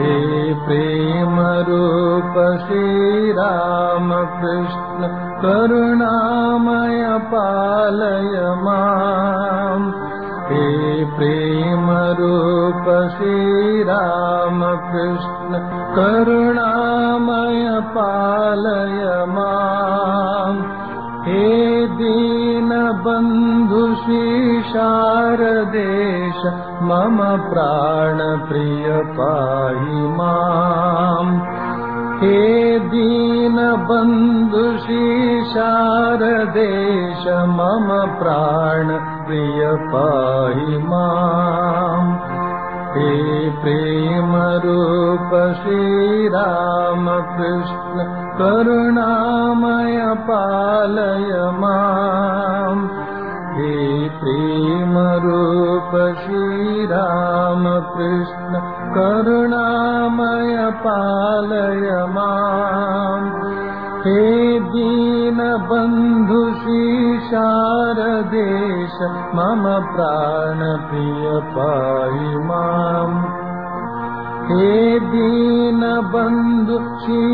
हे प्रेमरूप श्रीरामकृष्ण करुणामय पालय माम् हे प्रेमरूप श्रीरामकृष्ण करुणामय पालय माम् हे दीनबन्धु शारदेश मम प्राणप्रिय पाहि माम् हे दीनबन्धु शारदेश मम प्राणप्रिय पाहि माम् हे प्रेमरूप श्रीरामकृष्ण करुणामय पालय माम् हे प्रेमरूप श्रीरामकृष्ण करुणामय पालय माम् हे दीनबन्धु शारदेश मम प्राणप्रिय पाहि माम् हे दीनबन्धु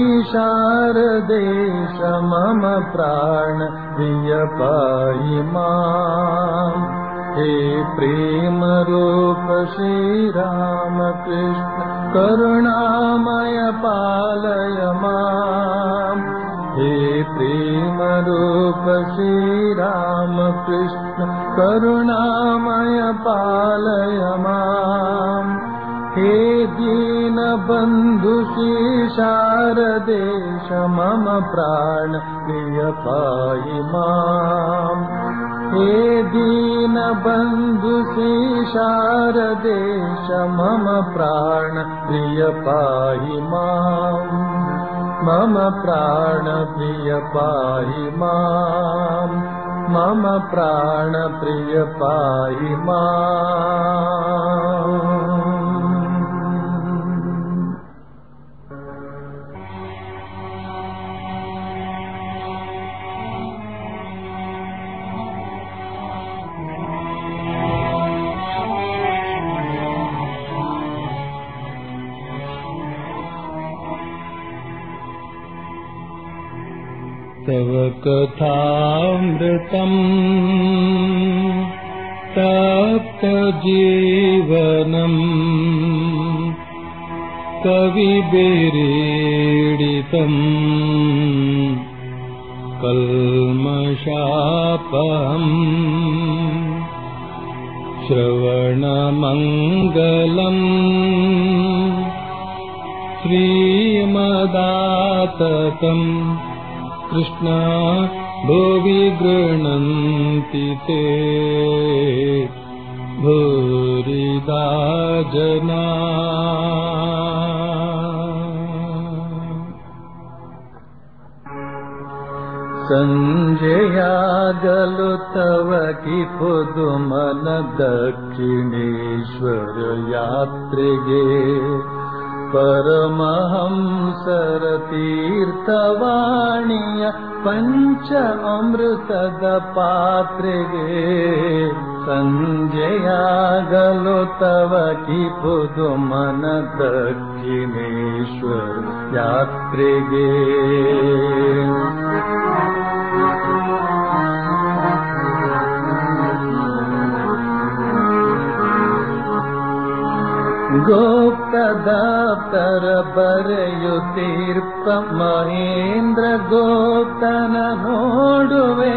शारदेश मम प्राणप्रिय पाहि माम् हे प्रेमरूप श्रीरामकृष्ण करुणामय पालय माम् हे प्रेमरूप श्रीरामकृष्ण करुणामय पालय माम् हे दीनबन्धु शारदेश मम प्राण प्रिय पाहि माम् हे दीनबन्धु शारदेश मम प्राण प्रिय पाहि माम् मम प्राणप्रिय पाहि माम् मम प्राणप्रिय पाहि माम् तव कथामृतम् तप्तजीवनम् कविभिरीडितम् कल्मषापहम् श्रवणमङ्गलम् श्रीमदाततम् कृष्णा भुवि गृह्णन्ति ते भूरिदा जना सञ्जयागलु तव कि पुदुमन दक्षिणेश्वर यात्रिगे परमहंसरतीर्थवाणीय पञ्च अमृतद पात्रिगे सञ्जयागलो तव कि पुदुमन दक्षिणेश्वर यात्रिगे गोप्तदाप्तर बರೆಯುತ್ತೀರ್ಪ ಮಹೇಂದ್ರ ಗೋಪ್ತನ ನೋಡುವೆ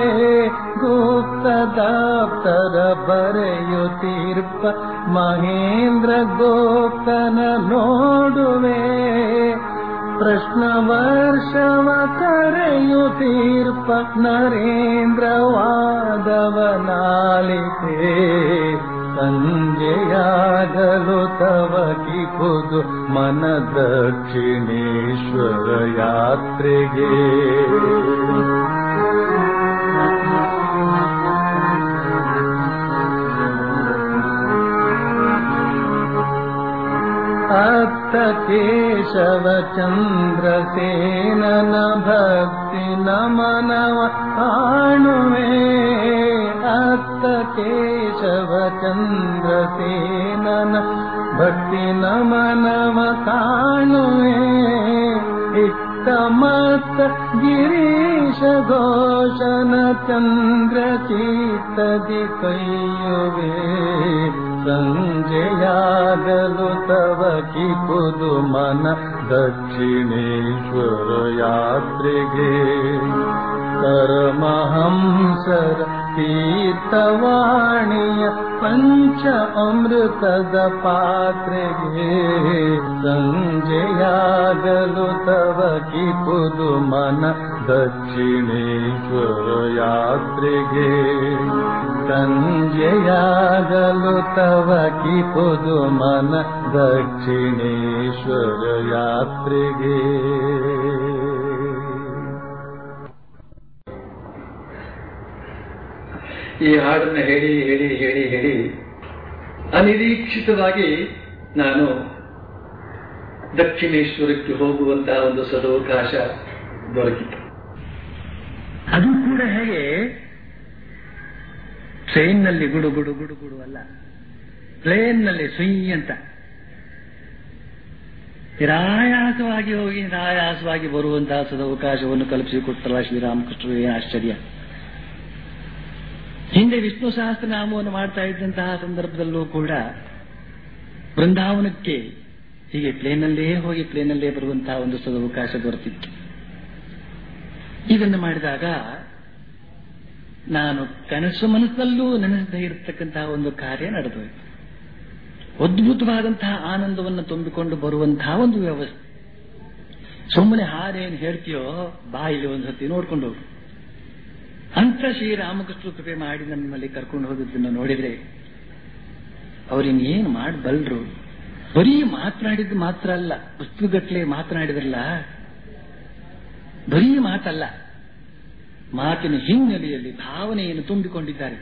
ಗುಪ್ತದಾಪ್ತರ ಬರೆಯುತ್ತೀರ್ಪ ಮಹೇಂದ್ರ ಗೋಪ್ತನ ನೋಡುವೆ ಪ್ರಶ್ನ ವರ್ಷವ ಕರೆಯುತ್ತೀರ್ಪ ನರೇಂದ್ರ ವಾದವನಾಲಿತೆ ಸಂಜೆಯಾಗಲು ತವ ಕಿಪುದು ಮನ ದಕ್ಷಿಣೇಶ್ವರ ಯಾತ್ರೆಗೆ ಅತ್ತ ಕೇಶವ ಚಂದ್ರಸೇನನ ಭಕ್ತಿ ನಮನವ ಕಾಣುವೆ ಅತ್ತ ಕೇಶವ ಚಂದ್ರಸೇನನ ಭಕ್ತಿ ನಮನವ ಕಾಣುವೆ ಇತ್ತ ಮತ್ತ ಗಿರೀಶ ಘೋಷನ ಚಂದ್ರ ಚೀತದಿ ಕೈಯುವೆ ಸಂಜೆಯಾಗಲು ತವ ಕಿಪುದು ಮನ ದಕ್ಷಿಣೇಶ್ವರ ಯಾತ್ರೆಗೆ ಪರಮಹಂಸರ ತೀರ್ಥವಾಣಿಯ ಪಂಚ ಅಮೃತದ ಪಾತ್ರೆಗೆ ಸಂಜೆಯಾಗಲು ತವ ಕಿಪುದು ಮನ ದಕ್ಷಿಣೇಶ್ವರ ಯಾತ್ರೆಗೆ ಸಂಜೆಯಾಗಲು ತವ ಕಿಪುದು ಮನ ದಕ್ಷಿಣೇಶ್ವರ ಯಾತ್ರೆಗೆ ಈ ಹಾಡನ್ನು ಹೇಳಿ ಹೇಳಿ ಹೇಳಿ ಹೇಳಿ ಅನಿರೀಕ್ಷಿತವಾಗಿ ನಾನು ದಕ್ಷಿಣೇಶ್ವರಕ್ಕೆ ಹೋಗುವಂತಹ ಒಂದು ಸದವಕಾಶ ದೊರಕಿತು ಅದು ಕೂಡ ಹೇಗೆ ಟ್ರೈನ್ನಲ್ಲಿ ಗುಡು ಗುಡು ಗುಡು ಗುಡು ಅಲ್ಲ ಪ್ಲೇನ್ನಲ್ಲಿ ಸುಯ್ ಅಂತ ನಿರಾಯಾಸವಾಗಿ ಹೋಗಿ ನಿರಾಯಾಸವಾಗಿ ಬರುವಂತಹ ಸದವಕಾಶವನ್ನು ಕಲ್ಪಿಸಿಕೊಟ್ಟಲ್ಲ ಶ್ರೀರಾಮಕೃಷ್ಣರು ಏನು ಆಶ್ಚರ್ಯ ಹಿಂದೆ ವಿಷ್ಣು ಸಹಸ್ರನಾಮವನ್ನು ಮಾಡ್ತಾ ಇದ್ದಂತಹ ಸಂದರ್ಭದಲ್ಲೂ ಕೂಡ ಬೃಂದಾವನಕ್ಕೆ ಹೀಗೆ ಪ್ಲೇನಲ್ಲೇ ಹೋಗಿ ಪ್ಲೇನಲ್ಲೇ ಬರುವಂತಹ ಒಂದು ಸದವಕಾಶ ದೊರೆತಿತ್ತು ಇದನ್ನು ಮಾಡಿದಾಗ ನಾನು ಕನಸು ಮನಸ್ಸಲ್ಲೂ ನೆನೆಸದೇ ಇರತಕ್ಕಂತಹ ಒಂದು ಕಾರ್ಯ ನಡೆದೋಯ್ತು ಅದ್ಭುತವಾದಂತಹ ಆನಂದವನ್ನು ತುಂಬಿಕೊಂಡು ಬರುವಂತಹ ಒಂದು ವ್ಯವಸ್ಥೆ ಸುಮ್ಮನೆ ಹಾರೇನು ಹೇಳ್ತೀಯೋ ಬಾ ಇಲ್ಲಿ ಒಂದು ಸತಿ ನೋಡ್ಕೊಂಡು ಹೋಗು ಅಂತ ಶ್ರೀರಾಮಕೃಷ್ಣ ಕೃಪೆ ಮಾಡಿ ನಮ್ಮಲ್ಲಿ ಕರ್ಕೊಂಡು ಹೋಗಿದ್ದನ್ನು ನೋಡಿದ್ರೆ ಅವ್ರಿನ್ನೇನು ಮಾಡಬಲ್ರು ಬರೀ ಮಾತನಾಡಿದ್ದು ಮಾತ್ರ ಅಲ್ಲ ಪುಸ್ತಕಗಟ್ಲೆ ಮಾತನಾಡಿದ್ರಲ್ಲ ಬರೀ ಮಾತಲ್ಲ ಮಾತಿನ ಹಿನ್ನೆಲೆಯಲ್ಲಿ ಭಾವನೆಯನ್ನು ತುಂಬಿಕೊಂಡಿದ್ದಾರೆ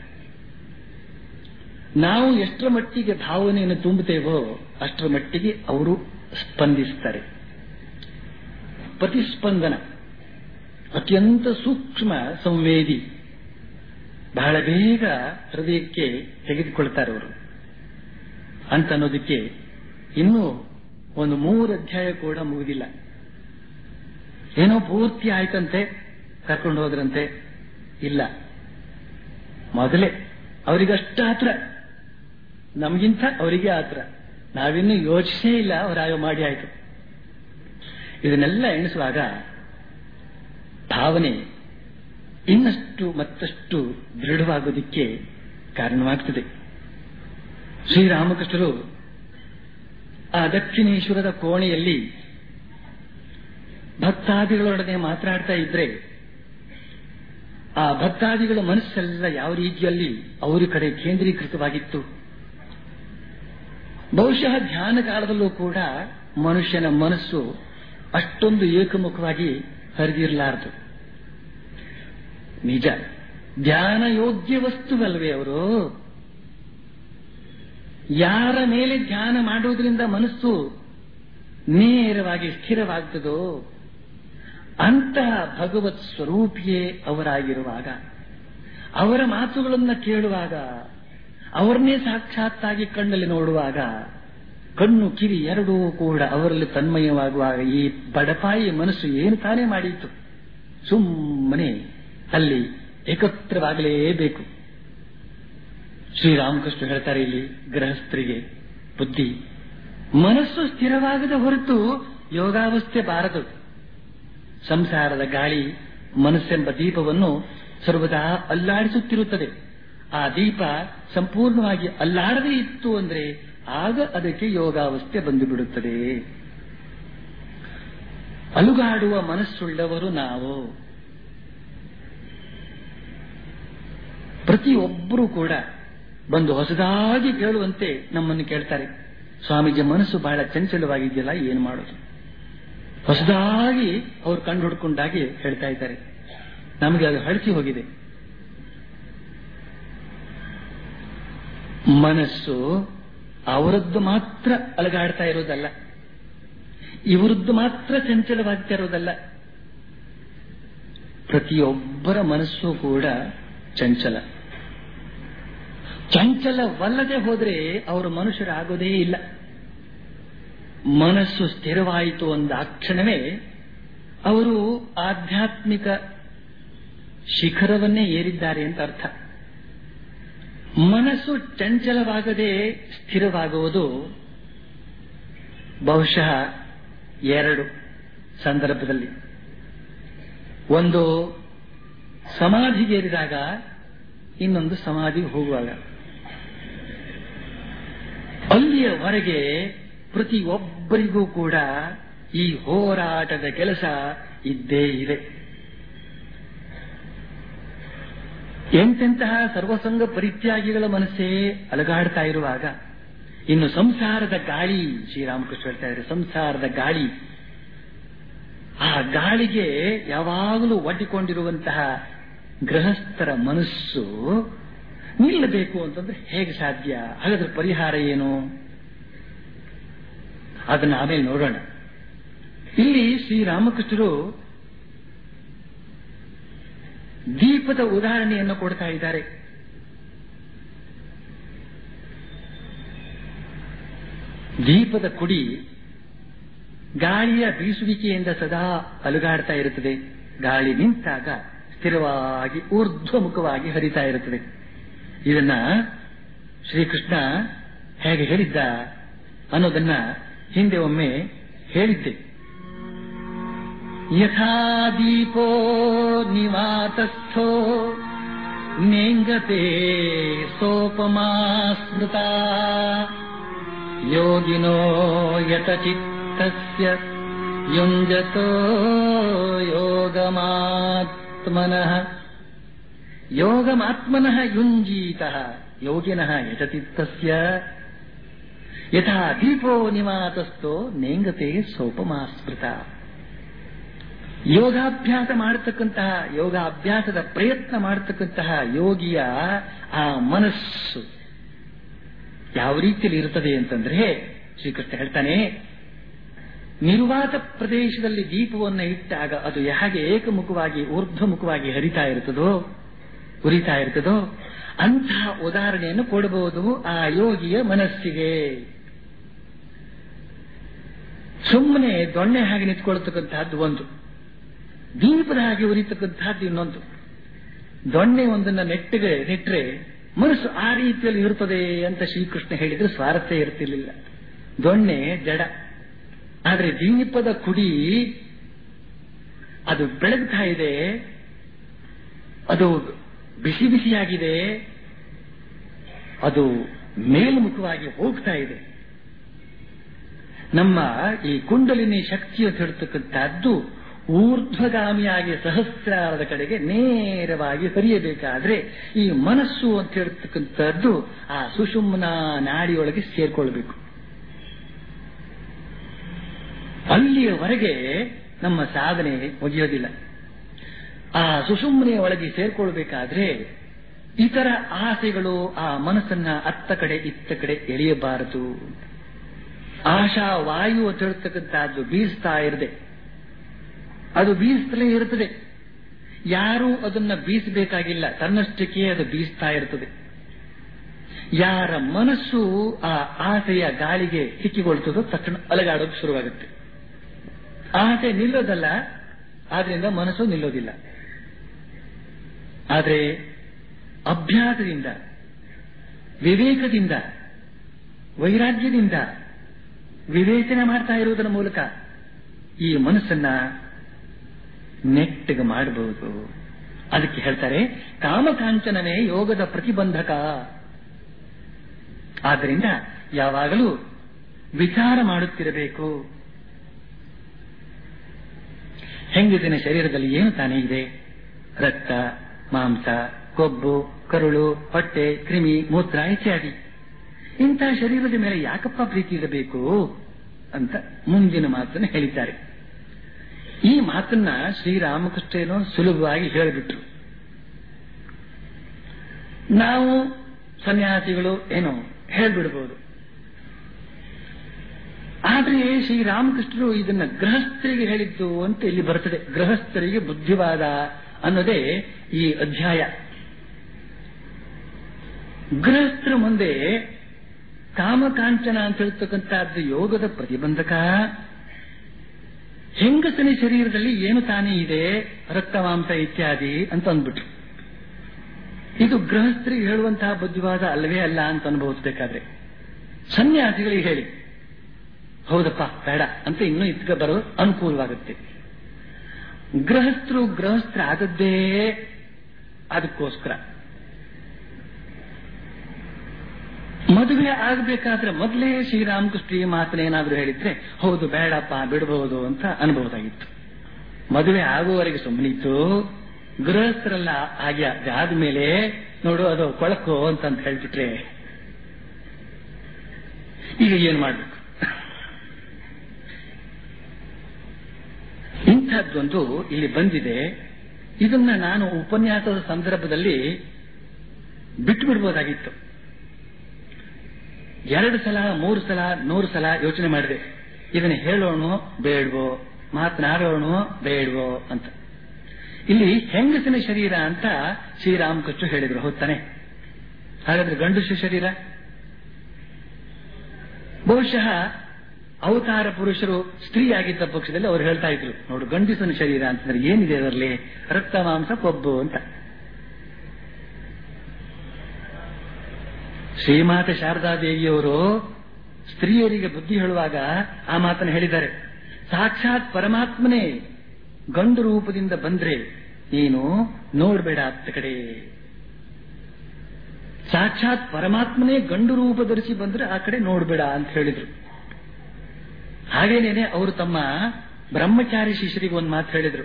ನಾವು ಎಷ್ಟರ ಮಟ್ಟಿಗೆ ಭಾವನೆಯನ್ನು ತುಂಬುತ್ತೇವೋ ಅಷ್ಟರ ಮಟ್ಟಿಗೆ ಅವರು ಸ್ಪಂದಿಸ್ತಾರೆ ಪ್ರತಿಸ್ಪಂದನ ಅತ್ಯಂತ ಸೂಕ್ಷ್ಮ ಸಂವೇದಿ ಬಹಳ ಬೇಗ ಹೃದಯಕ್ಕೆ ತೆಗೆದುಕೊಳ್ತಾರೆ ಅವರು ಅಂತ ಅನ್ನೋದಕ್ಕೆ ಇನ್ನೂ ಒಂದು ಮೂರು ಅಧ್ಯಾಯ ಕೂಡ ಮುಗಿದಿಲ್ಲ ಏನೋ ಪೂರ್ತಿ ಆಯ್ತಂತೆ ಕರ್ಕೊಂಡು ಹೋದ್ರಂತೆ ಇಲ್ಲ ಮೊದಲೇ ಅವರಿಗಷ್ಟ ಆತ್ರ ನಮಗಿಂತ ಅವರಿಗೆ ಆತ್ರ ನಾವಿನ್ನೂ ಯೋಚಿಸೇ ಇಲ್ಲ ಅವರಾಗ ಮಾಡಿ ಆಯ್ತು ಇದನ್ನೆಲ್ಲ ಎಣಿಸುವಾಗ ಭಾವನೆ ಇನ್ನಷ್ಟು ಮತ್ತಷ್ಟು ದೃಢವಾಗೋದಿಕ್ಕೆ ಕಾರಣವಾಗ್ತದೆ ಶ್ರೀರಾಮಕೃಷ್ಣರು ಆ ದಕ್ಷಿಣೇಶ್ವರದ ಕೋಣೆಯಲ್ಲಿ ಭಕ್ತಾದಿಗಳೊಡನೆ ಮಾತನಾಡ್ತಾ ಇದ್ರೆ ಆ ಭಕ್ತಾದಿಗಳ ಮನಸ್ಸೆಲ್ಲ ಯಾವ ರೀತಿಯಲ್ಲಿ ಅವರ ಕಡೆ ಕೇಂದ್ರೀಕೃತವಾಗಿತ್ತು ಬಹುಶಃ ಧ್ಯಾನ ಕಾಲದಲ್ಲೂ ಕೂಡ ಮನುಷ್ಯನ ಮನಸ್ಸು ಅಷ್ಟೊಂದು ಏಕಮುಖವಾಗಿ ಹರಿದಿರಲಾರದು ನಿಜ ಧ್ಯಾನ ಯೋಗ್ಯ ವಸ್ತುವಲ್ವೇ ಅವರು ಯಾರ ಮೇಲೆ ಧ್ಯಾನ ಮಾಡುವುದರಿಂದ ಮನಸ್ಸು ನೇರವಾಗಿ ಸ್ಥಿರವಾಗ್ತದೋ ಅಂತಹ ಭಗವತ್ ಸ್ವರೂಪಿಯೇ ಅವರಾಗಿರುವಾಗ ಅವರ ಮಾತುಗಳನ್ನು ಕೇಳುವಾಗ ಅವರನ್ನೇ ಸಾಕ್ಷಾತ್ತಾಗಿ ಕಣ್ಣಲ್ಲಿ ನೋಡುವಾಗ ಕಣ್ಣು ಕಿವಿ ಎರಡೂ ಕೂಡ ಅವರಲ್ಲಿ ತನ್ಮಯವಾಗುವಾಗ ಈ ಬಡಪಾಯಿ ಮನಸ್ಸು ಏನು ತಾನೇ ಮಾಡಿತ್ತು ಸುಮ್ಮನೆ ಅಲ್ಲಿ ಏಕತ್ರವಾಗಲೇಬೇಕು ಶ್ರೀರಾಮಕೃಷ್ಣ ಹೇಳ್ತಾರೆ ಇಲ್ಲಿ ಗೃಹಸ್ಥರಿಗೆ ಬುದ್ಧಿ ಮನಸ್ಸು ಸ್ಥಿರವಾಗದ ಹೊರತು ಯೋಗಾವಸ್ಥೆ ಬಾರದು ಸಂಸಾರದ ಗಾಳಿ ಮನಸ್ಸೆಂಬ ದೀಪವನ್ನು ಸರ್ವದಾ ಅಲ್ಲಾಡಿಸುತ್ತಿರುತ್ತದೆ ಆ ದೀಪ ಸಂಪೂರ್ಣವಾಗಿ ಅಲ್ಲಾಡದೇ ಇತ್ತು ಅಂದ್ರೆ ಆಗ ಅದಕ್ಕೆ ಯೋಗಾವಸ್ಥೆ ಬಂದು ಬಿಡುತ್ತದೆ ಅಲುಗಾಡುವ ಮನಸ್ಸುಳ್ಳವರು ನಾವು ಪ್ರತಿಯೊಬ್ಬರೂ ಕೂಡ ಬಂದು ಹೊಸದಾಗಿ ಕೇಳುವಂತೆ ನಮ್ಮನ್ನು ಕೇಳ್ತಾರೆ ಸ್ವಾಮೀಜಿ ಮನಸ್ಸು ಬಹಳ ಚಂಚಲವಾಗಿದೆಯಲ್ಲ ಏನು ಮಾಡೋದು ಹೊಸದಾಗಿ ಅವ್ರು ಕಂಡು ಹುಡ್ಕೊಂಡಾಗಿ ಹೇಳ್ತಾ ಇದ್ದಾರೆ ನಮಗೆ ಅದು ಹಳಸಿ ಹೋಗಿದೆ ಮನಸ್ಸು ಅವರದ್ದು ಮಾತ್ರ ಅಲಗಾಡ್ತಾ ಇರೋದಲ್ಲ ಇವರದ್ದು ಮಾತ್ರ ಚಂಚಲವಾಗ್ತಾ ಇರೋದಲ್ಲ ಪ್ರತಿಯೊಬ್ಬರ ಮನಸ್ಸು ಕೂಡ ಚಂಚಲ ಚಂಚಲವಲ್ಲದೆ ಹೋದ್ರೆ ಅವರು ಮನುಷ್ಯರಾಗೋದೇ ಇಲ್ಲ ಮನಸ್ಸು ಸ್ಥಿರವಾಯಿತು ಅಂದ ಆ ಕ್ಷಣವೇ ಅವರು ಆಧ್ಯಾತ್ಮಿಕ ಶಿಖರವನ್ನೇ ಏರಿದ್ದಾರೆ ಅಂತ ಅರ್ಥ ಮನಸ್ಸು ಚಂಚಲವಾಗದೆ ಸ್ಥಿರವಾಗುವುದು ಬಹುಶಃ ಎರಡು ಸಂದರ್ಭದಲ್ಲಿ ಒಂದು ಸಮಾಧಿಗೇರಿದಾಗ ಇನ್ನೊಂದು ಸಮಾಧಿಗೆ ಹೋಗುವಾಗ ಅಲ್ಲಿಯವರೆಗೆ ಪ್ರತಿಯೊಬ್ಬರಿಗೂ ಕೂಡ ಈ ಹೋರಾಟದ ಕೆಲಸ ಇದ್ದೇ ಇದೆ ಎಂತೆಂತಹ ಸರ್ವಸಂಗ ಪರಿತ್ಯಾಗಿಗಳ ಮನಸ್ಸೇ ಅಲಗಾಡ್ತಾ ಇರುವಾಗ ಇನ್ನು ಸಂಸಾರದ ಗಾಳಿ ಶ್ರೀರಾಮಕೃಷ್ಣ ಹೇಳ್ತಾ ಇದ್ದಾರೆ ಸಂಸಾರದ ಗಾಳಿ ಆ ಗಾಳಿಗೆ ಯಾವಾಗಲೂ ಒಡ್ಡಿಕೊಂಡಿರುವಂತಹ ಗೃಹಸ್ಥರ ಮನಸ್ಸು ನಿಲ್ಲಬೇಕು ಅಂತಂದ್ರೆ ಹೇಗೆ ಸಾಧ್ಯ ಹಾಗಾದ್ರೆ ಪರಿಹಾರ ಏನು ಅದನ್ನ ಆಮೇಲೆ ನೋಡೋಣ ಇಲ್ಲಿ ಶ್ರೀರಾಮಕೃಷ್ಣರು ದೀಪದ ಉದಾಹರಣೆಯನ್ನು ಕೊಡ್ತಾ ಇದ್ದಾರೆ ದೀಪದ ಕುಡಿ ಗಾಳಿಯ ಬೀಸುವಿಕೆಯಿಂದ ಸದಾ ಅಲುಗಾಡ್ತಾ ಇರುತ್ತದೆ ಗಾಳಿ ನಿಂತಾಗ ಸ್ಥಿರವಾಗಿ ಊರ್ಧ್ವಮುಖವಾಗಿ ಹರಿತಾ ಇರುತ್ತದೆ ಇದನ್ನ ಶ್ರೀಕೃಷ್ಣ ಹೇಗೆ ಹೇಳಿದ್ದ ಅನ್ನೋದನ್ನ ಹಿಂದೆ ಒಮ್ಮೆ ಹೇಳಿದ್ದೆ ಯಥಾ ದೀಪೋ ನಿವಾತಸ್ಥೋ ನೇಂಗತೆ ಸೋಪಮಾ ಸ್ಮೃತ ಯೋಗಿನೋ ಯತಚಿತ್ತಸ್ಯ ಯುಂಜತೋ ಯೋಗಮಾತ್ಮನಃ ಯೋಗಮಾತ್ಮನಃ ಯುಂಜೀತಃ ಯೋಗಿನಃ ಯತಚಿತ್ತಸ್ಯ ಯಥಾ ದೀಪೋ ನಿವಾತಸ್ಥೋ ನೇಂಗತೆ ಸೋಪಮಾ ಸ್ಮೃತ ಯೋಗಾಭ್ಯಾಸ ಮಾಡತಕ್ಕಂತಹ ಯೋಗಾಭ್ಯಾಸದ ಪ್ರಯತ್ನ ಮಾಡತಕ್ಕಂತಹ ಯೋಗಿಯ ಆ ಮನಸ್ಸು ಯಾವ ರೀತಿಯಲ್ಲಿ ಇರುತ್ತದೆ ಅಂತಂದ್ರೆ ಶ್ರೀಕೃಷ್ಣ ಹೇಳ್ತಾನೆ ನಿರ್ವಾತ ಪ್ರದೇಶದಲ್ಲಿ ದೀಪವನ್ನು ಇಟ್ಟಾಗ ಅದು ಹೇಗೆ ಏಕಮುಖವಾಗಿ ಊರ್ಧ್ವಮುಖವಾಗಿ ಹರಿತಾ ಇರುತ್ತದೋ ಉರಿತಾ ಇರ್ತದೋ ಅಂತಹ ಉದಾಹರಣೆಯನ್ನು ಕೊಡಬಹುದು ಆ ಯೋಗಿಯ ಮನಸ್ಸಿಗೆ ಸುಮ್ಮನೆ ದೊಣ್ಣೆ ಹಾಗೆ ನಿಂತ್ಕೊಳ್ತಕ್ಕಂತಹದ್ದು ಒಂದು ದೀಪದ ಹಾಗೆ ಉರಿತಕ್ಕಂತಹದ್ದು ಇನ್ನೊಂದು ದೊಣ್ಣೆ ಒಂದನ್ನ ನೆಟ್ಟಿಗೆ ನೆಟ್ರೆ ಮನಸ್ಸು ಆ ರೀತಿಯಲ್ಲಿ ಇರುತ್ತದೆ ಅಂತ ಶ್ರೀಕೃಷ್ಣ ಹೇಳಿದ್ರೆ ಸ್ವಾರಸ್ಯ ಇರ್ತಿರ್ಲಿಲ್ಲ ದೊಣ್ಣೆ ಜಡ ಆದ್ರೆ ದೀಪದ ಕುಡಿ ಅದು ಬೆಳಗ್ತಾ ಇದೆ ಅದು ಬಿಸಿ ಬಿಸಿಯಾಗಿದೆ ಅದು ಮೇಲ್ಮುಖವಾಗಿ ಹೋಗ್ತಾ ಇದೆ ನಮ್ಮ ಈ ಕುಂಡಲಿನಿ ಶಕ್ತಿ ಅಂತ ಹೇಳ್ತಕ್ಕಂಥದ್ದು ಊರ್ಧ್ವಗಾಮಿಯಾಗಿ ಸಹಸ್ರಾರದ ಕಡೆಗೆ ನೇರವಾಗಿ ಹರಿಯಬೇಕಾದ್ರೆ ಈ ಮನಸ್ಸು ಅಂತ ಹೇಳ್ತಕ್ಕಂಥದ್ದು ಆ ಸುಷುಮ್ನ ನಾಡಿಯೊಳಗೆ ಸೇರ್ಕೊಳ್ಬೇಕು ಅಲ್ಲಿಯವರೆಗೆ ನಮ್ಮ ಸಾಧನೆ ಮುಗಿಯೋದಿಲ್ಲ ಆ ಸುಷುಮ್ನೆಯ ಒಳಗೆ ಸೇರ್ಕೊಳ್ಬೇಕಾದ್ರೆ ಇತರ ಆಸೆಗಳು ಆ ಮನಸ್ಸನ್ನ ಅತ್ತ ಕಡೆ ಇತ್ತ ಕಡೆ ಎಳೆಯಬಾರದು ಆಶಾ ವಾಯು ಅಂತ ಹೇಳ್ತಕ್ಕಂಥದ್ದು ಬೀಸ್ತಾ ಇರದೆ ಅದು ಬೀಸ್ತಲೇ ಇರುತ್ತದೆ ಯಾರೂ ಅದನ್ನ ಬೀಸಬೇಕಾಗಿಲ್ಲ ತನ್ನಷ್ಟಕ್ಕೆ ಅದು ಬೀಸ್ತಾ ಇರ್ತದೆ ಯಾರ ಮನಸ್ಸು ಆ ಆಸೆಯ ಗಾಳಿಗೆ ಸಿಕ್ಕಿಕೊಳ್ತದೋ ತಕ್ಷಣ ಅಲಗಾಡೋದು ಶುರುವಾಗುತ್ತೆ ಆಸೆ ನಿಲ್ಲೋದಲ್ಲ ಆದ್ರಿಂದ ಮನಸ್ಸು ನಿಲ್ಲೋದಿಲ್ಲ ಆದರೆ ಅಭ್ಯಾಸದಿಂದ ವಿವೇಕದಿಂದ ವೈರಾಗ್ಯದಿಂದ ವಿವೇಚನೆ ಮಾಡ್ತಾ ಇರುವುದರ ಮೂಲಕ ಈ ಮನಸ್ಸನ್ನ ನೆಟ್ಟಗೆ ಮಾಡಬಹುದು ಅದಕ್ಕೆ ಹೇಳ್ತಾರೆ ಕಾಮಕಾಂಚನನೇ ಯೋಗದ ಪ್ರತಿಬಂಧಕ ಆದ್ದರಿಂದ ಯಾವಾಗಲೂ ವಿಚಾರ ಮಾಡುತ್ತಿರಬೇಕು ಹೆಂಗಸಿನ ಶರೀರದಲ್ಲಿ ಏನು ತಾನೇ ಇದೆ ರಕ್ತ ಮಾಂಸ ಕೊಬ್ಬು ಕರುಳು ಹೊಟ್ಟೆ ಕ್ರಿಮಿ ಮೂತ್ರ ಇತ್ಯಾದಿ ಇಂತಹ ಶರೀರದ ಮೇಲೆ ಯಾಕಪ್ಪ ಪ್ರೀತಿ ಇರಬೇಕು ಅಂತ ಮುಂದಿನ ಮಾತನ್ನು ಹೇಳಿದ್ದಾರೆ ಈ ಮಾತನ್ನ ಶ್ರೀರಾಮಕೃಷ್ಣೇನೋ ಸುಲಭವಾಗಿ ಹೇಳಿಬಿಟ್ರು ನಾವು ಸನ್ಯಾಸಿಗಳು ಏನೋ ಹೇಳ್ಬಿಡ್ಬೋದು ಆದ್ರೆ ಶ್ರೀರಾಮಕೃಷ್ಣರು ಇದನ್ನ ಗೃಹಸ್ಥರಿಗೆ ಹೇಳಿದ್ದು ಅಂತ ಇಲ್ಲಿ ಬರ್ತದೆ ಗೃಹಸ್ಥರಿಗೆ ಬುದ್ಧಿವಾದ ಅನ್ನೋದೇ ಈ ಅಧ್ಯಾಯ ಗೃಹಸ್ಥರ ಮುಂದೆ ಕಾಮಕಾಂಚನ ಅಂತ ಹೇಳ್ತಕ್ಕಂಥದ್ದು ಯೋಗದ ಪ್ರತಿಬಂಧಕ ಹೆಂಗಸನ ಶರೀರದಲ್ಲಿ ಏನು ತಾನೇ ಇದೆ ರಕ್ತಮಾಂಸ ಇತ್ಯಾದಿ ಅಂತ ಅಂದ್ಬಿಟ್ರು ಇದು ಗೃಹಸ್ಥರಿಗೆ ಹೇಳುವಂತಹ ಬುದ್ಧಿವಾದ ಅಲ್ಲವೇ ಅಲ್ಲ ಅಂತ ಅನುಭವಿಸಬೇಕಾದ್ರೆ ಸನ್ಯಾಸಿಗಳಿಗೆ ಹೇಳಿ ಹೌದಪ್ಪ ಬೇಡ ಅಂತ ಇನ್ನೂ ಇತ್ಕ ಬರೋ ಅನುಕೂಲವಾಗುತ್ತೆ ಗೃಹಸ್ಥರು ಗೃಹಸ್ಥರ ಆದದ್ದೇ ಅದಕ್ಕೋಸ್ಕರ ಮದುವೆ ಆಗಬೇಕಾದ್ರೆ ಮೊದಲೇ ಶ್ರೀರಾಮಕೃಷ್ಣ ಈ ಮಾತನ್ನೇನಾದ್ರೂ ಹೇಳಿದ್ರೆ ಹೌದು ಬೇಡಪ್ಪ ಬಿಡಬಹುದು ಅಂತ ಅನ್ಬಹುದಾಗಿತ್ತು ಮದುವೆ ಆಗುವವರೆಗೆ ಸುಮ್ಮನಿತ್ತು ಗೃಹಸ್ಥರೆಲ್ಲ ಹಾಗೆ ಆದ್ಮೇಲೆ ನೋಡು ಅದು ಕೊಳಕು ಅಂತ ಹೇಳ್ಬಿಟ್ರೆ ಈಗ ಏನ್ ಮಾಡ್ಬೇಕು ಇಂಥದ್ದೊಂದು ಇಲ್ಲಿ ಬಂದಿದೆ ಇದನ್ನ ನಾನು ಉಪನ್ಯಾಸದ ಸಂದರ್ಭದಲ್ಲಿ ಬಿಟ್ಟು ಬಿಡ್ಬೋದಾಗಿತ್ತು ಎರಡು ಸಲ ಮೂರು ಸಲ ನೂರು ಸಲ ಯೋಚನೆ ಮಾಡಿದೆ ಇದನ್ನ ಹೇಳೋಣ ಬೇಡವೋ ಮಾತನಾಡೋಣ ಬೇಡವೋ ಅಂತ ಇಲ್ಲಿ ಹೆಂಗಸಿನ ಶರೀರ ಅಂತ ಶ್ರೀರಾಮಕೃಷ್ಣ ಹೇಳಿದ್ರು ಹೊತ್ತಾನೆ ಹಾಗಾದ್ರೆ ಗಂಡಸ ಶರೀರ ಬಹುಶಃ ಅವತಾರ ಪುರುಷರು ಸ್ತ್ರೀ ಆಗಿದ್ದ ಪಕ್ಷದಲ್ಲಿ ಅವ್ರು ಹೇಳ್ತಾ ಇದ್ರು ನೋಡು ಗಂಡಸನ ಶರೀರ ಅಂತಂದ್ರೆ ಏನಿದೆ ಅದರಲ್ಲಿ ರಕ್ತ ಮಾಂಸ ಕೊಬ್ಬು ಅಂತ ಶ್ರೀಮಾತ ಶಾರದಾದೇವಿಯವರು ಸ್ತ್ರೀಯರಿಗೆ ಬುದ್ಧಿ ಹೇಳುವಾಗ ಆ ಮಾತನ್ನು ಹೇಳಿದ್ದಾರೆ ಸಾಕ್ಷಾತ್ ಪರಮಾತ್ಮನೇ ಗಂಡು ರೂಪದಿಂದ ಬಂದ್ರೆ ನೀನು ನೋಡ್ಬೇಡ ಅತ್ತ ಕಡೆ ಸಾಕ್ಷಾತ್ ಪರಮಾತ್ಮನೇ ಗಂಡು ರೂಪ ಧರಿಸಿ ಬಂದ್ರೆ ಆ ಕಡೆ ನೋಡ್ಬೇಡ ಅಂತ ಹೇಳಿದ್ರು ಹಾಗೇನೇನೆ ಅವರು ತಮ್ಮ ಬ್ರಹ್ಮಚಾರಿ ಶಿಷ್ಯರಿಗೆ ಒಂದು ಮಾತು ಹೇಳಿದ್ರು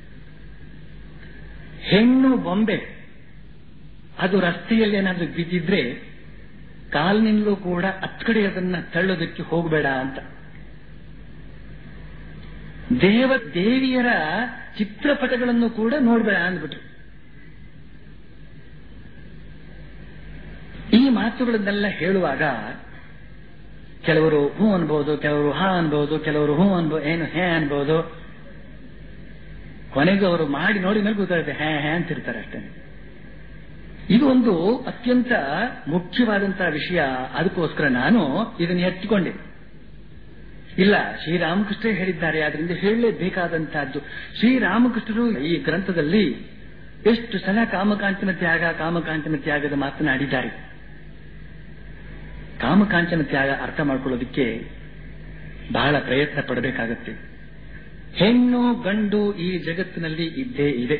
ಹೆಣ್ಣು ಬೊಂಬೆ ಅದು ರಸ್ತೆಯಲ್ಲಿ ಏನಾದ್ರೂ ಬಿದ್ದಿದ್ರೆ ಕಾಲಿನಿಂದಲೂ ಕೂಡ ಹತ್ ಕಡೆ ಅದನ್ನ ತಳ್ಳೋದಕ್ಕೆ ಹೋಗಬೇಡ ಅಂತ ದೇವ ದೇವಿಯರ ಚಿತ್ರಪಟಗಳನ್ನು ಕೂಡ ನೋಡ್ಬೇಡ ಅಂದ್ಬಿಟ್ರು ಈ ಮಾತುಗಳನ್ನೆಲ್ಲ ಹೇಳುವಾಗ ಕೆಲವರು ಹೂ ಅನ್ಬಹುದು ಕೆಲವರು ಹಾ ಅನ್ಬಹುದು ಕೆಲವರು ಹೂ ಅನ್ಬೋದು ಏನು ಹೇ ಅನ್ಬಹುದು ಕೊನೆಗೆ ಅವರು ಮಾಡಿ ನೋಡಿ ಮೇಲೆ ಗೊತ್ತಾಗುತ್ತೆ ಹೇ ಹೇ ಅಂತಿರ್ತಾರೆ ಅಷ್ಟೇ ಇದು ಒಂದು ಅತ್ಯಂತ ಮುಖ್ಯವಾದಂತಹ ವಿಷಯ ಅದಕ್ಕೋಸ್ಕರ ನಾನು ಇದನ್ನು ಎತ್ತಿಕೊಂಡೆ ಇಲ್ಲ ಶ್ರೀರಾಮಕೃಷ್ಣ ಹೇಳಿದ್ದಾರೆ ಅದರಿಂದ ಹೇಳಲೇಬೇಕಾದಂತಹದ್ದು ಶ್ರೀರಾಮಕೃಷ್ಣರು ಈ ಗ್ರಂಥದಲ್ಲಿ ಎಷ್ಟು ಸಲ ಕಾಮಕಾಂಚನ ತ್ಯಾಗ ಕಾಮಕಾಂಚನ ತ್ಯಾಗದ ಮಾತನಾಡಿದ್ದಾರೆ ಕಾಮಕಾಂಚನ ತ್ಯಾಗ ಅರ್ಥ ಮಾಡ್ಕೊಳ್ಳೋದಕ್ಕೆ ಬಹಳ ಪ್ರಯತ್ನ ಪಡಬೇಕಾಗತ್ತೆ ಹೆಣ್ಣು ಗಂಡು ಈ ಜಗತ್ತಿನಲ್ಲಿ ಇದ್ದೇ ಇದೆ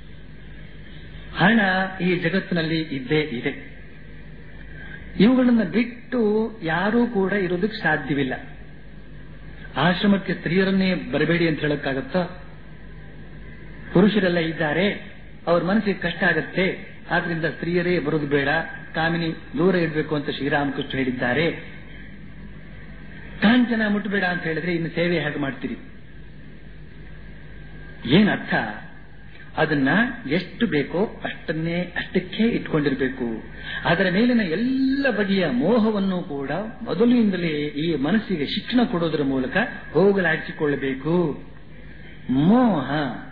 ಹಣ ಈ ಜಗತ್ತಿನಲ್ಲಿ ಇದ್ದೇ ಇದೆ ಇವುಗಳನ್ನ ಬಿಟ್ಟು ಯಾರೂ ಕೂಡ ಇರೋದಕ್ಕೆ ಸಾಧ್ಯವಿಲ್ಲ ಆಶ್ರಮಕ್ಕೆ ಸ್ತ್ರೀಯರನ್ನೇ ಬರಬೇಡಿ ಅಂತ ಹೇಳಕ್ಕಾಗತ್ತಾ ಪುರುಷರೆಲ್ಲ ಇದ್ದಾರೆ ಅವ್ರ ಮನಸ್ಸಿಗೆ ಕಷ್ಟ ಆಗತ್ತೆ ಆದ್ರಿಂದ ಸ್ತ್ರೀಯರೇ ಬರೋದು ಬೇಡ ಕಾಮಿನಿ ದೂರ ಇಡಬೇಕು ಅಂತ ಶ್ರೀರಾಮಕೃಷ್ಣ ಹೇಳಿದ್ದಾರೆ ಕಾಂಚನ ಮುಟ್ಟಬೇಡ ಅಂತ ಹೇಳಿದ್ರೆ ಇನ್ನು ಸೇವೆ ಹೇಗೆ ಮಾಡ್ತೀರಿ ಏನರ್ಥ ಅದನ್ನ ಎಷ್ಟು ಬೇಕೋ ಅಷ್ಟನ್ನೇ ಅಷ್ಟಕ್ಕೆ ಇಟ್ಕೊಂಡಿರಬೇಕು ಅದರ ಮೇಲಿನ ಎಲ್ಲ ಬಗೆಯ ಮೋಹವನ್ನು ಕೂಡ ಮೊದಲಿನಿಂದಲೇ ಈ ಮನಸ್ಸಿಗೆ ಶಿಕ್ಷಣ ಕೊಡೋದರ ಮೂಲಕ ಹೋಗಲಾಡಿಸಿಕೊಳ್ಳಬೇಕು ಮೋಹ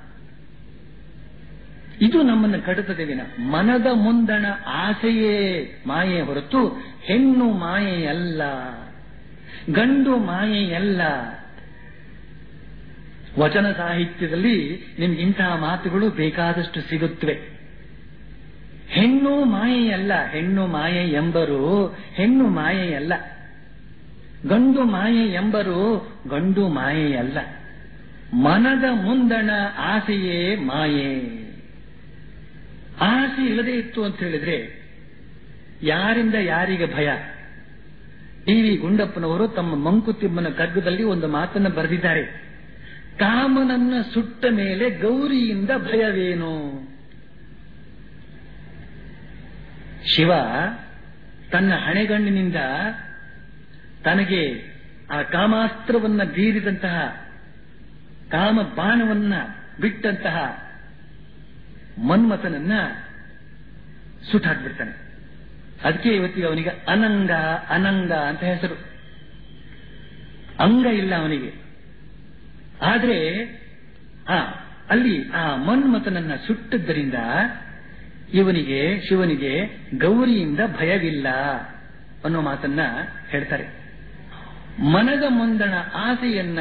ಇದು ನಮ್ಮನ್ನು ಕಡುತ್ತದೆ ವಿನ ಮನದ ಮುಂದಣ ಆಸೆಯೇ ಮಾಯೆ ಹೊರತು ಹೆಣ್ಣು ಮಾಯೆಯಲ್ಲ ಗಂಡು ಮಾಯೆಯಲ್ಲ ವಚನ ಸಾಹಿತ್ಯದಲ್ಲಿ ನಿಮ್ಗೆ ಇಂತಹ ಮಾತುಗಳು ಬೇಕಾದಷ್ಟು ಸಿಗುತ್ತವೆ ಹೆಣ್ಣು ಮಾಯೆಯಲ್ಲ ಹೆಣ್ಣು ಮಾಯೆ ಎಂಬರು ಹೆಣ್ಣು ಮಾಯೆಯಲ್ಲ ಗಂಡು ಮಾಯೆ ಎಂಬರು ಗಂಡು ಮಾಯೆಯಲ್ಲ ಮನದ ಮುಂದಣ ಆಸೆಯೇ ಮಾಯೆ ಆಸೆ ಇಲ್ಲದೆ ಇತ್ತು ಅಂತ ಹೇಳಿದ್ರೆ ಯಾರಿಂದ ಯಾರಿಗೆ ಭಯ ಟಿ ವಿ ಗುಂಡಪ್ಪನವರು ತಮ್ಮ ಮಂಕುತಿಮ್ಮನ ಕಗ್ಗದಲ್ಲಿ ಒಂದು ಮಾತನ್ನು ಬರೆದಿದ್ದಾರೆ ಕಾಮನನ್ನ ಸುಟ್ಟ ಮೇಲೆ ಗೌರಿಯಿಂದ ಭಯವೇನು ಶಿವ ತನ್ನ ಹಣೆಗಣ್ಣಿನಿಂದ ತನಗೆ ಆ ಕಾಮಾಸ್ತ್ರವನ್ನ ಬೀರಿದಂತಹ ಕಾಮ ಬಾಣವನ್ನ ಬಿಟ್ಟಂತಹ ಮನ್ಮಥನನ್ನ ಸುಟ್ಟಾಕ್ಬಿಡ್ತಾನೆ ಅದಕ್ಕೆ ಇವತ್ತಿಗೆ ಅವನಿಗೆ ಅನಂಗ ಅನಂಗ ಅಂತ ಹೆಸರು ಅಂಗ ಇಲ್ಲ ಅವನಿಗೆ ಆದ್ರೆ ಆ ಅಲ್ಲಿ ಆ ಮನ್ಮಥನನ್ನ ಸುಟ್ಟದ್ದರಿಂದ ಇವನಿಗೆ ಶಿವನಿಗೆ ಗೌರಿಯಿಂದ ಭಯವಿಲ್ಲ ಅನ್ನೋ ಮಾತನ್ನ ಹೇಳ್ತಾರೆ ಮನದ ಮುಂದಣ ಆಸೆಯನ್ನ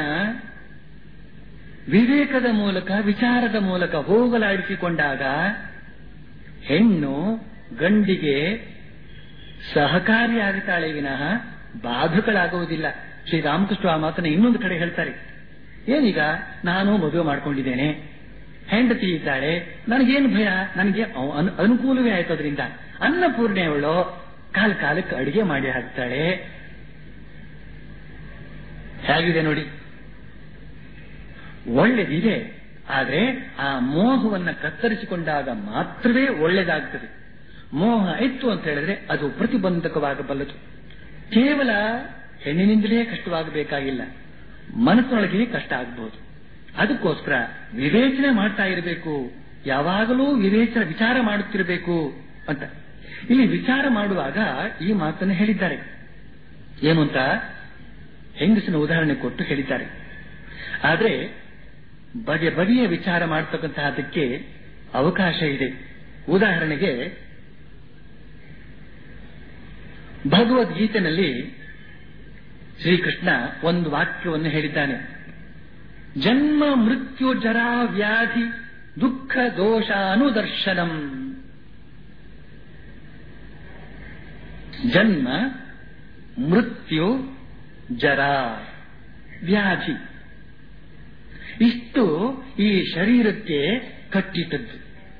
ವಿವೇಕದ ಮೂಲಕ ವಿಚಾರದ ಮೂಲಕ ಹೋಗಲಾಡಿಸಿಕೊಂಡಾಗ ಹೆಣ್ಣು ಗಂಡಿಗೆ ಸಹಕಾರಿಯಾಗುತ್ತಾಳೆ ವಿನಃ ಬಾಧಕಳಾಗುವುದಿಲ್ಲ ಶ್ರೀರಾಮಕೃಷ್ಣ ಆ ಮಾತನ್ನ ಇನ್ನೊಂದು ಕಡೆ ಹೇಳ್ತಾರೆ ಏನೀಗ ನಾನು ಮದುವೆ ಮಾಡ್ಕೊಂಡಿದ್ದೇನೆ ಹೆಂಡತಿ ಇದ್ದಾಳೆ ನನಗೇನು ಭಯ ನನಗೆ ಅವ್- ಅನು- ಅನುಕೂಲವೇ ಆಯ್ತು ಅದರಿಂದ ಅನ್ನಪೂರ್ಣೆಯವಳು ಕಾಲ ಕಾಲಕ್ಕೆ ಅಡಿಗೆ ಮಾಡಿ ಹಾಕ್ತಾಳೆ ಹೇಗಿದೆ ನೋಡಿ ಒಳ್ಳೆದಿದೆ ಆದ್ರೆ ಆ ಮೋಹವನ್ನ ಕತ್ತರಿಸಿಕೊಂಡಾಗ ಮಾತ್ರವೇ ಒಳ್ಳೆದಾಗ್ತದೆ ಮೋಹ ಇತ್ತು ಅಂತ ಹೇಳಿದ್ರೆ ಅದು ಪ್ರತಿಬಂಧಕವಾಗಬಲ್ಲದು ಕೇವಲ ಹೆಣ್ಣಿನಿಂದಲೇ ಕಷ್ಟವಾಗಬೇಕಾಗಿಲ್ಲ ಮನಸ್ಸಿನೊಳಗೆ ಕಷ್ಟ ಆಗಬಹುದು ಅದಕ್ಕೋಸ್ಕರ ವಿವೇಚನೆ ಮಾಡ್ತಾ ಇರಬೇಕು ಯಾವಾಗಲೂ ವಿವೇಚನ ವಿಚಾರ ಮಾಡುತ್ತಿರಬೇಕು ಅಂತ ಇಲ್ಲಿ ವಿಚಾರ ಮಾಡುವಾಗ ಈ ಮಾತನ್ನು ಹೇಳಿದ್ದಾರೆ ಏನು ಅಂತ ಹೆಂಗಸಿನ ಉದಾಹರಣೆ ಕೊಟ್ಟು ಹೇಳಿದ್ದಾರೆ ಆದ್ರೆ ಬಗೆ ಬಗೆಯ ವಿಚಾರ ಮಾಡತಕ್ಕಂತಹದಕ್ಕೆ ಅವಕಾಶ ಇದೆ ಉದಾಹರಣೆಗೆ ಭಗವದ್ಗೀತೆನಲ್ಲಿ ಶ್ರೀಕೃಷ್ಣ ಒಂದು ವಾಕ್ಯವನ್ನು ಹೇಳಿದ್ದಾನೆ ಜನ್ಮ ಮೃತ್ಯು ಜರಾ ವ್ಯಾಧಿ ದುಃಖ ದೋಷ ಅನುದರ್ಶನಂ ಜನ್ಮ ಮೃತ್ಯು ಜರಾ ವ್ಯಾಧಿ ಇಷ್ಟು ಈ ಶರೀರಕ್ಕೆ ಕಟ್ಟಿಟ್ಟದ್ದು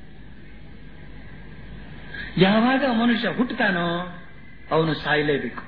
ಯಾವಾಗ ಮನುಷ್ಯ ಹುಟ್ಟುತ್ತಾನೋ ಅವನು ಸಾಯಲೇಬೇಕು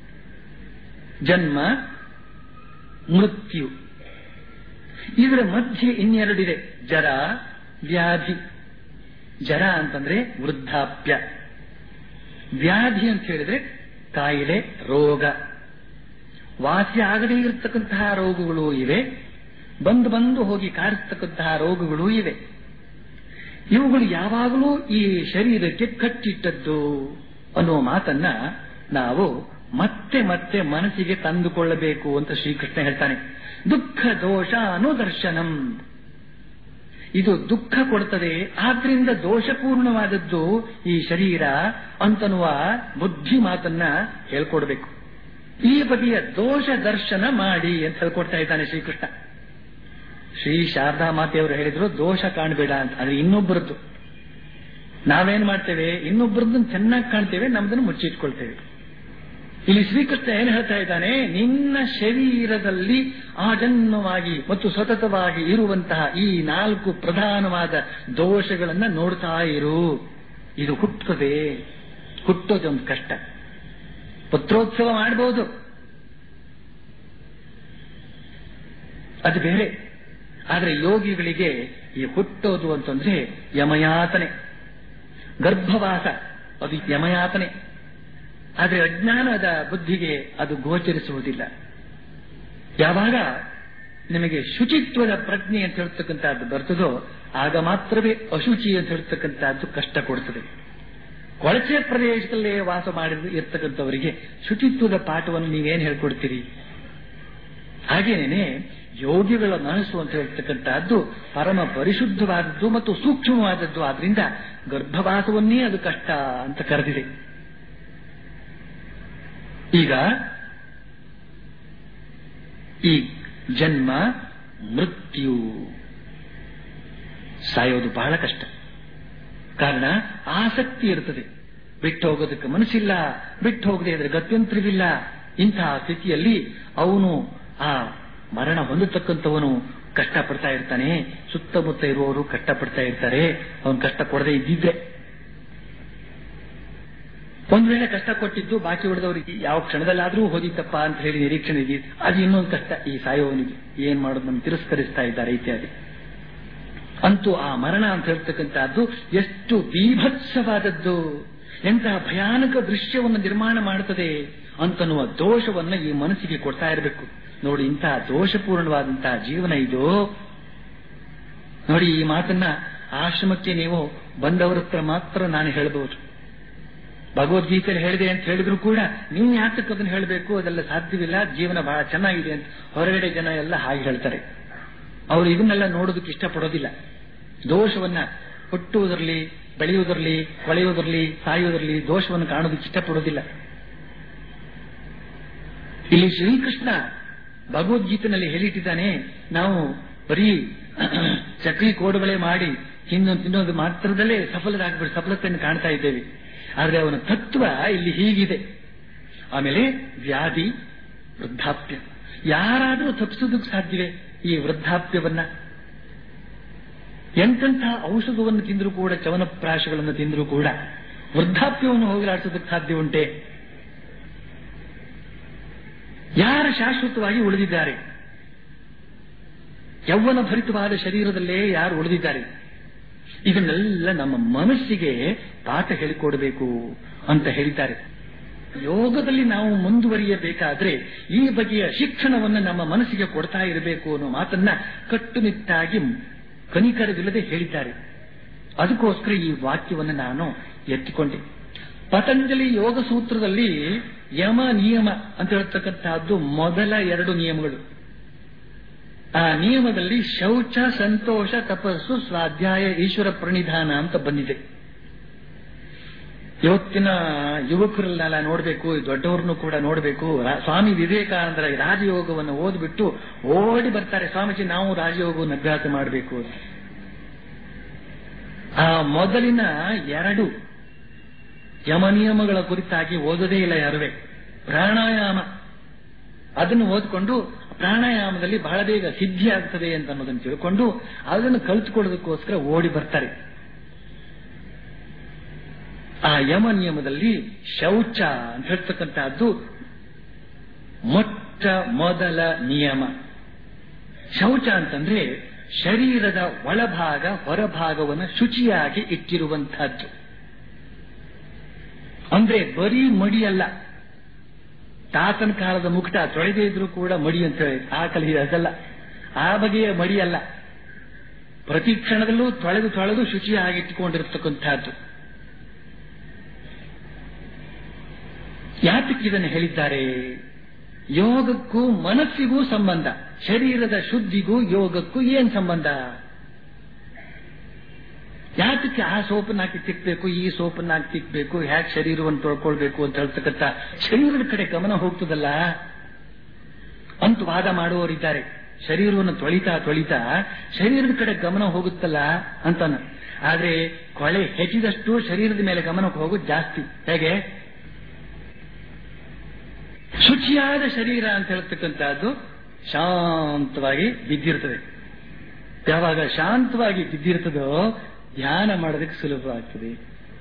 ಜನ್ಮ ಮೃತ್ಯು ಇದರ ಮಧ್ಯೆ ಇನ್ನೆರಡಿದೆ ಜರ ವ್ಯಾಧಿ ಜರ ಅಂತಂದ್ರೆ ವೃದ್ಧಾಪ್ಯ ವ್ಯಾಧಿ ಅಂತ ಹೇಳಿದ್ರೆ ಕಾಯಿಲೆ ರೋಗ ವಾಸಿ ಆಗದೇ ಇರತಕ್ಕಂತಹ ರೋಗಗಳು ಇವೆ ಬಂದು ಬಂದು ಹೋಗಿ ಕಾಡಿಸ್ತಕ್ಕಂತಹ ರೋಗಗಳು ಇವೆ ಇವುಗಳು ಯಾವಾಗಲೂ ಈ ಶರೀರಕ್ಕೆ ಕಟ್ಟಿಟ್ಟದ್ದು ಅನ್ನುವ ಮಾತನ್ನ ನಾವು ಮತ್ತೆ ಮತ್ತೆ ಮನಸ್ಸಿಗೆ ತಂದುಕೊಳ್ಳಬೇಕು ಅಂತ ಶ್ರೀಕೃಷ್ಣ ಹೇಳ್ತಾನೆ ದುಃಖ ದೋಷ ಅನುದರ್ಶನಂ ಇದು ದುಃಖ ಕೊಡ್ತದೆ ಆದ್ರಿಂದ ದೋಷಪೂರ್ಣವಾದದ್ದು ಈ ಶರೀರ ಅಂತನ್ನುವ ಬುದ್ಧಿ ಮಾತನ್ನ ಹೇಳ್ಕೊಡ್ಬೇಕು ಈ ಬಗೆಯ ದೋಷ ದರ್ಶನ ಮಾಡಿ ಅಂತ ಹೇಳ್ಕೊಡ್ತಾ ಇದ್ದಾನೆ ಶ್ರೀಕೃಷ್ಣ ಶ್ರೀ ಶಾರದಾ ಮಾತೆಯವರು ಹೇಳಿದ್ರು ದೋಷ ಕಾಣಬೇಡ ಅಂತ ಅದು ಇನ್ನೊಬ್ಬರದ್ದು ನಾವೇನ್ ಮಾಡ್ತೇವೆ ಇನ್ನೊಬ್ಬರದ್ದು ಚೆನ್ನಾಗಿ ಕಾಣ್ತೇವೆ ನಮ್ದನ್ನು ಮುಚ್ಚಿಟ್ಕೊಳ್ತೇವೆ ಇಲ್ಲಿ ಶ್ರೀಕೃಷ್ಣ ಏನು ಹೇಳ್ತಾ ಇದ್ದಾನೆ ನಿನ್ನ ಶರೀರದಲ್ಲಿ ಆಜನ್ಮವಾಗಿ ಮತ್ತು ಸತತವಾಗಿ ಇರುವಂತಹ ಈ ನಾಲ್ಕು ಪ್ರಧಾನವಾದ ದೋಷಗಳನ್ನ ನೋಡ್ತಾ ಇರು ಇದು ಹುಟ್ಟುತ್ತದೆ ಹುಟ್ಟೋದೊಂದು ಕಷ್ಟ ಪುತ್ರೋತ್ಸವ ಮಾಡಬಹುದು ಅದು ಬೇರೆ ಆದ್ರೆ ಯೋಗಿಗಳಿಗೆ ಈ ಹುಟ್ಟೋದು ಅಂತಂದ್ರೆ ಯಮಯಾತನೆ ಗರ್ಭವಾಸ ಅದು ಯಮಯಾತನೆ ಆದ್ರೆ ಅಜ್ಞಾನದ ಬುದ್ಧಿಗೆ ಅದು ಗೋಚರಿಸುವುದಿಲ್ಲ ಯಾವಾಗ ನಿಮಗೆ ಶುಚಿತ್ವದ ಪ್ರಜ್ಞೆ ಅಂತ ಹೇಳ್ತಕ್ಕಂಥದ್ದು ಬರ್ತದೋ ಆಗ ಮಾತ್ರವೇ ಅಶುಚಿ ಅಂತ ಹೇಳ್ತಕ್ಕಂಥದ್ದು ಕಷ್ಟ ಕೊಡ್ತದೆ ಕೊಳಚೆ ಪ್ರದೇಶದಲ್ಲೇ ವಾಸ ಮಾಡಿ ಇರ್ತಕ್ಕಂಥವರಿಗೆ ಶುಚಿತ್ವದ ಪಾಠವನ್ನು ನೀವೇನು ಹೇಳ್ಕೊಡ್ತೀರಿ ಹಾಗೇನೇನೆ ಯೋಗಿಗಳ ಮನಸ್ಸು ಅಂತ ಹೇಳ್ತಕ್ಕಂಥದ್ದು ಪರಮ ಪರಿಶುದ್ಧವಾದದ್ದು ಮತ್ತು ಸೂಕ್ಷ್ಮವಾದದ್ದು ಆದ್ರಿಂದ ಗರ್ಭವಾಸವನ್ನೇ ಅದು ಕಷ್ಟ ಅಂತ ಕರೆದಿದೆ ಈಗ ಈ ಜನ್ಮ ಮೃತ್ಯು ಸಾಯೋದು ಬಹಳ ಕಷ್ಟ ಕಾರಣ ಆಸಕ್ತಿ ಇರ್ತದೆ ಬಿಟ್ಟು ಹೋಗೋದಕ್ಕೆ ಮನಸ್ಸಿಲ್ಲ ಬಿಟ್ಟು ಹೋಗದೆ ಇದ್ರೆ ಗತ್ಯಂತರವಿಲ್ಲ ಇಂತಹ ಸ್ಥಿತಿಯಲ್ಲಿ ಅವನು ಆ ಮರಣ ಹೊಂದತಕ್ಕಂಥವನು ಕಷ್ಟಪಡ್ತಾ ಇರ್ತಾನೆ ಸುತ್ತಮುತ್ತ ಇರುವವರು ಕಷ್ಟಪಡ್ತಾ ಇರ್ತಾರೆ ಅವನು ಕಷ್ಟ ಕೊಡದೆ ಇದ್ದಿದ್ರೆ ಒಂದ್ ವೇಳೆ ಕಷ್ಟ ಕೊಟ್ಟಿದ್ದು ಬಾಕಿ ಉಳಿದವರಿಗೆ ಯಾವ ಕ್ಷಣದಲ್ಲಾದ್ರೂ ಹೋದಿತ್ತಪ್ಪ ಅಂತ ಹೇಳಿ ನಿರೀಕ್ಷಣೆ ಇದೆ ಅದು ಇನ್ನೊಂದು ಕಷ್ಟ ಈ ಸಾಯೋವನಿಗೆ ಏನ್ ಮಾಡೋದು ನಮ್ಗೆ ತಿರಸ್ಕರಿಸ್ತಾ ಇದ್ದಾರೆ ಇತ್ಯಾದಿ ಅಂತೂ ಆ ಮರಣ ಅಂತ ಹೇಳ್ತಕ್ಕಂಥದ್ದು ಎಷ್ಟು ಬೀಭತ್ಸವಾದದ್ದು ಎಂತಹ ಭಯಾನಕ ದೃಶ್ಯವನ್ನು ನಿರ್ಮಾಣ ಮಾಡುತ್ತದೆ ಅಂತನ್ನುವ ದೋಷವನ್ನ ಈ ಮನಸ್ಸಿಗೆ ಕೊಡ್ತಾ ಇರಬೇಕು ನೋಡಿ ಇಂತಹ ದೋಷಪೂರ್ಣವಾದಂತಹ ಜೀವನ ಇದು ನೋಡಿ ಈ ಮಾತನ್ನ ಆಶ್ರಮಕ್ಕೆ ನೀವು ಬಂದವರ ಹತ್ರ ಮಾತ್ರ ನಾನು ಹೇಳಬಹುದು ಭಗವದ್ಗೀತೆಯಲ್ಲಿ ಹೇಳಿದೆ ಅಂತ ಹೇಳಿದ್ರು ಕೂಡ ನೀವು ಯಾತಕ್ಕೆ ಅದನ್ನು ಹೇಳಬೇಕು ಅದೆಲ್ಲ ಸಾಧ್ಯವಿಲ್ಲ ಜೀವನ ಬಹಳ ಚೆನ್ನಾಗಿದೆ ಅಂತ ಹೊರಗಡೆ ಜನ ಎಲ್ಲ ಹಾಗೆ ಹೇಳ್ತಾರೆ ಅವರು ಇದನ್ನೆಲ್ಲ ನೋಡೋದಕ್ಕೆ ಇಷ್ಟಪಡೋದಿಲ್ಲ ದೋಷವನ್ನ ಹುಟ್ಟುವುದರಲ್ಲಿ ಬೆಳೆಯುವುದರಲ್ಲಿ ಕೊಳೆಯುವುದರಲ್ಲಿ ಸಾಯುವುದರಲ್ಲಿ ದೋಷವನ್ನು ಕಾಣೋದಕ್ಕೆ ಇಷ್ಟಪಡೋದಿಲ್ಲ ಇಲ್ಲಿ ಶ್ರೀಕೃಷ್ಣ ಭಗವದ್ಗೀತೆನಲ್ಲಿ ಹೇಳಿಟ್ಟಿದ್ದಾನೆ ನಾವು ಬರೀ ಚಕ್ರಿ ಕೋಡುಗಳೇ ಮಾಡಿ ಇನ್ನೊಂದು ತಿನ್ನೋದು ಮಾತ್ರದಲ್ಲೇ ಸಫಲರಾಗ್ಬಿಟ್ಟು ಸಫಲತೆಯನ್ನು ಕಾಣ್ತಾ ಇದ್ದೇವೆ ಆದ್ರೆ ಅವನ ತತ್ವ ಇಲ್ಲಿ ಹೀಗಿದೆ ಆಮೇಲೆ ವ್ಯಾಧಿ ವೃದ್ಧಾಪ್ಯ ಯಾರಾದರೂ ತಪ್ಪಿಸೋದಕ್ಕೆ ಸಾಧ್ಯವೇ ಈ ವೃದ್ಧಾಪ್ಯವನ್ನ ಎಂತೆಂತಹ ಔಷಧವನ್ನು ತಿಂದರೂ ಕೂಡ ಚವನಪ್ರಾಶಗಳನ್ನು ತಿಂದರೂ ಕೂಡ ವೃದ್ಧಾಪ್ಯವನ್ನು ಹೋಗಲಾಡಿಸೋದಕ್ಕೆ ಸಾಧ್ಯ ಉಂಟೆ ಯಾರು ಶಾಶ್ವತವಾಗಿ ಉಳಿದಿದ್ದಾರೆ ಯೌವನ ಭರಿತವಾದ ಶರೀರದಲ್ಲೇ ಯಾರು ಉಳಿದಿದ್ದಾರೆ ಇದನ್ನೆಲ್ಲ ನಮ್ಮ ಮನಸ್ಸಿಗೆ ಪಾಠ ಹೇಳಿಕೊಡಬೇಕು ಅಂತ ಹೇಳಿದ್ದಾರೆ ಯೋಗದಲ್ಲಿ ನಾವು ಮುಂದುವರಿಯಬೇಕಾದ್ರೆ ಈ ಬಗೆಯ ಶಿಕ್ಷಣವನ್ನು ನಮ್ಮ ಮನಸ್ಸಿಗೆ ಕೊಡ್ತಾ ಇರಬೇಕು ಅನ್ನೋ ಮಾತನ್ನ ಕಟ್ಟುನಿಟ್ಟಾಗಿ ಕನಿಕರವಿಲ್ಲದೆ ಹೇಳಿದ್ದಾರೆ ಅದಕ್ಕೋಸ್ಕರ ಈ ವಾಕ್ಯವನ್ನು ನಾನು ಎತ್ತಿಕೊಂಡೆ ಪತಂಜಲಿ ಯೋಗ ಸೂತ್ರದಲ್ಲಿ ಯಮ ನಿಯಮ ಅಂತ ಹೇಳ್ತಕ್ಕಂತಹದ್ದು ಮೊದಲ ಎರಡು ನಿಯಮಗಳು ಆ ನಿಯಮದಲ್ಲಿ ಶೌಚ ಸಂತೋಷ ತಪಸ್ಸು ಸ್ವಾಧ್ಯಾಯ ಈಶ್ವರ ಪ್ರಣಿಧಾನ ಅಂತ ಬಂದಿದೆ ಇವತ್ತಿನ ಯುವಕರನ್ನೆಲ್ಲ ನೋಡಬೇಕು ದೊಡ್ಡವ್ರನ್ನು ಕೂಡ ನೋಡಬೇಕು ಸ್ವಾಮಿ ವಿವೇಕಾನಂದರ ರಾಜಯೋಗವನ್ನು ಓದ್ಬಿಟ್ಟು ಓಡಿ ಬರ್ತಾರೆ ಸ್ವಾಮೀಜಿ ನಾವು ರಾಜಯೋಗವನ್ನು ಅಭ್ಯಾಸ ಮಾಡಬೇಕು ಆ ಮೊದಲಿನ ಎರಡು ಯಮ ನಿಯಮಗಳ ಕುರಿತಾಗಿ ಓದೋದೇ ಇಲ್ಲ ಯಾರುವೆ ಪ್ರಾಣಾಯಾಮ ಅದನ್ನು ಓದ್ಕೊಂಡು ಪ್ರಾಣಾಯಾಮದಲ್ಲಿ ಬಹಳ ಬೇಗ ಸಿದ್ಧಿ ಆಗ್ತದೆ ಅಂತ ಅನ್ನೋದನ್ನು ತಿಳ್ಕೊಂಡು ಅದನ್ನು ಕಲಿತುಕೊಳ್ಳೋದಕ್ಕೋಸ್ಕರ ಓಡಿ ಬರ್ತಾರೆ ಆ ಯಮ ನಿಯಮದಲ್ಲಿ ಶೌಚ ಅಂತ ಹೇಳ್ತಕ್ಕಂತಹದ್ದು ಮೊಟ್ಟ ಮೊದಲ ನಿಯಮ ಶೌಚ ಅಂತಂದ್ರೆ ಶರೀರದ ಒಳಭಾಗ ಹೊರಭಾಗವನ್ನು ಶುಚಿಯಾಗಿ ಇಟ್ಟಿರುವಂತಹದ್ದು ಅಂದ್ರೆ ಬರೀ ಮಡಿಯಲ್ಲ ತಾತನ ಕಾಲದ ಮುಕ್ತ ತೊಳೆದೇ ಇದ್ರೂ ಕೂಡ ಮಡಿ ಅಂತ ಹೇಳಿ ಆ ಕಲಿ ಅದಲ್ಲ ಆ ಬಗೆಯ ಮಡಿ ಅಲ್ಲ ಪ್ರತಿ ಕ್ಷಣದಲ್ಲೂ ತೊಳೆದು ತೊಳೆದು ಶುಚಿಯಾಗಿಟ್ಟುಕೊಂಡಿರತಕ್ಕಂಥದ್ದು ಯಾತಕ್ಕೆ ಇದನ್ನು ಹೇಳಿದ್ದಾರೆ ಯೋಗಕ್ಕೂ ಮನಸ್ಸಿಗೂ ಸಂಬಂಧ ಶರೀರದ ಶುದ್ಧಿಗೂ ಯೋಗಕ್ಕೂ ಏನ್ ಸಂಬಂಧ ಯಾತಕ್ಕೆ ಆ ಸೋಪನ್ನ ಹಾಕಿ ತಿಕ್ಬೇಕು ಈ ಸೋಪನ್ನ ಹಾಕಿ ತಿಕ್ಬೇಕು ಹ್ಯಾಕ್ ಶರೀರವನ್ನು ತೊಳ್ಕೊಳ್ಬೇಕು ಅಂತ ಹೇಳ್ತಕ್ಕಂಥ ಶರೀರದ ಕಡೆ ಗಮನ ಹೋಗ್ತದಲ್ಲ ಅಂತ ವಾದ ಮಾಡುವವರಿದ್ದಾರೆ ಶರೀರವನ್ನು ತೊಳಿತಾ ತೊಳಿತಾ ಶರೀರದ ಕಡೆ ಗಮನ ಹೋಗುತ್ತಲ್ಲ ಅಂತಾನ ಆದ್ರೆ ಕೊಳೆ ಹೆಚ್ಚಿದಷ್ಟು ಶರೀರದ ಮೇಲೆ ಗಮನಕ್ಕೆ ಹೋಗೋದು ಜಾಸ್ತಿ ಹೇಗೆ ಶುಚಿಯಾದ ಶರೀರ ಅಂತ ಹೇಳ್ತಕ್ಕಂಥದ್ದು ಶಾಂತವಾಗಿ ಬಿದ್ದಿರ್ತದೆ ಯಾವಾಗ ಶಾಂತವಾಗಿ ಬಿದ್ದಿರ್ತದೋ ಧ್ಯಾನ ಮಾಡೋದಕ್ಕೆ ಸುಲಭವಾಗ್ತದೆ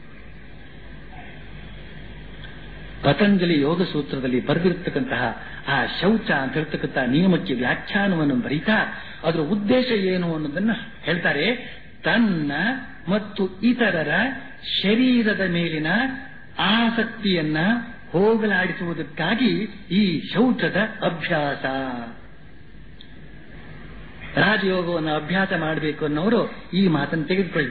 ಪತಂಜಲಿ ಯೋಗ ಸೂತ್ರದಲ್ಲಿ ಬರೆದಿರ್ತಕ್ಕಂತಹ ಆ ಶೌಚ ಅಂತ ಹೇಳ್ತಕ್ಕಂತಹ ನಿಯಮಕ್ಕೆ ವ್ಯಾಖ್ಯಾನವನ್ನು ಬರೀತಾ ಅದರ ಉದ್ದೇಶ ಏನು ಅನ್ನೋದನ್ನ ಹೇಳ್ತಾರೆ ತನ್ನ ಮತ್ತು ಇತರರ ಶರೀರದ ಮೇಲಿನ ಆಸಕ್ತಿಯನ್ನ ಹೋಗಲಾಡಿಸುವುದಕ್ಕಾಗಿ ಈ ಶೌಚದ ಅಭ್ಯಾಸ ರಾಜಯೋಗವನ್ನು ಅಭ್ಯಾಸ ಮಾಡಬೇಕು ಅನ್ನೋರು ಈ ಮಾತನ್ನು ತೆಗೆದುಕೊಳ್ಳಿ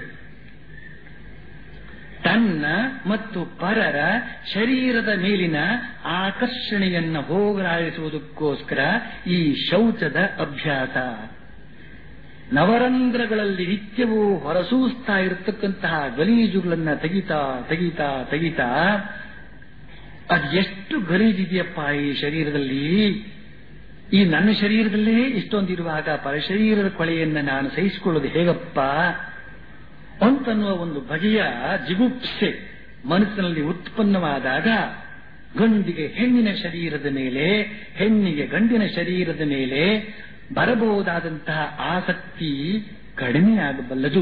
ತನ್ನ ಮತ್ತು ಪರರ ಶರೀರದ ಮೇಲಿನ ಆಕರ್ಷಣೆಯನ್ನು ಹೋಗಲಾಡಿಸುವುದಕ್ಕೋಸ್ಕರ ಈ ಶೌಚದ ಅಭ್ಯಾಸ ನವರಂಧ್ರಗಳಲ್ಲಿ ನಿತ್ಯವೂ ಹೊರಸೂಸ್ತಾ ಇರತಕ್ಕಂತಹ ಗಲೀಜುಗಳನ್ನ ತೆಗಿತಾ ತೆಗಿತಾ ತೆಗಿತಾ ಅದು ಎಷ್ಟು ಗಲೀಜಿದೆಯಪ್ಪ ಈ ಶರೀರದಲ್ಲಿ ಈ ನನ್ನ ಶರೀರದಲ್ಲೇ ಇಷ್ಟೊಂದಿರುವಾಗ ಪರಶರೀರದ ಕೊಳೆಯನ್ನ ನಾನು ಸಹಿಸಿಕೊಳ್ಳೋದು ಹೇಗಪ್ಪ ಅಂತನ್ನುವ ಒಂದು ಬಗೆಯ ಜಿಗುಪ್ಸೆ ಮನಸ್ಸಿನಲ್ಲಿ ಉತ್ಪನ್ನವಾದಾಗ ಗಂಡಿಗೆ ಹೆಣ್ಣಿನ ಶರೀರದ ಮೇಲೆ ಹೆಣ್ಣಿಗೆ ಗಂಡಿನ ಶರೀರದ ಮೇಲೆ ಬರಬಹುದಾದಂತಹ ಆಸಕ್ತಿ ಕಡಿಮೆಯಾಗಬಲ್ಲದು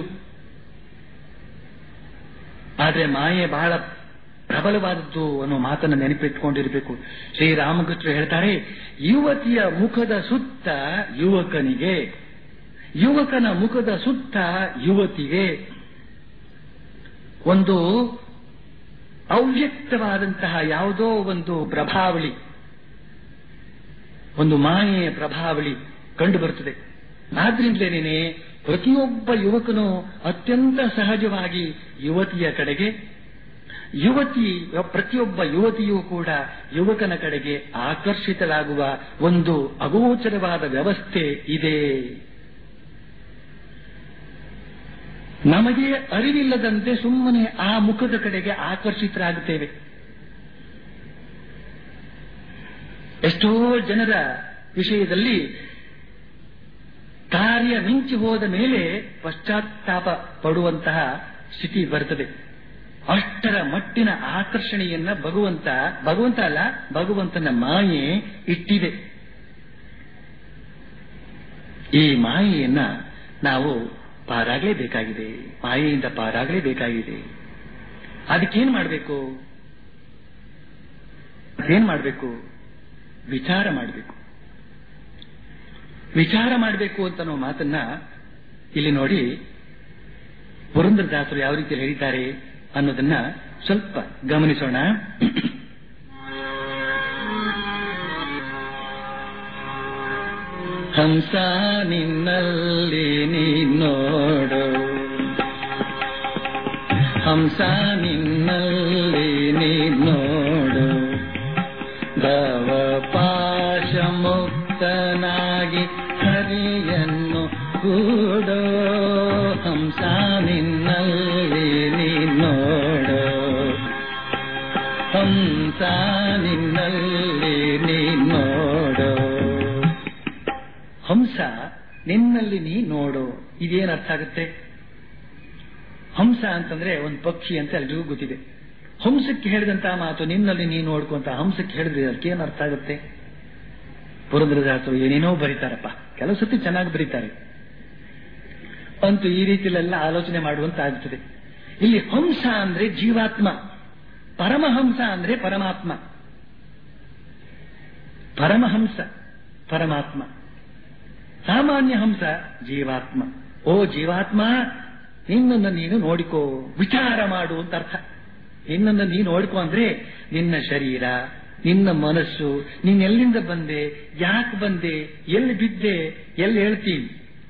ಆದರೆ ಮಾಯೆ ಬಹಳ ಪ್ರಬಲವಾದದ್ದು ಅನ್ನೋ ಮಾತನ್ನು ನೆನಪಿಟ್ಕೊಂಡಿರಬೇಕು ಶ್ರೀರಾಮಕೃಷ್ಣ ಹೇಳ್ತಾರೆ ಯುವತಿಯ ಮುಖದ ಸುತ್ತ ಯುವಕನಿಗೆ ಯುವಕನ ಮುಖದ ಸುತ್ತ ಯುವತಿಗೆ ಒಂದು ಅವ್ಯಕ್ತವಾದಂತಹ ಯಾವುದೋ ಒಂದು ಪ್ರಭಾವಳಿ ಒಂದು ಮಾಯೆಯ ಪ್ರಭಾವಳಿ ಕಂಡು ಬರುತ್ತದೆ ಆದ್ರಿಂದಲೇನೆ ಪ್ರತಿಯೊಬ್ಬ ಯುವಕನು ಅತ್ಯಂತ ಸಹಜವಾಗಿ ಯುವತಿಯ ಕಡೆಗೆ ಯುವತಿ ಪ್ರತಿಯೊಬ್ಬ ಯುವತಿಯೂ ಕೂಡ ಯುವಕನ ಕಡೆಗೆ ಆಕರ್ಷಿತರಾಗುವ ಒಂದು ಅಗೋಚರವಾದ ವ್ಯವಸ್ಥೆ ಇದೆ ನಮಗೆ ಅರಿವಿಲ್ಲದಂತೆ ಸುಮ್ಮನೆ ಆ ಮುಖದ ಕಡೆಗೆ ಆಕರ್ಷಿತರಾಗುತ್ತೇವೆ ಎಷ್ಟೋ ಜನರ ವಿಷಯದಲ್ಲಿ ಕಾರ್ಯ ಮಿಂಚಿ ಹೋದ ಮೇಲೆ ಪಶ್ಚಾತ್ತಾಪ ಪಡುವಂತಹ ಸ್ಥಿತಿ ಬರುತ್ತದೆ ಅಷ್ಟರ ಮಟ್ಟಿನ ಆಕರ್ಷಣೆಯನ್ನ ಭಗವಂತ ಭಗವಂತ ಅಲ್ಲ ಭಗವಂತನ ಮಾಯೆ ಇಟ್ಟಿದೆ ಈ ಮಾಯೆಯನ್ನ ನಾವು ಪಾರಾಗಲೇಬೇಕಾಗಿದೆ ಮಾಯೆಯಿಂದ ಪಾರಾಗಲೇಬೇಕಾಗಿದೆ ಅದಕ್ಕೇನ್ ಮಾಡಬೇಕು ಏನ್ ಮಾಡಬೇಕು ವಿಚಾರ ಮಾಡಬೇಕು ವಿಚಾರ ಮಾಡಬೇಕು ಅಂತ ನಾವು ಮಾತನ್ನ ಇಲ್ಲಿ ನೋಡಿ ಪುರಂದ್ರದಾಸರು ಯಾವ ರೀತಿ ಹೇಳಿದ್ದಾರೆ ಅನ್ನೋದನ್ನ ಸ್ವಲ್ಪ ಗಮನಿಸೋಣ ಹಂಸ ನಿನ್ನಲ್ಲಿ ನೀನೋಡು ಹಂಸ ನಿನ್ನಲ್ಲಿ ನೀನೋಡು ದವ ಪಾಶ ಮುಕ್ತನಾಗಿ ಹರಿಯನ್ನು ಕೂಡೋ ಹಂಸ ನಿನ್ನಲ್ಲಿ ನೀನೋಡು ಹಂಸ ನಿನ್ನಲ್ಲಿ ನೀನೋಡು ಹಂಸ ನಿನ್ನಲ್ಲಿ ನೀ ನೋಡು ಇದೇನ್ ಅರ್ಥ ಆಗುತ್ತೆ ಹಂಸ ಅಂತಂದ್ರೆ ಒಂದು ಪಕ್ಷಿ ಅಂತ ಎಲ್ರಿಗೂ ಗೊತ್ತಿದೆ ಹಂಸಕ್ಕೆ ಹೇಳಿದಂತಹ ಮಾತು ನಿನ್ನಲ್ಲಿ ನೀ ನೋಡ್ಕೊಂತ ಹಂಸಕ್ಕೆ ಹೇಳಿದ್ರೆ ಅದಕ್ಕೆ ಏನ್ ಅರ್ಥ ಆಗುತ್ತೆ ಪುರಂದ್ರದಾಸರು ಏನೇನೋ ಬರೀತಾರಪ್ಪ ಕೆಲವು ಸತಿ ಚೆನ್ನಾಗಿ ಬರೀತಾರೆ ಅಂತೂ ಈ ರೀತಿಲೆಲ್ಲ ಆಲೋಚನೆ ಮಾಡುವಂತ ಆಗ್ತದೆ ಇಲ್ಲಿ ಹಂಸ ಅಂದ್ರೆ ಜೀವಾತ್ಮ ಪರಮಹಂಸ ಅಂದ್ರೆ ಪರಮಾತ್ಮ ಪರಮಹಂಸ ಪರಮಾತ್ಮ ಸಾಮಾನ್ಯ ಹಂಸ ಜೀವಾತ್ಮ ಓ ಜೀವಾತ್ಮ ನಿನ್ನನ್ನು ನೀನು ನೋಡಿಕೋ ವಿಚಾರ ಮಾಡು ಅಂತ ಅರ್ಥ ನಿನ್ನನ್ನು ನೀನು ನೋಡಿಕೋ ಅಂದ್ರೆ ನಿನ್ನ ಶರೀರ ನಿನ್ನ ಮನಸ್ಸು ನೀನ್ ಎಲ್ಲಿಂದ ಬಂದೆ ಯಾಕೆ ಬಂದೆ ಎಲ್ಲಿ ಬಿದ್ದೆ ಎಲ್ಲಿ ಹೇಳ್ತೀನಿ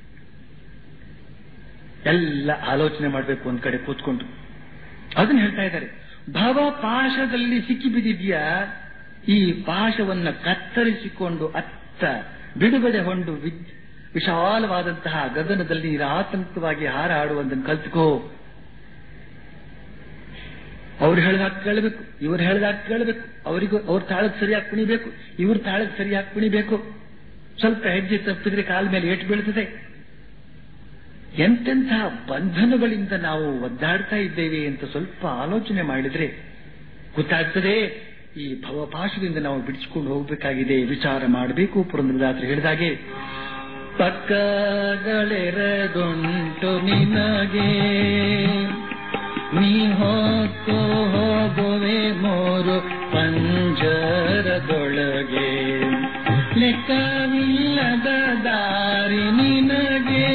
ಎಲ್ಲ ಆಲೋಚನೆ ಮಾಡಬೇಕು ಒಂದ್ ಕಡೆ ಕೂತ್ಕೊಂಡು ಅದನ್ನ ಹೇಳ್ತಾ ಇದ್ದಾರೆ ಭವ ಪಾಶದಲ್ಲಿ ಸಿಕ್ಕಿ ಬಿದ್ದಿದ್ಯಾ ಈ ಪಾಶವನ್ನ ಕತ್ತರಿಸಿಕೊಂಡು ಅತ್ತ ಬಿಡುಗಡೆ ಹೊಂಡು ವಿದ್- ವಿಶಾಲವಾದಂತಹ ಗಗನದಲ್ಲಿ ನಿರಾತಂಕವಾಗಿ ಹಾರಾಡುವಂದನ್ನು ಕಲ್ತ್ಕೋ ಅವ್ರು ಹೇಳಿದಾಗ ಕೇಳಬೇಕು ಇವ್ರು ಹೇಳಿದಾಗ ಕೇಳಬೇಕು ಅವರಿಗೂ ಅವ್ರ ತಾಳಕ್ಕೆ ಸರಿಯಾಗಿ ಕುಣಿಬೇಕು ಇವ್ರ ತಾಳಕ್ಕೆ ಸರಿಯಾಗಿ ಕುಣಿಬೇಕು ಸ್ವಲ್ಪ ಹೆಜ್ಜೆ ತಪ್ಪಿದ್ರೆ ಕಾಲ ಮೇಲೆ ಏಟು ಬೀಳ್ತದೆ ಎಂತೆಂಥ ಬಂಧನಗಳಿಂದ ನಾವು ಒದ್ದಾಡ್ತಾ ಇದ್ದೇವೆ ಅಂತ ಸ್ವಲ್ಪ ಆಲೋಚನೆ ಮಾಡಿದ್ರೆ ಗೊತ್ತಾಗ್ತದೆ ಈ ಭವಪಾಶದಿಂದ ನಾವು ಬಿಡಿಸಿಕೊಂಡು ಹೋಗಬೇಕಾಗಿದೆ ವಿಚಾರ ಮಾಡಬೇಕು ಪುರಂದ್ರದಾಸರು ಹೇಳಿದಾಗೆ ಪಕ್ಕಗಳೆರಡುಂಟು ನಿನಗೆ ನೀ ಹೊತ್ತು ಹೋಗುವೆ ಮೂರು ಪಂಜರದೊಳಗೆ ಲೆಕ್ಕವಿಲ್ಲದ ದಾರಿ ನಿನಗೆ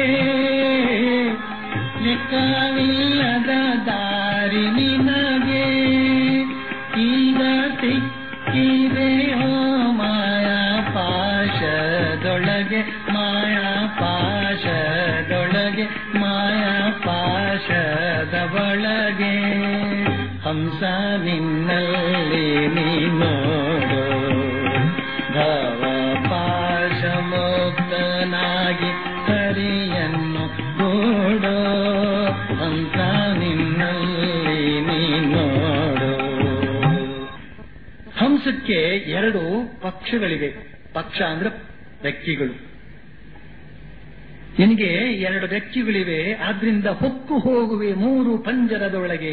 ಲೆಕ್ಕವಿಲ್ಲದ ದಾರಿ ನಿನಗೆ ಈಗ ಸಿಕ್ಕಿದೆ ಓ ಮಾಯಾ ಪಾಶದೊಳಗೆ ಮಾಯಾ ಪಾಶದೊಳಗೆ ಮಾಯಾ ಪಾಶದ ಒಳಗೆ ಹಂಸ ನಿನ್ನಲ್ಲಿ ನೀನೋಡು ಭವ ಪಾಶ ಮುಕ್ತನಾಗಿ ಹರಿಯನ್ನು ಕೂಡೋ ಹಂಸ ನಿನ್ನಲ್ಲಿ ನೀನೋಡು ಹಂಸಕ್ಕೆ ಎರಡು ಪಕ್ಷಗಳಿವೆ ಪಕ್ಷ ಅಂದ್ರೆ ವ್ಯಕ್ತಿಗಳು ನಿನಗೆ ಎರಡು ವ್ಯಕ್ತಿಗಳಿವೆ ಆದ್ರಿಂದ ಹೊಕ್ಕು ಹೋಗುವೆ ಮೂರು ಪಂಜರದೊಳಗೆ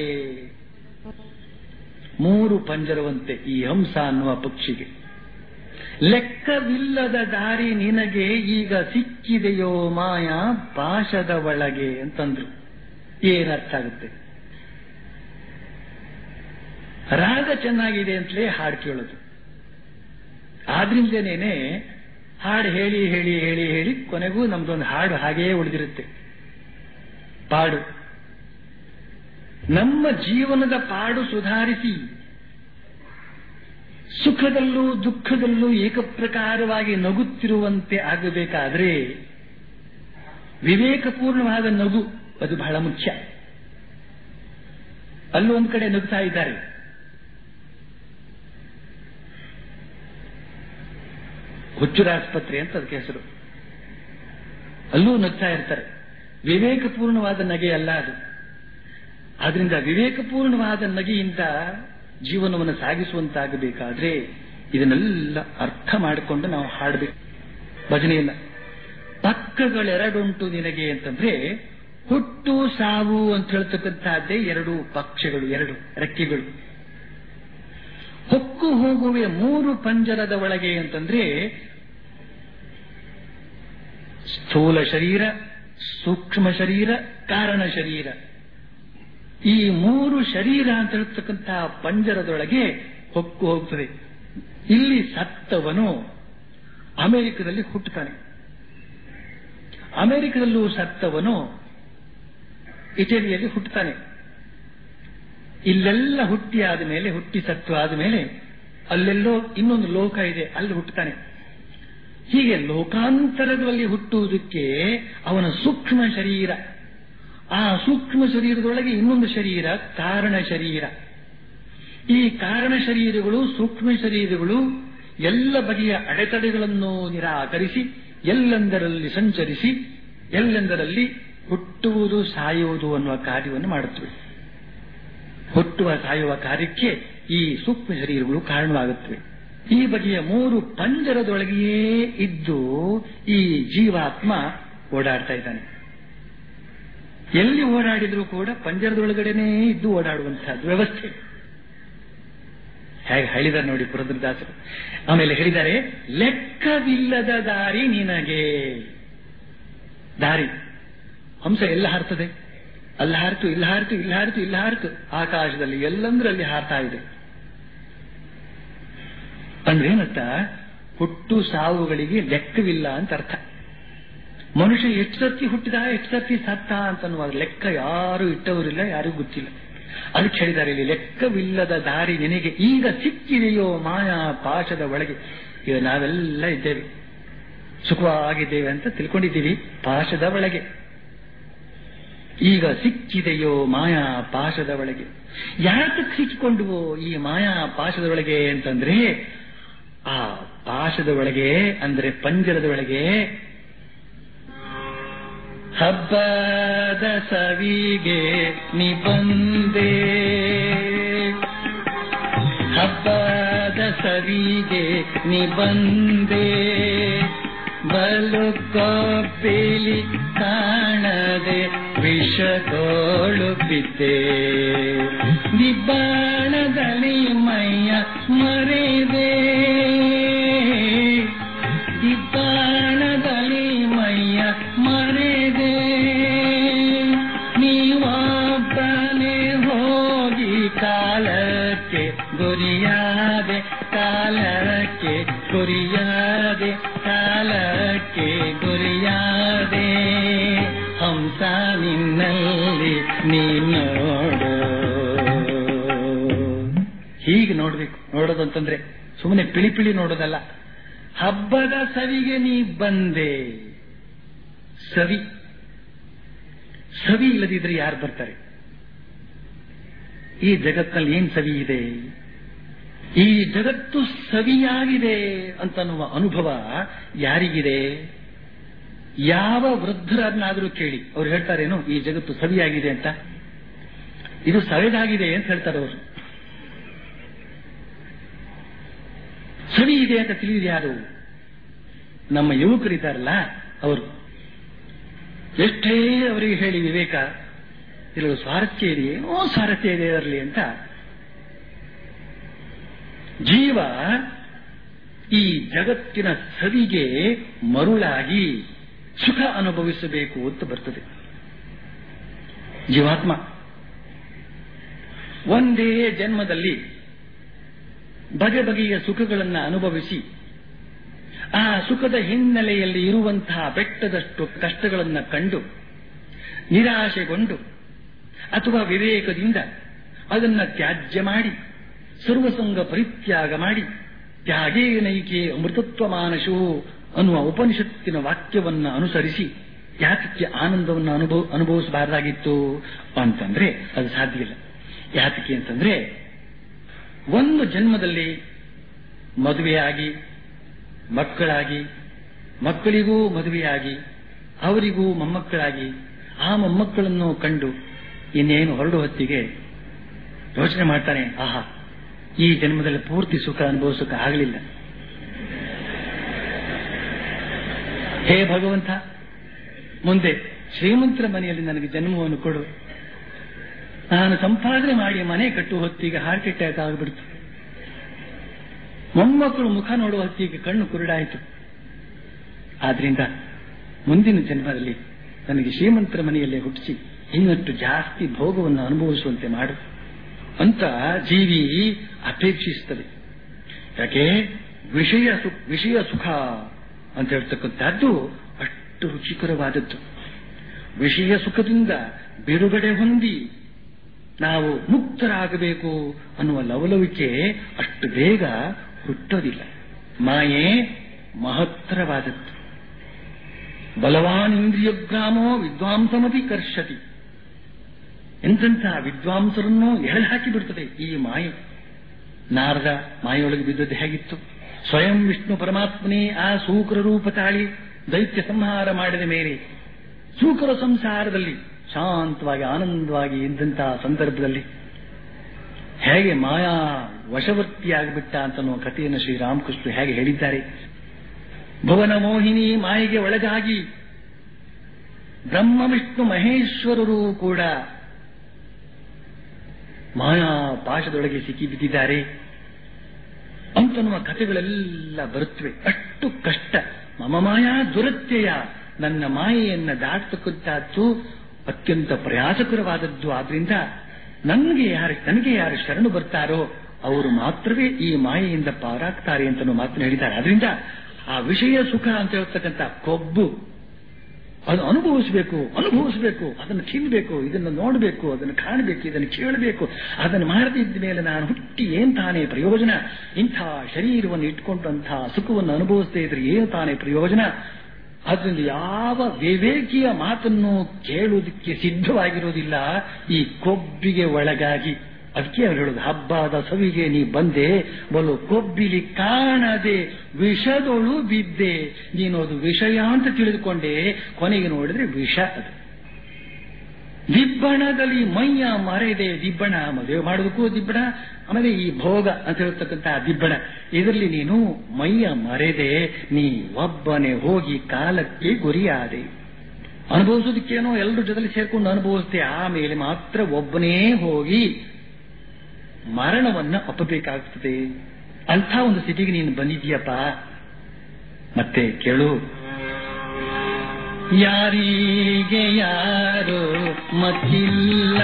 ಮೂರು ಪಂಜರವಂತೆ ಈ ಹಂಸ ಅನ್ನುವ ಪಕ್ಷಿಗೆ ಲೆಕ್ಕವಿಲ್ಲದ ದಾರಿ ನಿನಗೆ ಈಗ ಸಿಕ್ಕಿದೆಯೋ ಮಾಯಾ ಪಾಶದ ಒಳಗೆ ಅಂತಂದ್ರು ಏನರ್ಥ ಆಗುತ್ತೆ ರಾಗ ಚೆನ್ನಾಗಿದೆ ಅಂತಲೇ ಹಾಡು ಕೇಳೋದು ಆದ್ರಿಂದನೇನೆ ಹಾಡು ಹೇಳಿ ಹೇಳಿ ಹೇಳಿ ಹೇಳಿ ಕೊನೆಗೂ ನಮ್ದೊಂದು ಹಾಡು ಹಾಗೆಯೇ ಉಳಿದಿರುತ್ತೆ ಪಾಡು ನಮ್ಮ ಜೀವನದ ಪಾಡು ಸುಧಾರಿಸಿ ಸುಖದಲ್ಲೂ ದುಃಖದಲ್ಲೂ ಏಕಪ್ರಕಾರವಾಗಿ ನಗುತ್ತಿರುವಂತೆ ಆಗಬೇಕಾದ್ರೆ ವಿವೇಕಪೂರ್ಣವಾದ ನಗು ಅದು ಬಹಳ ಮುಖ್ಯ ಅಲ್ಲೂ ಒಂದ್ ಕಡೆ ನಗುತ್ತಾ ಇದ್ದಾರೆ ಹುಚ್ಚುರ ಆಸ್ಪತ್ರೆ ಅಂತ ಅದಕ್ಕೆ ಹೆಸರು ಅಲ್ಲೂ ನಗ್ತಾ ಇರ್ತಾರೆ ವಿವೇಕಪೂರ್ಣವಾದ ನಗೆ ಅಲ್ಲ ಅದು ಆದ್ರಿಂದ ವಿವೇಕಪೂರ್ಣವಾದ ನಗೆಯಿಂದ ಜೀವನವನ್ನು ಸಾಗಿಸುವಂತಾಗಬೇಕಾದ್ರೆ ಇದನ್ನೆಲ್ಲ ಅರ್ಥ ಮಾಡಿಕೊಂಡು ನಾವು ಹಾಡಬೇಕು ಭಜನೆಯನ್ನ ಪಕ್ಕಗಳೆರಡುಂಟು ನಿನಗೆ ಅಂತಂದ್ರೆ ಹುಟ್ಟು ಸಾವು ಅಂತ ಹೇಳ್ತಕ್ಕಂಥದ್ದೇ ಎರಡು ಪಕ್ಷಗಳು ಎರಡು ರೆಕ್ಕೆಗಳು ಹೊಕ್ಕು ಹೋಗುವೆ ಮೂರು ಪಂಜರದ ಒಳಗೆ ಅಂತಂದ್ರೆ ಸ್ಥೂಲ ಶರೀರ ಸೂಕ್ಷ್ಮ ಶರೀರ ಕಾರಣ ಶರೀರ ಈ ಮೂರು ಶರೀರ ಅಂತ ಹೇಳ್ತಕ್ಕಂತಹ ಪಂಜರದೊಳಗೆ ಹೊಕ್ಕು ಹೋಗ್ತದೆ ಇಲ್ಲಿ ಸತ್ತವನು ಅಮೆರಿಕದಲ್ಲಿ ಹುಟ್ಟುತ್ತಾನೆ ಅಮೆರಿಕದಲ್ಲೂ ಸತ್ತವನು ಇಟಲಿಯಲ್ಲಿ ಹುಟ್ಟುತ್ತಾನೆ ಇಲ್ಲೆಲ್ಲ ಹುಟ್ಟಿ ಆದ ಮೇಲೆ ಹುಟ್ಟಿ ಸತ್ತು ಆದ ಮೇಲೆ ಅಲ್ಲೆಲ್ಲೋ ಇನ್ನೊಂದು ಲೋಕ ಇದೆ ಅಲ್ಲಿ ಹುಟ್ಟುತ್ತಾನೆ ಹೀಗೆ ಲೋಕಾಂತರಗಳಲ್ಲಿ ಹುಟ್ಟುವುದಕ್ಕೆ ಅವನ ಸೂಕ್ಷ್ಮ ಶರೀರ ಆ ಸೂಕ್ಷ್ಮ ಶರೀರದೊಳಗೆ ಇನ್ನೊಂದು ಶರೀರ ಕಾರಣ ಶರೀರ ಈ ಕಾರಣ ಶರೀರಗಳು ಸೂಕ್ಷ್ಮ ಶರೀರಗಳು ಎಲ್ಲ ಬಗೆಯ ಅಡೆತಡೆಗಳನ್ನು ನಿರಾಕರಿಸಿ ಎಲ್ಲೆಂದರಲ್ಲಿ ಸಂಚರಿಸಿ ಎಲ್ಲೆಂದರಲ್ಲಿ ಹುಟ್ಟುವುದು ಸಾಯುವುದು ಅನ್ನುವ ಕಾರ್ಯವನ್ನು ಮಾಡುತ್ತವೆ ಹುಟ್ಟುವ ಸಾಯುವ ಕಾರ್ಯಕ್ಕೆ ಈ ಸೂಕ್ಷ್ಮ ಶರೀರಗಳು ಕಾರಣವಾಗುತ್ತವೆ ಈ ಬಗೆಯ ಮೂರು ಪಂಜರದೊಳಗೆಯೇ ಇದ್ದು ಈ ಜೀವಾತ್ಮ ಓಡಾಡ್ತಾ ಇದ್ದಾನೆ ಎಲ್ಲಿ ಓಡಾಡಿದ್ರೂ ಕೂಡ ಪಂಜರದೊಳಗಡೆನೇ ಇದ್ದು ಓಡಾಡುವಂತಹದ್ದು ವ್ಯವಸ್ಥೆ ಹೇಗೆ ಹೇಳಿದ್ದಾರೆ ನೋಡಿ ಪುರಂದ್ರದಾಸರು ಆಮೇಲೆ ಹೇಳಿದ್ದಾರೆ ಲೆಕ್ಕವಿಲ್ಲದ ದಾರಿ ನಿನಗೆ ದಾರಿ ಹಂಸ ಎಲ್ಲ ಹಾರ್ತದೆ ಅಲ್ಲಿ ಹಾರಿತು ಇಲ್ಲಿ ಹಾರಿತು ಇಲ್ಲಿ ಹಾರಿತು ಇಲ್ಲಿ ಹಾರಿತು ಆಕಾಶದಲ್ಲಿ ಎಲ್ಲಂದ್ರಲ್ಲಿ ಹಾರ್ತಾ ಇದೆ ಅಂದ್ರೆ ಏನರ್ಥ ಹುಟ್ಟು ಸಾವುಗಳಿಗೆ ಲೆಕ್ಕವಿಲ್ಲ ಅಂತ ಅರ್ಥ ಮನುಷ್ಯ ಎಷ್ಟು ಸರ್ತಿ ಹುಟ್ಟಿದ ಎಷ್ಟು ಸರ್ತಿ ಸತ್ತ ಅಂತನ್ನುವ ಲೆಕ್ಕ ಯಾರು ಇಟ್ಟವರಿಲ್ಲ ಯಾರಿಗೂ ಗೊತ್ತಿಲ್ಲ ಅದಕ್ಕೆ ಹೇಳಿದ್ದಾರೆ ಇಲ್ಲಿ ಲೆಕ್ಕವಿಲ್ಲದ ದಾರಿ ನಿನಗೆ ಈಗ ಸಿಕ್ಕಿದೆಯೋ ಮಾಯಾ ಪಾಶದ ಒಳಗೆ ಈಗ ನಾವೆಲ್ಲ ಇದ್ದೇವೆ ಸುಖವಾಗಿದ್ದೇವೆ ಅಂತ ತಿಳ್ಕೊಂಡಿದ್ದೀವಿ ಪಾಶದ ಒಳಗೆ ಈಗ ಸಿಕ್ಕಿದೆಯೋ ಮಾಯಾ ಪಾಶದ ಒಳಗೆ ಯಾತಕ್ಕೆ ಸಿಕ್ಕಿಕೊಂಡುವೋ ಈ ಮಾಯಾ ಪಾಶದ ಒಳಗೆ ಅಂತಂದ್ರೆ ಆ ಪಾಶದ ಒಳಗೆ ಅಂದ್ರೆ ಪಂಜರದ ಒಳಗೆ ಹಬ್ಬದ ಸವಿಗೆ ನಿಬಂದೆ ಹಬ್ಬದ ಸವಿಗೆ ನಿಬಂದೆ ಬಲು ಕೊಪ್ಪಿಲಿ ಕಾಣದೆ ವಿಷಗೋಳು ಬಿದ್ದೆ ನಿಬ್ಬಾಣದಲ್ಲಿ ಮೈಯ ಮರೆದೆ ಇಬ್ಬಾಣದಲ್ಲಿ ಮೈಯ ಮರೆದೆ ನೀವೊಬ್ಬನೇ ಹೋಗಿ ಕಾಲಕ್ಕೆ ಗುರಿಯಾದೆ ಕಾಲಕ್ಕೆ ಗುರಿಯಾದೆ ಕಾಲಕ್ಕೆ ಗುರಿಯಾದೆ ಹಂಸ ನಿನ್ನಲ್ಲಿ ನೀನೋಡು ಹೀಗೆ ನೋಡ್ಬೇಕು ನೋಡೋದಂತಂದ್ರೆ ಸುಮ್ಮನೆ ಪಿಳಿ ಪಿಳಿ ನೋಡೋದಲ್ಲ ಹಬ್ಬದ ಸವಿಗೆ ನೀ ಬಂದೆ ಸವಿ ಸವಿ ಇಲ್ಲದಿದ್ರೆ ಯಾರು ಬರ್ತಾರೆ ಈ ಜಗತ್ತಿನಲ್ಲಿ ಏನ್ ಸವಿ ಇದೆ ಈ ಜಗತ್ತು ಸವಿಯಾಗಿದೆ ಅಂತನ್ನುವ ಅನುಭವ ಯಾರಿಗಿದೆ ಯಾವ ವೃದ್ಧರನ್ನಾದರೂ ಕೇಳಿ ಅವ್ರು ಹೇಳ್ತಾರೇನು ಈ ಜಗತ್ತು ಸವಿಯಾಗಿದೆ ಅಂತ ಇದು ಸವೆದಾಗಿದೆ ಅಂತ ಹೇಳ್ತಾರೆ ಅವರು ಸವಿ ಇದೆ ಅಂತ ತಿಳಿಯುವುದು ಯಾರು ನಮ್ಮ ಯುವಕರಿದ್ದಾರಲ್ಲ ಅವರು ಎಷ್ಟೇ ಅವರಿಗೆ ಹೇಳಿ ವಿವೇಕ ಇಲ್ಲೂ ಸ್ವಾರಸ್ಯ ಇದೆಯೇ ಓ ಸ್ವಾರಸ್ಯ ಇದೆ ಇರಲಿ ಅಂತ ಜೀವ ಈ ಜಗತ್ತಿನ ಸವಿಗೆ ಮರುಳಾಗಿ ಸುಖ ಅನುಭವಿಸಬೇಕು ಅಂತ ಬರ್ತದೆ ಜೀವಾತ್ಮ ಒಂದೇ ಜನ್ಮದಲ್ಲಿ ಬಗೆ ಬಗೆಯ ಸುಖಗಳನ್ನು ಅನುಭವಿಸಿ ಆ ಸುಖದ ಹಿನ್ನೆಲೆಯಲ್ಲಿ ಇರುವಂತಹ ಬೆಟ್ಟದಷ್ಟು ಕಷ್ಟಗಳನ್ನು ಕಂಡು ನಿರಾಶೆಗೊಂಡು ಅಥವಾ ವಿವೇಕದಿಂದ ಅದನ್ನ ತ್ಯಾಜ್ಯ ಮಾಡಿ ಸರ್ವಸಂಗ ಪರಿತ್ಯಾಗ ಮಾಡಿ ತ್ಯಾಗೇನೈಕೆ ಅಮೃತತ್ವ ಮಾನಶೋ ಅನ್ನುವ ಉಪನಿಷತ್ತಿನ ವಾಕ್ಯವನ್ನ ಅನುಸರಿಸಿ ಯಾತಕ್ಕೆ ಆನಂದವನ್ನು ಅನುಭವ ಅನುಭವಿಸಬಾರದಾಗಿತ್ತು ಅಂತಂದ್ರೆ ಅದು ಸಾಧ್ಯ ಇಲ್ಲ ಯಾತಕ್ಕೆ ಅಂತಂದ್ರೆ ಒಂದು ಜನ್ಮದಲ್ಲಿ ಮದುವೆಯಾಗಿ ಮಕ್ಕಳಾಗಿ ಮಕ್ಕಳಿಗೂ ಮದುವೆಯಾಗಿ ಅವರಿಗೂ ಮೊಮ್ಮಕ್ಕಳಾಗಿ ಆ ಮೊಮ್ಮಕ್ಕಳನ್ನು ಕಂಡು ಇನ್ನೇನು ಹೊರಡು ಹೊತ್ತಿಗೆ ಯೋಚನೆ ಮಾಡ್ತಾನೆ ಆಹಾ ಈ ಜನ್ಮದಲ್ಲಿ ಪೂರ್ತಿ ಸುಖ ಅನುಭವಿಸೋಕೆ ಆಗಲಿಲ್ಲ ಹೇ ಭಗವಂತ ಮುಂದೆ ಶ್ರೀಮಂತರ ಮನೆಯಲ್ಲಿ ನನಗೆ ಜನ್ಮವನ್ನು ಕೊಡು ನಾನು ಸಂಪಾದನೆ ಮಾಡಿ ಮನೆ ಕಟ್ಟುವ ಹೊತ್ತಿಗೆ ಹಾರ್ಟ್ ಅಟ್ಯಾಕ್ ಆಗಿಬಿಡ್ತು ಮೊಮ್ಮಕ್ಕಳು ಮುಖ ನೋಡುವ ಹೊತ್ತಿಗೆ ಕಣ್ಣು ಕುರುಡಾಯಿತು ಆದ್ರಿಂದ ಮುಂದಿನ ಜನ್ಮದಲ್ಲಿ ನನಗೆ ಶ್ರೀಮಂತರ ಮನೆಯಲ್ಲೇ ಹುಟ್ಟಿಸಿ ಇನ್ನಷ್ಟು ಜಾಸ್ತಿ ಭೋಗವನ್ನು ಅನುಭವಿಸುವಂತೆ ಮಾಡು ಅಂತ ಜೀವಿ ಅಪೇಕ್ಷಿಸುತ್ತದೆ ಯಾಕೆ ವಿಷಯ ಸು- ವಿಷಯ ಸುಖ ಅಂತ ಹೇಳ್ತಕ್ಕಂಥದ್ದು ಅಷ್ಟು ರುಚಿಕರವಾದದ್ದು ವಿಷಯ ಸುಖದಿಂದ ಬಿಡುಗಡೆ ಹೊಂದಿ ನಾವು ಮುಕ್ತರಾಗಬೇಕು ಅನ್ನುವ ಲವಲವಿಕೆ ಅಷ್ಟು ಬೇಗ ಹುಟ್ಟೋದಿಲ್ಲ ಮಾಯೆ ಮಹತ್ತರವಾದದ್ದು ಬಲವಾನ್ ಇಂದ್ರಿಯಗ್ರಾಮೋ ವಿದ್ವಾಂಸಮತಿ ಕರ್ಷತಿ ಎಂತೆಂಥ ವಿದ್ವಾಂಸರನ್ನು ಎಳೆದು ಹಾಕಿ ಬಿಡ್ತದೆ ಈ ಮಾಯೆ ನಾರದ ಮಾಯೆಯೊಳಗೆ ಬಿದ್ದದ್ದು ಹೇಗಿತ್ತು ಸ್ವಯಂ ವಿಷ್ಣು ಪರಮಾತ್ಮನೇ ಆ ಸೂಕ್ರ ರೂಪ ತಾಳಿ ದೈತ್ಯ ಸಂಹಾರ ಮಾಡಿದ ಮೇಲೆ ಸೂಕರ ಸಂಸಾರದಲ್ಲಿ ಶಾಂತವಾಗಿ ಆನಂದವಾಗಿ ಇದ್ದಂತಹ ಸಂದರ್ಭದಲ್ಲಿ ಹೇಗೆ ಮಾಯಾ ವಶವರ್ತಿಯಾಗಿಬಿಟ್ಟ ಅಂತನ್ನುವ ಕಥೆಯನ್ನು ಶ್ರೀರಾಮಕೃಷ್ಣ ಹೇಗೆ ಹೇಳಿದ್ದಾರೆ ಭುವನ ಮೋಹಿನಿ ಮಾಯೆಗೆ ಒಳಗಾಗಿ ಬ್ರಹ್ಮ ವಿಷ್ಣು ಮಹೇಶ್ವರರು ಕೂಡ ಮಾಯಾ ಪಾಶದೊಳಗೆ ಸಿಕ್ಕಿ ಬಿದ್ದಿದ್ದಾರೆ ಅಂತನ್ನುವ ಕಥೆಗಳೆಲ್ಲ ಬರುತ್ತವೆ ಅಷ್ಟು ಕಷ್ಟ ಮಮ ಮಾಯಾ ದುರತ್ಯಯ ನನ್ನ ಮಾಯೆಯನ್ನ ದಾಟತಕ್ಕಂಥದ್ದು ಅತ್ಯಂತ ಪ್ರಯಾಸಕರವಾದದ್ದು ಆದ್ರಿಂದ ನನಗೆ ಯಾರು ನನಗೆ ಯಾರು ಶರಣು ಬರ್ತಾರೋ ಅವರು ಮಾತ್ರವೇ ಈ ಮಾಯೆಯಿಂದ ಪಾರಾಗ್ತಾರೆ ಅಂತ ಮಾತನ್ನು ಹೇಳಿದ್ದಾರೆ ಆದ್ರಿಂದ ಆ ವಿಷಯ ಸುಖ ಅಂತ ಹೇಳ್ತಕ್ಕಂಥ ಕೊಬ್ಬು ಅದು ಅನುಭವಿಸಬೇಕು ಅನುಭವಿಸಬೇಕು ಅದನ್ನು ತಿನ್ನಬೇಕು ಇದನ್ನು ನೋಡಬೇಕು ಅದನ್ನು ಕಾಣಬೇಕು ಇದನ್ನು ಕೇಳಬೇಕು ಅದನ್ನು ಮಾಡದಿದ್ದ ಮೇಲೆ ನಾನು ಹುಟ್ಟಿ ಏನ್ ತಾನೇ ಪ್ರಯೋಜನ ಇಂಥ ಶರೀರವನ್ನು ಇಟ್ಕೊಂಡಂತಹ ಸುಖವನ್ನು ಅನುಭವಿಸದೇ ಇದ್ರೆ ಏನು ತಾನೇ ಪ್ರಯೋಜನ ಅದರಿಂದ ಯಾವ ವಿವೇಕಿಯ ಮಾತನ್ನು ಕೇಳುವುದಕ್ಕೆ ಸಿದ್ಧವಾಗಿರೋದಿಲ್ಲ ಈ ಕೊಬ್ಬಿಗೆ ಒಳಗಾಗಿ ಅದಕ್ಕೆ ಅವ್ರು ಹೇಳೋದು ಹಬ್ಬದ ಸವಿಗೆ ನೀ ಬಂದೆ ಬಲು ಕೊಬ್ಬಿಲಿ ಕಾಣದೆ ವಿಷದೊಳು ಬಿದ್ದೆ ನೀನು ಅದು ವಿಷಯ ಅಂತ ತಿಳಿದುಕೊಂಡೆ ಕೊನೆಗೆ ನೋಡಿದ್ರೆ ವಿಷ ಅದು ದಿಬ್ಬಣದಲ್ಲಿ ಮೈಯ ಮರೆದೆ ದಿಬ್ಬಣ ಮದುವೆ ಮಾಡೋದಕ್ಕೂ ದಿಬ್ಬಣ ಆಮೇಲೆ ಈ ಭೋಗ ಅಂತ ಹೇಳ್ತಕ್ಕಂಥ ದಿಬ್ಬಣ ಇದರಲ್ಲಿ ನೀನು ಮೈಯ ಮರೆದೆ ನೀ ಒಬ್ಬನೇ ಹೋಗಿ ಕಾಲಕ್ಕೆ ಗುರಿಯಾದೆ ಅನುಭವಿಸೋದಕ್ಕೇನೋ ಎಲ್ಲರ ಜೊತೆಲಿ ಸೇರ್ಕೊಂಡು ಅನುಭವಿಸ್ತೆ ಆಮೇಲೆ ಮಾತ್ರ ಒಬ್ಬನೇ ಹೋಗಿ ಮರಣವನ್ನ ಅಪ್ಪಬೇಕಾಗ್ತದೆ ಅಂಥ ಒಂದು ಸ್ಥಿತಿಗೆ ನೀನು ಬಂದಿದ್ದೀಯಪ್ಪ ಮತ್ತೆ ಕೇಳು ಯಾರಿಗೆ ಯಾರು ಮತ್ತಿಲ್ಲ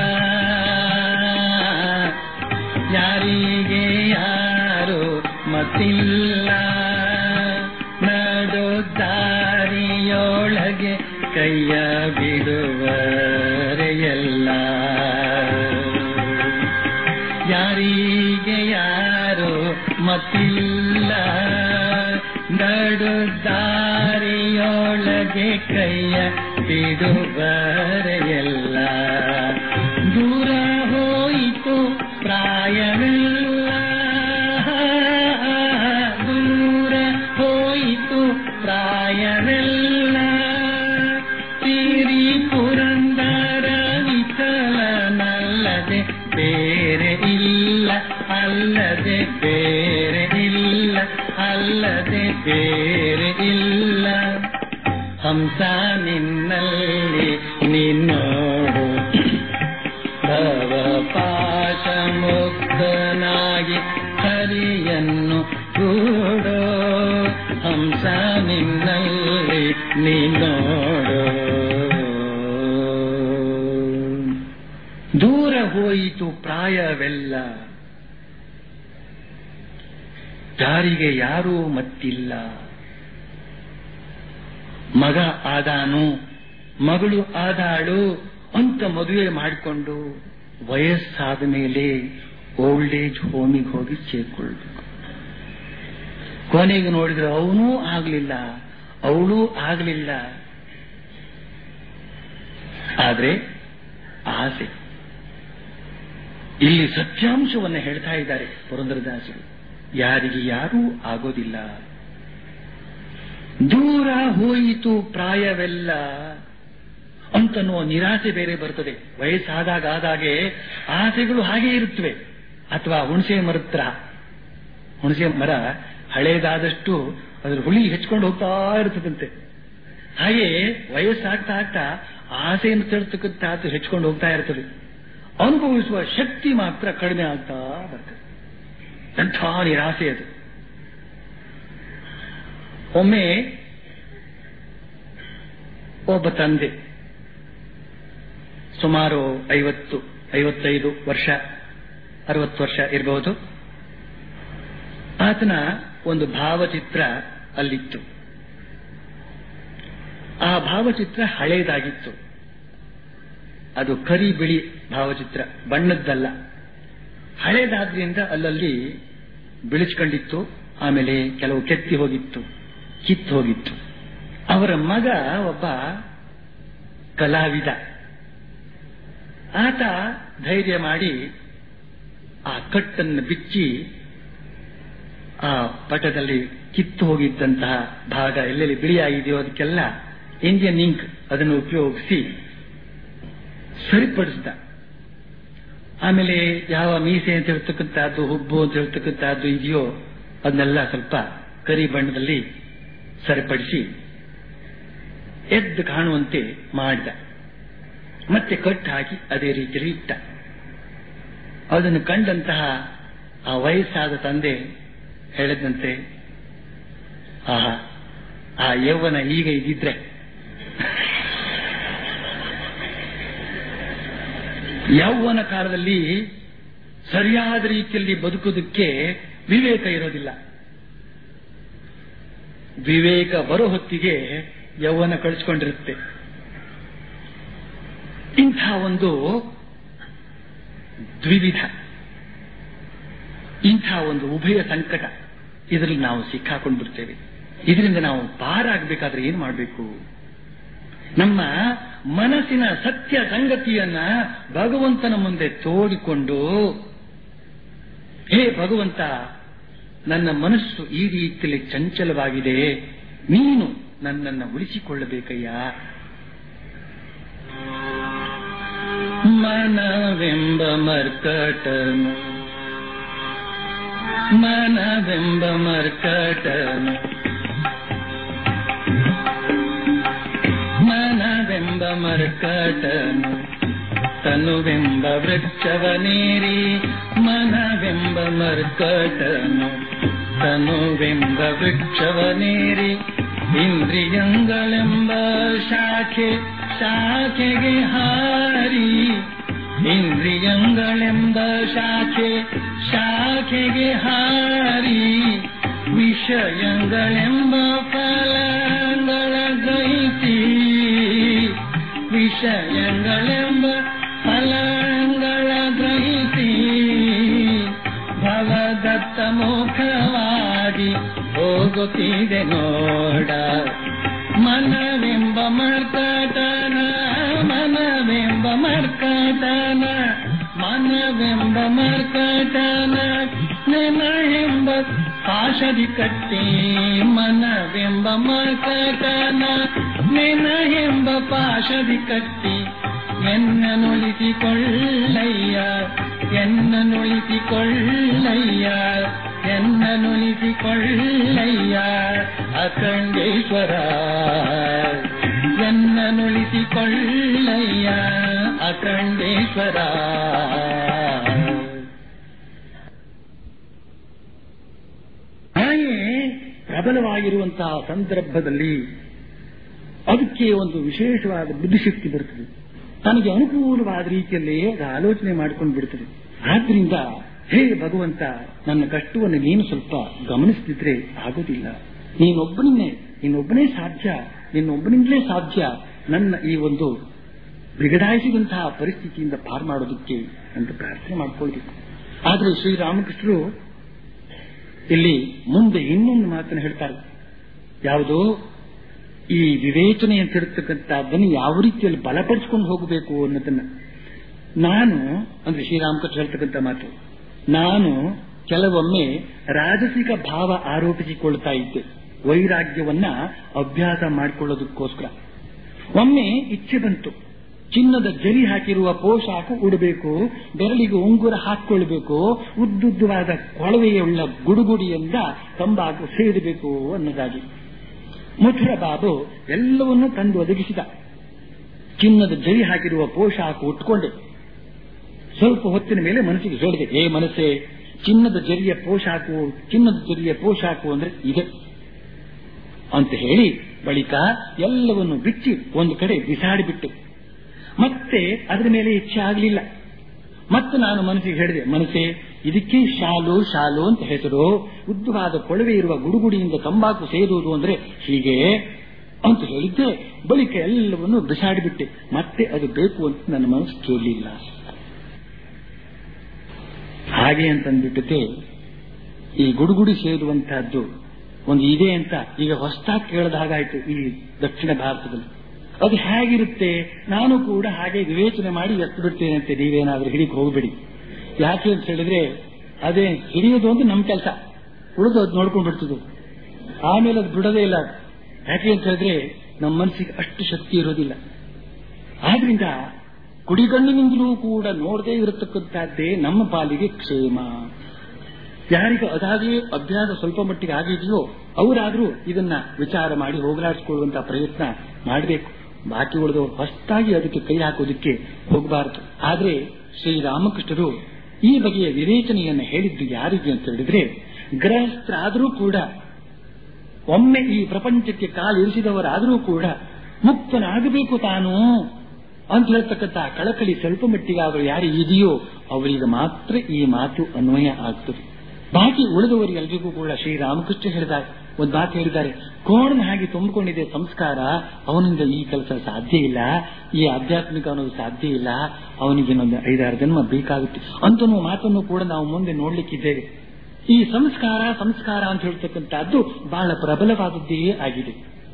ಯಾರಿಗೆ ಯಾರು ಮತ್ತಿಲ್ಲ ನಡು ದಾರಿಯೊಳಗೆ ಕೈಯ ಬಿಡುವರೆಯಲ್ಲ ಯಾರಿಗೆ ಯಾರು ಮತ್ತಿಲ್ಲ ನಡು ದಾರಿಯೊಳಗೆ ಕೈಯ ಬಿಡುವರೆಯಲ್ಲ ದೂರ ಹೋಯಿತು ಪ್ರಾಯವೆಲ್ಲ ದೂರ ಹೋಯಿತು ಪ್ರಾಯವೆಲ್ಲ ತೀರಿ ಪುರಂದರ ವಿಠಲನಲ್ಲದೆ ಬೇರೆ ಇಲ್ಲ ಅಲ್ಲದೆ ಬೇರೆ ಇಲ್ಲ ಅಲ್ಲದೆ ಬೇರೆ ಇಲ್ಲ ಹಂಸ ನಿನ್ನಲ್ಲಿ ನಿನ್ನೋಡು ಭವ ಪಾಶ ಮುಕ್ತನಾಗಿ ಹರಿಯನ್ನು ಕೂಡೋ ಹಂಸ ನಿನ್ನಲ್ಲಿ ನಿನ್ನೋಡು ದೂರ ಹೋಯಿತು ಪ್ರಾಯವೆಲ್ಲ ಜಾರಿಗೆ ಯಾರೂ ಮತ್ತಿಲ್ಲ ಮಗ ಆದಾನು ಮಗಳು ಆದಾಳು ಅಂತ ಮದುವೆ ಮಾಡಿಕೊಂಡು ವಯಸ್ಸಾದ ಮೇಲೆ ಓಲ್ಡ್ ಏಜ್ ಹೋಮಿಗೆ ಹೋಗಿ ಸೇರ್ಕೊಳ್ಬೇಕು ಕೊನೆಗೆ ನೋಡಿದ್ರೆ ಅವನೂ ಆಗ್ಲಿಲ್ಲ ಅವಳು ಆಗ್ಲಿಲ್ಲ ಆದ್ರೆ ಆಸೆ ಇಲ್ಲಿ ಸತ್ಯಾಂಶವನ್ನು ಹೇಳ್ತಾ ಇದ್ದಾರೆ ಪುರಂದರದಾಸರು ಯಾರಿಗೆ ಯಾರೂ ಆಗೋದಿಲ್ಲ ದೂರ ಹೋಯಿತು ಪ್ರಾಯವೆಲ್ಲ ಅಂತನ್ನುವ ನಿರಾಸೆ ಬೇರೆ ಬರ್ತದೆ ವಯಸ್ಸಾದಾಗ ಆದಾಗೆ ಆಸೆಗಳು ಹಾಗೆ ಇರುತ್ತವೆ ಅಥವಾ ಹುಣಸೆ ಮರದ ತರಹ ಹುಣಸೆ ಮರ ಹಳೇದಾದಷ್ಟು ಅದ್ರ ಹುಳಿ ಹೆಚ್ಕೊಂಡು ಹೋಗ್ತಾ ಇರ್ತದಂತೆ ಹಾಗೆ ವಯಸ್ಸಾಗ್ತಾ ಆಗ್ತಾ ಆಸೆಯನ್ನು ತರ್ತಕ್ಕಂಥದ್ದು ಹೆಚ್ಕೊಂಡು ಹೋಗ್ತಾ ಇರ್ತದೆ ಅನುಭವಿಸುವ ಶಕ್ತಿ ಮಾತ್ರ ಕಡಿಮೆ ಆಗ್ತಾ ಬರ್ತದೆ ಎಂಥ ನಿರಾಸೆ ಅದು ಒಮ್ಮೆ ಒಬ್ಬ ತಂದೆ ಸುಮಾರು ಐವತ್ತು ಐವತ್ತೈದು ವರ್ಷ ಅರವತ್ತು ವರ್ಷ ಇರಬಹುದು ಆತನ ಒಂದು ಭಾವಚಿತ್ರ ಅಲ್ಲಿತ್ತು ಆ ಭಾವಚಿತ್ರ ಹಳೇದಾಗಿತ್ತು ಅದು ಕರಿ ಬಿಳಿ ಭಾವಚಿತ್ರ ಬಣ್ಣದ್ದಲ್ಲ ಹಳೇದಾದ್ರಿಂದ ಅಲ್ಲಲ್ಲಿ ಬಿಳಿಸ್ಕೊಂಡಿತ್ತು ಆಮೇಲೆ ಕೆಲವು ಕೆತ್ತಿ ಹೋಗಿತ್ತು ಕಿತ್ತು ಹೋಗಿತ್ತು ಅವರ ಮಗ ಒಬ್ಬ ಕಲಾವಿದ ಆತ ಧೈರ್ಯ ಮಾಡಿ ಆ ಕಟ್ಟನ್ನು ಬಿಚ್ಚಿ ಆ ಪಟದಲ್ಲಿ ಕಿತ್ತು ಹೋಗಿದ್ದಂತಹ ಭಾಗ ಎಲ್ಲೆಲ್ಲಿ ಬಿಳಿಯಾಗಿದೆಯೋ ಅದಕ್ಕೆಲ್ಲ ಇಂಡಿಯನ್ ಇಂಕ್ ಅದನ್ನು ಉಪಯೋಗಿಸಿ ಸರಿಪಡಿಸಿದ ಆಮೇಲೆ ಯಾವ ಮೀಸೆ ಅಂತ ಹೇಳ್ತಕ್ಕಂಥದ್ದು ಹುಬ್ಬು ಅಂತ ಹೇಳ್ತಕ್ಕಂಥದ್ದು ಇದೆಯೋ ಅದನ್ನೆಲ್ಲ ಸ್ವಲ್ಪ ಕರಿ ಬಣ್ಣದಲ್ಲಿ ಸರಿಪಡಿಸಿ ಎದ್ದು ಕಾಣುವಂತೆ ಮಾಡಿದ ಮತ್ತೆ ಕಟ್ಟು ಹಾಕಿ ಅದೇ ರೀತಿಯಲ್ಲಿ ಇಟ್ಟ ಅದನ್ನು ಕಂಡಂತಹ ಆ ವಯಸ್ಸಾದ ತಂದೆ ಹೇಳಿದಂತೆ ಆಹಾ ಆ ಯೌವನ ಈಗ ಇದ್ದಿದ್ರೆ ಯೌವನ ಕಾಲದಲ್ಲಿ ಸರಿಯಾದ ರೀತಿಯಲ್ಲಿ ಬದುಕುವುದಕ್ಕೆ ವಿವೇಕ ಇರೋದಿಲ್ಲ ವಿವೇಕ ಬರೋ ಹೊತ್ತಿಗೆ ಯೌವನ ಕಳಿಸ್ಕೊಂಡಿರುತ್ತೆ ಇಂಥ ಒಂದು ದ್ವಿವಿಧ ಇಂಥ ಒಂದು ಉಭಯ ಸಂಕಟ ಇದರಲ್ಲಿ ನಾವು ಸಿಕ್ಕಾಕೊಂಡು ಬಿಡ್ತೇವೆ ಇದರಿಂದ ನಾವು ಪಾರಾಗಬೇಕಾದ್ರೆ ಏನು ಮಾಡಬೇಕು ನಮ್ಮ ಮನಸ್ಸಿನ ಸತ್ಯ ಸಂಗತಿಯನ್ನ ಭಗವಂತನ ಮುಂದೆ ತೋಡಿಕೊಂಡು ಹೇ ಭಗವಂತ ನನ್ನ ಮನಸ್ಸು ಈ ರೀತಿಯಲ್ಲಿ ಚಂಚಲವಾಗಿದೆ ನೀನು ನನ್ನನ್ನು ಉಳಿಸಿಕೊಳ್ಳಬೇಕಯ್ಯ ಮನವೆಂಬ ಮರ್ಕಟನು ಮನವೆಂಬ ಮರ್ಕಟನು ಮನವೆಂಬ ಮರ್ಕಟನು ತನುವೆಂಬ ವೃಕ್ಷವನೇರಿ ಮನವೆಂಬ ಮರ್ಕಟನು ತನುವೆಂಬ ವೃಕ್ಷವನೇರಿ ಇಂದ್ರಿಯಗಳೆಂಬ ಶಾಖೆ ಶಾಖೆಗೆ ಹಾರಿ ಇಂದ್ರಿಯಗಳೆಂಬ ಶಾಖೆ ಶಾಖೆಗೆ ಹಾರಿ ವಿಷಯಗಳೆಂಬ ಫಲಗಳ ಗ್ರಹಿಸಿ ವಿಷಯಗಳೆಂಬ ಫಲಗಳ ಗ್ರಹಿಸಿ ಭವದತ್ತ ಮುಖವಾಗಿ ಹೋಗುತ್ತಿದೆ ನೋಡ ಮನವೆಂಬ ಮರ್ಕಟನ ಮನವೆಂಬ ಮರ್ಕಟನ ಮನವೆಂಬ ಮರ್ಕಟನ ನೆನಎಂಬ ಪಾಶದಿ ಕಟ್ಟಿ ಮನವೆಂಬ ಮರ್ಕಟನ ನೆನಎಂಬ ಪಾಶದಿ ಕಟ್ಟಿ ಎನ್ನ ನುಳಿಸಿಕೊಳ್ಳಯ್ಯ ಎನ್ನ ನುಳಿಸಿಕೊಳ್ಳಯ್ಯ ಎನ್ನ ನುಳಿಸಿಕೊಳ್ಳಯ್ಯ ಅಖಂಡೇಶ್ವರ ಎನ್ನ ನುಳಿಸಿಕೊಳ್ಳಯ್ಯ ಅಖಂಡೇಶ್ವರ ಹಾಗೆ ಪ್ರಬಲವಾಗಿರುವಂತಹ ಸಂದರ್ಭದಲ್ಲಿ ಅದಕ್ಕೆ ಒಂದು ವಿಶೇಷವಾದ ಬುದ್ಧಿಶಕ್ತಿ ಬರುತ್ತದೆ ತನಗೆ ಅನುಕೂಲವಾದ ರೀತಿಯಲ್ಲಿ ಅದು ಆಲೋಚನೆ ಮಾಡಿಕೊಂಡು ಬಿಡುತ್ತದೆ ಆದ್ರಿಂದ ಹೇ ಭಗವಂತ ನನ್ನ ಕಷ್ಟವನ್ನು ನೀನು ಸ್ವಲ್ಪ ಗಮನಿಸ್ತಿದ್ರೆ ಆಗೋದಿಲ್ಲ ನೀನೊಬ್ಬನೇ ನೀನೊಬ್ಬನೇ ಸಾಧ್ಯ ನಿನ್ನೊಬ್ಬನಿಂದಲೇ ಸಾಧ್ಯ ನನ್ನ ಈ ಒಂದು ಬಿಗಡಾಯಿಸಿದಂತಹ ಪರಿಸ್ಥಿತಿಯಿಂದ ಪಾರು ಮಾಡೋದಕ್ಕೆ ಅಂತ ಪ್ರಾರ್ಥನೆ ಮಾಡ್ಕೊಳ್ಬೇಕು ಆದರೆ ಶ್ರೀರಾಮಕೃಷ್ಣರು ಇಲ್ಲಿ ಮುಂದೆ ಇನ್ನೊಂದು ಮಾತನ್ನು ಹೇಳ್ತಾರೆ ಯಾವುದೋ ಈ ವಿವೇಚನೆ ಅಂತ ಹೇಳ್ತಕ್ಕಂಥದ್ದನ್ನು ಯಾವ ರೀತಿಯಲ್ಲಿ ಬಲಪಡಿಸಿಕೊಂಡು ಹೋಗಬೇಕು ಅನ್ನೋದನ್ನ ನಾನು ಅಂದ್ರೆ ಶ್ರೀರಾಮಕೃಷ್ಣ ಹೇಳ್ತಕ್ಕಂಥ ಮಾತು ನಾನು ಕೆಲವೊಮ್ಮೆ ರಾಜಸಿಕ ಭಾವ ಆರೋಪಿಸಿಕೊಳ್ತಾ ಇದ್ದೆ ವೈರಾಗ್ಯವನ್ನ ಅಭ್ಯಾಸ ಮಾಡಿಕೊಳ್ಳೋದಕ್ಕೋಸ್ಕರ ಒಮ್ಮೆ ಇಚ್ಛೆ ಬಂತು ಚಿನ್ನದ ಜರಿ ಹಾಕಿರುವ ಪೋಷಾಕು ಉಡಬೇಕು ಬೆರಳಿಗೆ ಉಂಗುರ ಹಾಕಿಕೊಳ್ಬೇಕು ಉದ್ದುದ್ದವಾದ ಕೊಳವೆಯುಳ್ಳ ಗುಡುಗುಡಿಯಿಂದ ತಂಬಾಕು ಸೇರಬೇಕು ಅನ್ನೋದಾಗಿ ಮಥುರ ಬಾಬು ಎಲ್ಲವನ್ನೂ ತಂದು ಒದಗಿಸಿದ ಚಿನ್ನದ ಜರಿ ಹಾಕಿರುವ ಪೋಷಾಕು ಉಟ್ಕೊಂಡೆ ಸ್ವಲ್ಪ ಹೊತ್ತಿನ ಮೇಲೆ ಮನಸ್ಸಿಗೆ ಹೇಳಿದೆ ಏ ಮನಸ್ಸೇ ಚಿನ್ನದ ಜರಿಯ ಪೋಷಾಕು ಚಿನ್ನದ ಜರಿಯ ಪೋಷಾಕು ಅಂದ್ರೆ ಇದೆ ಅಂತ ಹೇಳಿ ಬಳಿಕ ಎಲ್ಲವನ್ನು ಬಿಚ್ಚಿ ಒಂದು ಕಡೆ ಬಿಸಾಡಿಬಿಟ್ಟೆ ಮತ್ತೆ ಅದರ ಮೇಲೆ ಇಚ್ಛೆ ಆಗಲಿಲ್ಲ ಮತ್ತೆ ನಾನು ಮನಸ್ಸಿಗೆ ಹೇಳಿದೆ ಮನಸ್ಸೇ ಇದಕ್ಕೆ ಶಾಲು ಶಾಲು ಅಂತ ಹೆಸರು ಉದ್ದವಾದ ಕೊಳವೆ ಇರುವ ಗುಡುಗುಡಿಯಿಂದ ತಂಬಾಕು ಸೇರುವುದು ಅಂದ್ರೆ ಹೀಗೆ ಅಂತ ಹೇಳಿದ್ದೆ ಬಳಿಕ ಎಲ್ಲವನ್ನು ಬಿಸಾಡಿಬಿಟ್ಟೆ ಮತ್ತೆ ಅದು ಬೇಕು ಅಂತ ನನ್ನ ಮನಸ್ಸು ಕೇಳಲಿಲ್ಲ ಹಾಗೆ ಅಂತಂದ್ಬಿಟ್ಟಿದ್ದೆ ಈ ಗುಡುಗುಡಿ ಸೇರುವಂತಹದ್ದು ಒಂದು ಇದೆ ಅಂತ ಈಗ ಹೊಸದಾಗಿ ಕೇಳದ ಹಾಗಾಯ್ತು ಈ ದಕ್ಷಿಣ ಭಾರತದಲ್ಲಿ ಅದು ಹೇಗಿರುತ್ತೆ ನಾನು ಕೂಡ ಹಾಗೆ ವಿವೇಚನೆ ಮಾಡಿ ಎತ್ತು ಬಿಡ್ತೇನೆ ಅಂತ ನೀವೇನಾದ್ರೂ ಹಿಡಿಕ್ ಹೋಗ್ಬೇಡಿ ಯಾಕೆ ಅಂತ ಹೇಳಿದ್ರೆ ಅದೇ ಹಿಡಿಯೋದು ಅಂತ ನಮ್ಮ ಕೆಲಸ ಉಳಿದು ಅದು ನೋಡ್ಕೊಂಡು ಬಿಡ್ತದೆ ಆಮೇಲೆ ಅದು ಬಿಡೋದೇ ಇಲ್ಲ ಯಾಕೆ ಅಂತ ಹೇಳಿದ್ರೆ ನಮ್ಮ ಮನಸ್ಸಿಗೆ ಅಷ್ಟು ಶಕ್ತಿ ಇರೋದಿಲ್ಲ ಆದ್ರಿಂದ ಕುಡಿಗಣ್ಣಿನಿಂದಲೂ ಕೂಡ ನೋಡದೇ ಇರತಕ್ಕಂಥದ್ದೇ ನಮ್ಮ ಪಾಲಿಗೆ ಕ್ಷೇಮ ಯಾರಿಗೆ ಅದಾಗಿ ಅಭ್ಯಾಸ ಸ್ವಲ್ಪ ಮಟ್ಟಿಗೆ ಆಗಿದೆಯೋ ಅವರಾದ್ರೂ ಇದನ್ನ ವಿಚಾರ ಮಾಡಿ ಹೋಗಲಾಡಿಸಿಕೊಳ್ಳುವಂತಹ ಪ್ರಯತ್ನ ಮಾಡಬೇಕು ಬಾಕಿ ಉಳಿದವರು ಹೊಸದಾಗಿ ಅದಕ್ಕೆ ಕೈ ಹಾಕೋದಕ್ಕೆ ಹೋಗಬಾರದು ಆದ್ರೆ ಶ್ರೀರಾಮಕೃಷ್ಣರು ಈ ಬಗೆಯ ವಿವೇಚನೆಯನ್ನು ಹೇಳಿದ್ದು ಯಾರಿಗೆ ಅಂತ ಹೇಳಿದ್ರೆ ಗೃಹಸ್ಥರಾದರೂ ಕೂಡ ಒಮ್ಮೆ ಈ ಪ್ರಪಂಚಕ್ಕೆ ಕಾಲಿರಿಸಿದವರಾದರೂ ಕೂಡ ಮುಕ್ತನಾಗಬೇಕು ತಾನು ಅಂತ ಹೇಳ್ತಕ್ಕಂಥ ಕಳಕಳಿ ಸ್ವಲ್ಪ ಮಟ್ಟಿಗೆ ಅವರು ಯಾರು ಇದೆಯೋ ಅವರಿಗೆ ಮಾತ್ರ ಈ ಮಾತು ಅನ್ವಯ ಆಗ್ತದೆ ಬಾಕಿ ಉಳಿದವರಿಗೆಲ್ಲರಿಗೂ ಕೂಡ ಶ್ರೀರಾಮಕೃಷ್ಣ ಹೇಳಿದ್ದಾರೆ ಒಂದು ಮಾತು ಹೇಳಿದ್ದಾರೆ ಕೋಣನ ಹಾಗೆ ತುಂಬಿಕೊಂಡಿದೆ ಸಂಸ್ಕಾರ ಅವನಿಂದ ಈ ಕೆಲಸ ಸಾಧ್ಯ ಇಲ್ಲ ಈ ಆಧ್ಯಾತ್ಮಿಕ ಅನ್ನೋದು ಸಾಧ್ಯ ಇಲ್ಲ ಅವನಿಗೆ ಇನ್ನೊಂದು ಐದಾರು ಜನ್ಮ ಬೇಕಾಗುತ್ತೆ ಅಂತ ಮಾತನ್ನು ಕೂಡ ನಾವು ಮುಂದೆ ನೋಡ್ಲಿಕ್ಕಿದ್ದೇವೆ ಈ ಸಂಸ್ಕಾರ ಸಂಸ್ಕಾರ ಅಂತ ಹೇಳ್ತಕ್ಕಂಥದ್ದು ಬಹಳ ಪ್ರಬಲವಾದದ್ದೇ ಆಗಿದೆ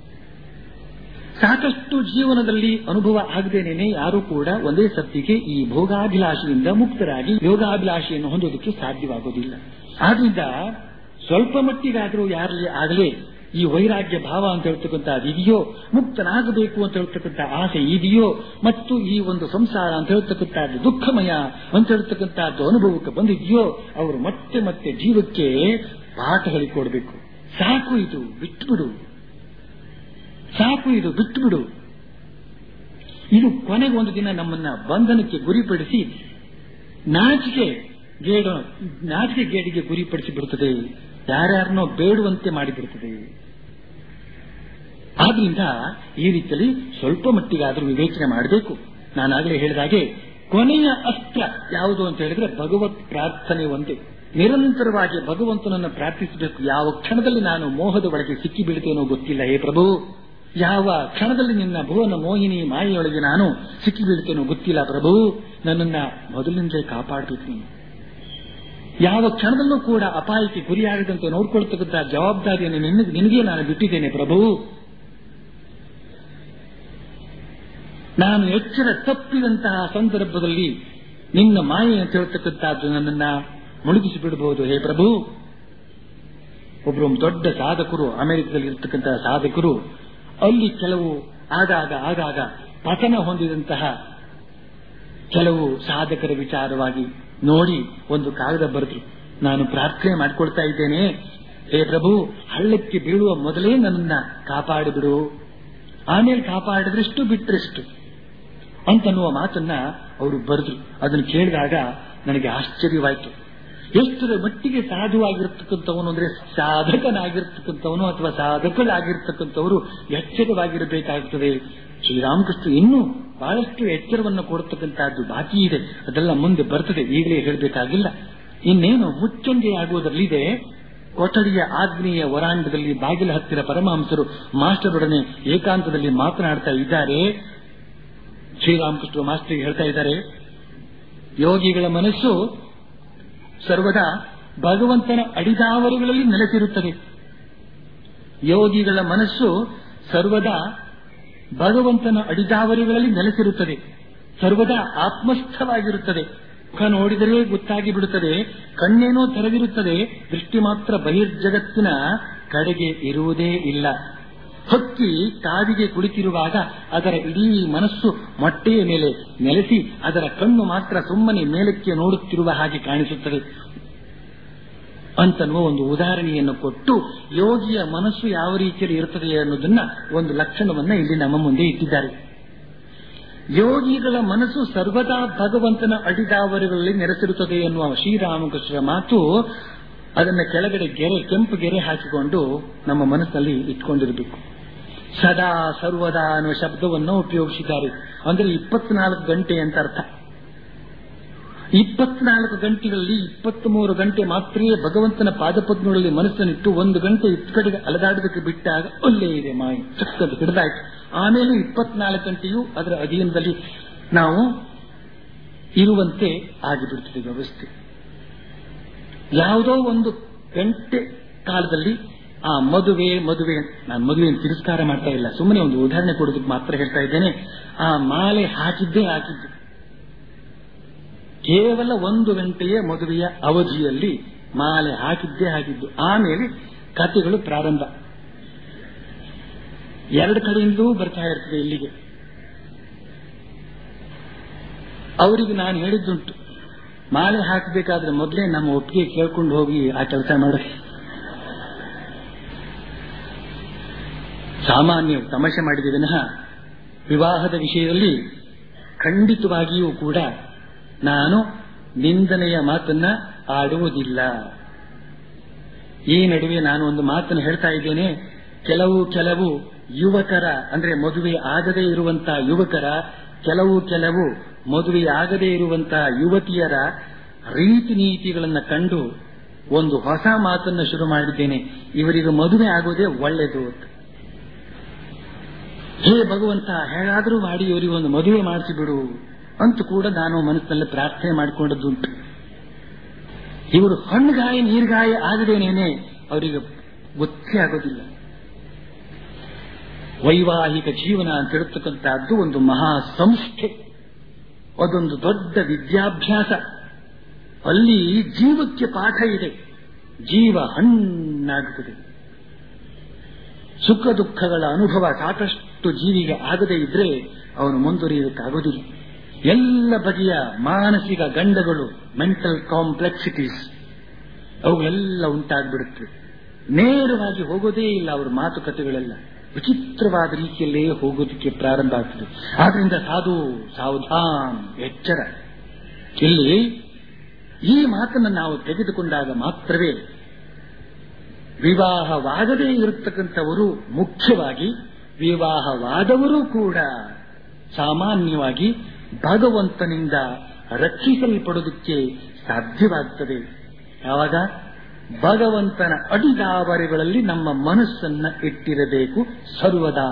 ಸಾಕಷ್ಟು ಜೀವನದಲ್ಲಿ ಅನುಭವ ಆಗದೇನೆ ಯಾರು ಕೂಡ ಒಂದೇ ಸತ್ತಿಗೆ ಈ ಭೋಗಾಭಿಲಾಷೆಯಿಂದ ಮುಕ್ತರಾಗಿ ಯೋಗಾಭಿಲಾಷೆಯನ್ನು ಹೊಂದೋದಕ್ಕೆ ಸಾಧ್ಯವಾಗುವುದಿಲ್ಲ ಆದ್ರಿಂದ ಸ್ವಲ್ಪ ಮಟ್ಟಿಗಾದರೂ ಯಾರಲ್ಲಿ ಆಗಲೇ ಈ ವೈರಾಗ್ಯ ಭಾವ ಅಂತ ಹೇಳ್ತಕ್ಕಂಥದ್ದು ಇದೆಯೋ ಮುಕ್ತನಾಗಬೇಕು ಅಂತ ಹೇಳ್ತಕ್ಕಂಥ ಆಸೆ ಇದೆಯೋ ಮತ್ತು ಈ ಒಂದು ಸಂಸಾರ ಅಂತ ಹೇಳ್ತಕ್ಕಂಥದ್ದು ದುಃಖಮಯ ಅಂತ ಹೇಳ್ತಕ್ಕಂಥದ್ದು ಅನುಭವಕ್ಕೆ ಬಂದಿದೆಯೋ ಅವರು ಮತ್ತೆ ಮತ್ತೆ ಜೀವಕ್ಕೆ ಪಾಠ ಹೇಳಿಕೊಡ್ಬೇಕು ಸಾಕು ಇದು ಬಿಟ್ಟುಬಿಡು ಸಾಕು ಇದು ಬಿಟ್ಟುಬಿಡು ಇದು ಕೊನೆಗೆ ಒಂದು ದಿನ ನಮ್ಮನ್ನ ಬಂಧನಕ್ಕೆ ಗುರಿಪಡಿಸಿ ನಾಚಿಕೆ ಗೇಡು ನಾಚಿಕೆ ಗೇಡಿಗೆ ಗುರಿಪಡಿಸಿ ಬಿಡುತ್ತದೆ ಯಾರ್ಯಾರನ್ನೋ ಬೇಡುವಂತೆ ಮಾಡಿಬಿಡುತ್ತದೆ ಆದ್ರಿಂದ ಈ ರೀತಿಯಲ್ಲಿ ಸ್ವಲ್ಪ ಮಟ್ಟಿಗಾದರೂ ವಿವೇಚನೆ ಮಾಡಬೇಕು ನಾನಾಗಲೇ ಹೇಳಿದಾಗೆ ಕೊನೆಯ ಅಸ್ತ್ರ ಯಾವುದು ಅಂತ ಹೇಳಿದ್ರೆ ಭಗವತ್ ಪ್ರಾರ್ಥನೆ ಒಂದೇ ನಿರಂತರವಾಗಿ ಭಗವಂತನನ್ನು ಪ್ರಾರ್ಥಿಸಬೇಕು ಯಾವ ಕ್ಷಣದಲ್ಲಿ ನಾನು ಮೋಹದ ಒಳಗೆ ಸಿಕ್ಕಿ ಬೀಳ್ತೇನೋ ಗೊತ್ತಿಲ್ಲ ಹೇ ಪ್ರಭು ಯಾವ ಕ್ಷಣದಲ್ಲಿ ನಿನ್ನ ಭುವನ ಮೋಹಿನಿ ಮಾಯೆಯೊಳಗೆ ನಾನು ಸಿಕ್ಕಿ ಬೀಳ್ತೇನೋ ಗೊತ್ತಿಲ್ಲ ಪ್ರಭು ನನ್ನನ್ನ ಮೊದಲಿಂದಲೇ ಕಾಪಾಡಬೇಕು ನೀನು ಯಾವ ಕ್ಷಣದಲ್ಲೂ ಕೂಡ ಅಪಾಯಕ್ಕೆ ಗುರಿಯಾಗದಂತೆ ನೋಡ್ಕೊಳ್ತಕ್ಕಂಥ ಜವಾಬ್ದಾರಿಯನ್ನು ನಿನಗೆ ನಾನು ಬಿಟ್ಟಿದ್ದೇನೆ ಪ್ರಭು ನಾನು ಎಚ್ಚರ ತಪ್ಪಿದಂತಹ ಸಂದರ್ಭದಲ್ಲಿ ನಿನ್ನ ಮಾಯೆ ಅಂತ ಹೇಳ್ತಕ್ಕಂಥದ್ದು ನನ್ನನ್ನ ಮುಳುಗಿಸಿ ಬಿಡಬಹುದು ಹೇ ಪ್ರಭು ಒಬ್ಬರು ದೊಡ್ಡ ಸಾಧಕರು ಅಮೆರಿಕದಲ್ಲಿ ಇರ್ತಕ್ಕಂತಹ ಸಾಧಕರು ಅಲ್ಲಿ ಕೆಲವು ಆಗಾಗ ಆಗಾಗ ಪತನ ಹೊಂದಿದಂತಹ ಕೆಲವು ಸಾಧಕರ ವಿಚಾರವಾಗಿ ನೋಡಿ ಒಂದು ಕಾಗದ ಬರೆದ್ರು ನಾನು ಪ್ರಾರ್ಥನೆ ಮಾಡಿಕೊಳ್ತಾ ಇದ್ದೇನೆ ಹೇ ಪ್ರಭು ಹಳ್ಳಕ್ಕೆ ಬೀಳುವ ಮೊದಲೇ ನನ್ನನ್ನ ಕಾಪಾಡಿಬಿಡು ಆಮೇಲೆ ಕಾಪಾಡಿದ್ರೆಷ್ಟು ಬಿಟ್ಟರೆಷ್ಟು ಅಂತನ್ನುವ ಮಾತನ್ನ ಅವರು ಬರೆದ್ರು ಅದನ್ನು ಕೇಳಿದಾಗ ನನಗೆ ಆಶ್ಚರ್ಯವಾಯಿತು ಎಷ್ಟರ ಮಟ್ಟಿಗೆ ಸಾಧುವಾಗಿರ್ತಕ್ಕಂಥವನು ಅಂದ್ರೆ ಸಾಧಕನಾಗಿರ್ತಕ್ಕಂಥವನು ಅಥವಾ ಸಾಧಕರಾಗಿರ್ತಕ್ಕಂಥವರು ಎಚ್ಚರವಾಗಿರಬೇಕಾಗುತ್ತದೆ ಶ್ರೀರಾಮಕೃಷ್ಣ ಇನ್ನೂ ಬಹಳಷ್ಟು ಎಚ್ಚರವನ್ನು ಕೊಡತಕ್ಕಂತಹದ್ದು ಬಾಕಿ ಇದೆ ಅದೆಲ್ಲ ಮುಂದೆ ಬರ್ತದೆ ಈಗಲೇ ಹೇಳಬೇಕಾಗಿಲ್ಲ ಇನ್ನೇನು ಮುಚ್ಚಂಜೆ ಆಗುವುದರಲ್ಲಿದೆ ಕೊಠಡಿಯ ಆಗ್ನೇಯ ವರಾಂಡದಲ್ಲಿ ಬಾಗಿಲ ಹತ್ತಿರ ಪರಮಹಂಸರು ಮಾಸ್ಟರೊಡನೆ ಏಕಾಂತದಲ್ಲಿ ಮಾತನಾಡ್ತಾ ಇದ್ದಾರೆ ಶ್ರೀರಾಮಕೃಷ್ಣ ಮಾಸ್ಟರ್ ಹೇಳ್ತಾ ಇದ್ದಾರೆ ಯೋಗಿಗಳ ಮನಸ್ಸು ಸರ್ವದಾ ಭಗವಂತನ ಅಡಿದಾವರುಗಳಲ್ಲಿ ನೆಲೆಸಿರುತ್ತದೆ ಯೋಗಿಗಳ ಮನಸ್ಸು ಸರ್ವದಾ ಭಗವಂತನ ಅಡಿದಾವರುಗಳಲ್ಲಿ ನೆಲೆಸಿರುತ್ತದೆ ಸರ್ವದಾ ಆತ್ಮಸ್ಥವಾಗಿರುತ್ತದೆ ಮುಖ ನೋಡಿದರೆ ಗೊತ್ತಾಗಿ ಬಿಡುತ್ತದೆ ಕಣ್ಣೇನೋ ತೆರೆದಿರುತ್ತದೆ ದೃಷ್ಟಿ ಮಾತ್ರ ಬಹಿರ್ಜಗತ್ತಿನ ಕಡೆಗೆ ಇರುವುದೇ ಇಲ್ಲ ಹಕ್ಕಿ ಕಾವಿಗೆ ಕುಳಿತಿರುವಾಗ ಅದರ ಇಡೀ ಮನಸ್ಸು ಮೊಟ್ಟೆಯ ಮೇಲೆ ನೆಲೆಸಿ ಅದರ ಕಣ್ಣು ಮಾತ್ರ ಸುಮ್ಮನೆ ಮೇಲಕ್ಕೆ ನೋಡುತ್ತಿರುವ ಹಾಗೆ ಕಾಣಿಸುತ್ತದೆ ಅಂತನ್ನುವ ಒಂದು ಉದಾಹರಣೆಯನ್ನು ಕೊಟ್ಟು ಯೋಗಿಯ ಮನಸ್ಸು ಯಾವ ರೀತಿಯಲ್ಲಿ ಇರುತ್ತದೆ ಅನ್ನೋದನ್ನ ಒಂದು ಲಕ್ಷಣವನ್ನ ಇಲ್ಲಿ ನಮ್ಮ ಮುಂದೆ ಇಟ್ಟಿದ್ದಾರೆ ಯೋಗಿಗಳ ಮನಸ್ಸು ಸರ್ವದಾ ಭಗವಂತನ ಅಡಿದಾವರುಗಳಲ್ಲಿ ನೆರೆಸಿರುತ್ತದೆ ಎನ್ನುವ ಶ್ರೀರಾಮಕೃಷ್ಣರ ಮಾತು ಅದನ್ನ ಕೆಳಗಡೆ ಗೆರೆ ಕೆಂಪು ಗೆರೆ ಹಾಕಿಕೊಂಡು ನಮ್ಮ ಮನಸ್ಸಲ್ಲಿ ಇಟ್ಕೊಂಡಿರಬೇಕು ಸದಾ ಸರ್ವದಾ ಅನ್ನುವ ಶಬ್ದವನ್ನು ಉಪಯೋಗಿಸಿದ್ದಾರೆ ಅಂದ್ರೆ ಇಪ್ಪತ್ನಾಲ್ಕು ಗಂಟೆ ಅಂತ ಅರ್ಥ ಇಪ್ಪತ್ನಾಲ್ಕು ಗಂಟೆಗಳಲ್ಲಿ ಇಪ್ಪತ್ತ್ ಮೂರು ಗಂಟೆ ಮಾತ್ರವೇ ಭಗವಂತನ ಪಾದಪದ್ಮಗಳಲ್ಲಿ ಮನಸ್ಸನ್ನಿಟ್ಟು ಒಂದು ಗಂಟೆ ಇತ್ತ ಕಡೆಗೆ ಅಲದಾಡೋದಕ್ಕೆ ಬಿಟ್ಟಾಗ ಒಳ್ಳೆ ಇದೆ ಮಾಯಿ ಚಕ್ಕದು ಹಿಡಿದಾಯ್ತು ಆಮೇಲೆ ಇಪ್ಪತ್ನಾಲ್ಕು ಗಂಟೆಯೂ ಅದರ ಅಧೀನದಲ್ಲಿ ನಾವು ಇರುವಂತೆ ಆಗಿಬಿಡ್ತದೆ ವ್ಯವಸ್ಥೆ ಯಾವುದೋ ಒಂದು ಗಂಟೆ ಕಾಲದಲ್ಲಿ ಆ ಮದುವೆ ಮದುವೆ ನಾನು ಮದುವೆಯನ್ನು ತಿರಸ್ಕಾರ ಮಾಡ್ತಾ ಇಲ್ಲ ಸುಮ್ಮನೆ ಒಂದು ಉದಾಹರಣೆ ಕೊಡೋದಕ್ಕೆ ಮಾತ್ರ ಹೇಳ್ತಾ ಇದ್ದೇನೆ ಆ ಮಾಲೆ ಹಾಕಿದ್ದೇ ಹಾಕಿದ್ದು ಕೇವಲ ಒಂದು ಗಂಟೆಯ ಮದುವೆಯ ಅವಧಿಯಲ್ಲಿ ಮಾಲೆ ಹಾಕಿದ್ದೇ ಹಾಕಿದ್ದು ಆಮೇಲೆ ಕಥೆಗಳು ಪ್ರಾರಂಭ ಎರಡು ಕಡೆಯಿಂದಲೂ ಬರ್ತಾ ಇರ್ತದೆ ಇಲ್ಲಿಗೆ ಅವರಿಗೆ ನಾನು ಹೇಳಿದ್ದುಂಟು ಮಾಲೆ ಹಾಕಬೇಕಾದ್ರೆ ಮೊದಲೇ ನಮ್ಮ ಒಪ್ಪಿಗೆ ಕೇಳ್ಕೊಂಡು ಹೋಗಿ ಆ ಕೆಲಸ ಮಾಡಿ ಸಾಮಾನ್ಯ ತಮಾಷೆ ಮಾಡಿದ ವಿನಃ ವಿವಾಹದ ವಿಷಯದಲ್ಲಿ ಖಂಡಿತವಾಗಿಯೂ ಕೂಡ ನಾನು ನಿಂದನೆಯ ಮಾತನ್ನ ಆಡುವುದಿಲ್ಲ ಈ ನಡುವೆ ನಾನು ಒಂದು ಮಾತನ್ನು ಹೇಳ್ತಾ ಇದ್ದೇನೆ ಕೆಲವು ಕೆಲವು ಯುವಕರ ಅಂದ್ರೆ ಮದುವೆ ಆಗದೇ ಇರುವಂತಹ ಯುವಕರ ಕೆಲವು ಕೆಲವು ಮದುವೆ ಆಗದೇ ಇರುವಂತಹ ಯುವತಿಯರ ರೀತಿ ನೀತಿಗಳನ್ನ ಕಂಡು ಒಂದು ಹೊಸ ಮಾತನ್ನ ಶುರು ಮಾಡಿದ್ದೇನೆ ಇವರಿಗೆ ಮದುವೆ ಆಗೋದೇ ಒಳ್ಳೆಯದು ಅಂತ ಹೇ ಭಗವಂತ ಹೇಗಾದರೂ ಮಾಡಿ ಇವರಿಗೆ ಒಂದು ಮದುವೆ ಮಾಡಿಸಿಬಿಡು ಅಂತ ಕೂಡ ನಾನು ಮನಸ್ಸಿನಲ್ಲಿ ಪ್ರಾರ್ಥನೆ ಮಾಡಿಕೊಂಡದ್ದುಂಟು ಇವರು ಹಣ್ಣುಗಾಯ ನೀರ್ಗಾಯ ಆಗದೇನೇನೆ ಅವರಿಗೆ ಗೊತ್ತೇ ಆಗೋದಿಲ್ಲ ವೈವಾಹಿಕ ಜೀವನ ಅಂತ ಹೇಳ್ತಕ್ಕಂಥದ್ದು ಒಂದು ಮಹಾ ಸಂಸ್ಥೆ ಅದೊಂದು ದೊಡ್ಡ ವಿದ್ಯಾಭ್ಯಾಸ ಅಲ್ಲಿ ಜೀವಕ್ಕೆ ಪಾಠ ಇದೆ ಜೀವ ಹಣ್ಣಾಗುತ್ತದೆ ಸುಖ ದುಃಖಗಳ ಅನುಭವ ಸಾಕಷ್ಟು ಜೀವಿಗೆ ಆಗದೇ ಇದ್ರೆ ಅವನು ಮುಂದುವರಿಯೋದಕ್ಕಾಗೋದಿಲ್ಲ ಎಲ್ಲ ಬಗೆಯ ಮಾನಸಿಕ ಗಂಡಗಳು ಮೆಂಟಲ್ ಕಾಂಪ್ಲೆಕ್ಸಿಟೀಸ್ ಅವುಗಳೆಲ್ಲ ಉಂಟಾಗ್ಬಿಡುತ್ತೆ ನೇರವಾಗಿ ಹೋಗೋದೇ ಇಲ್ಲ ಅವರ ಮಾತುಕತೆಗಳೆಲ್ಲ ವಿಚಿತ್ರವಾದ ರೀತಿಯಲ್ಲೇ ಹೋಗೋದಕ್ಕೆ ಪ್ರಾರಂಭ ಆಗ್ತದೆ ಆದ್ರಿಂದ ಸಾಧು ಸಾವಧಾನ್ ಎಚ್ಚರ ಇಲ್ಲಿ ಈ ಮಾತನ್ನು ನಾವು ತೆಗೆದುಕೊಂಡಾಗ ಮಾತ್ರವೇ ವಿವಾಹವಾಗದೇ ಇರತಕ್ಕಂಥವರು ಮುಖ್ಯವಾಗಿ ವಿವಾಹವಾದವರು ಕೂಡ ಸಾಮಾನ್ಯವಾಗಿ ಭಗವಂತನಿಂದ ರಕ್ಷಿಸಲ್ಪಡುವುದಕ್ಕೆ ಸಾಧ್ಯವಾಗ್ತದೆ ಯಾವಾಗ ಭಗವಂತನ ಅಡಿದಾವರೆಗಳಲ್ಲಿ ನಮ್ಮ ಮನಸ್ಸನ್ನ ಇಟ್ಟಿರಬೇಕು ಸರ್ವದಾ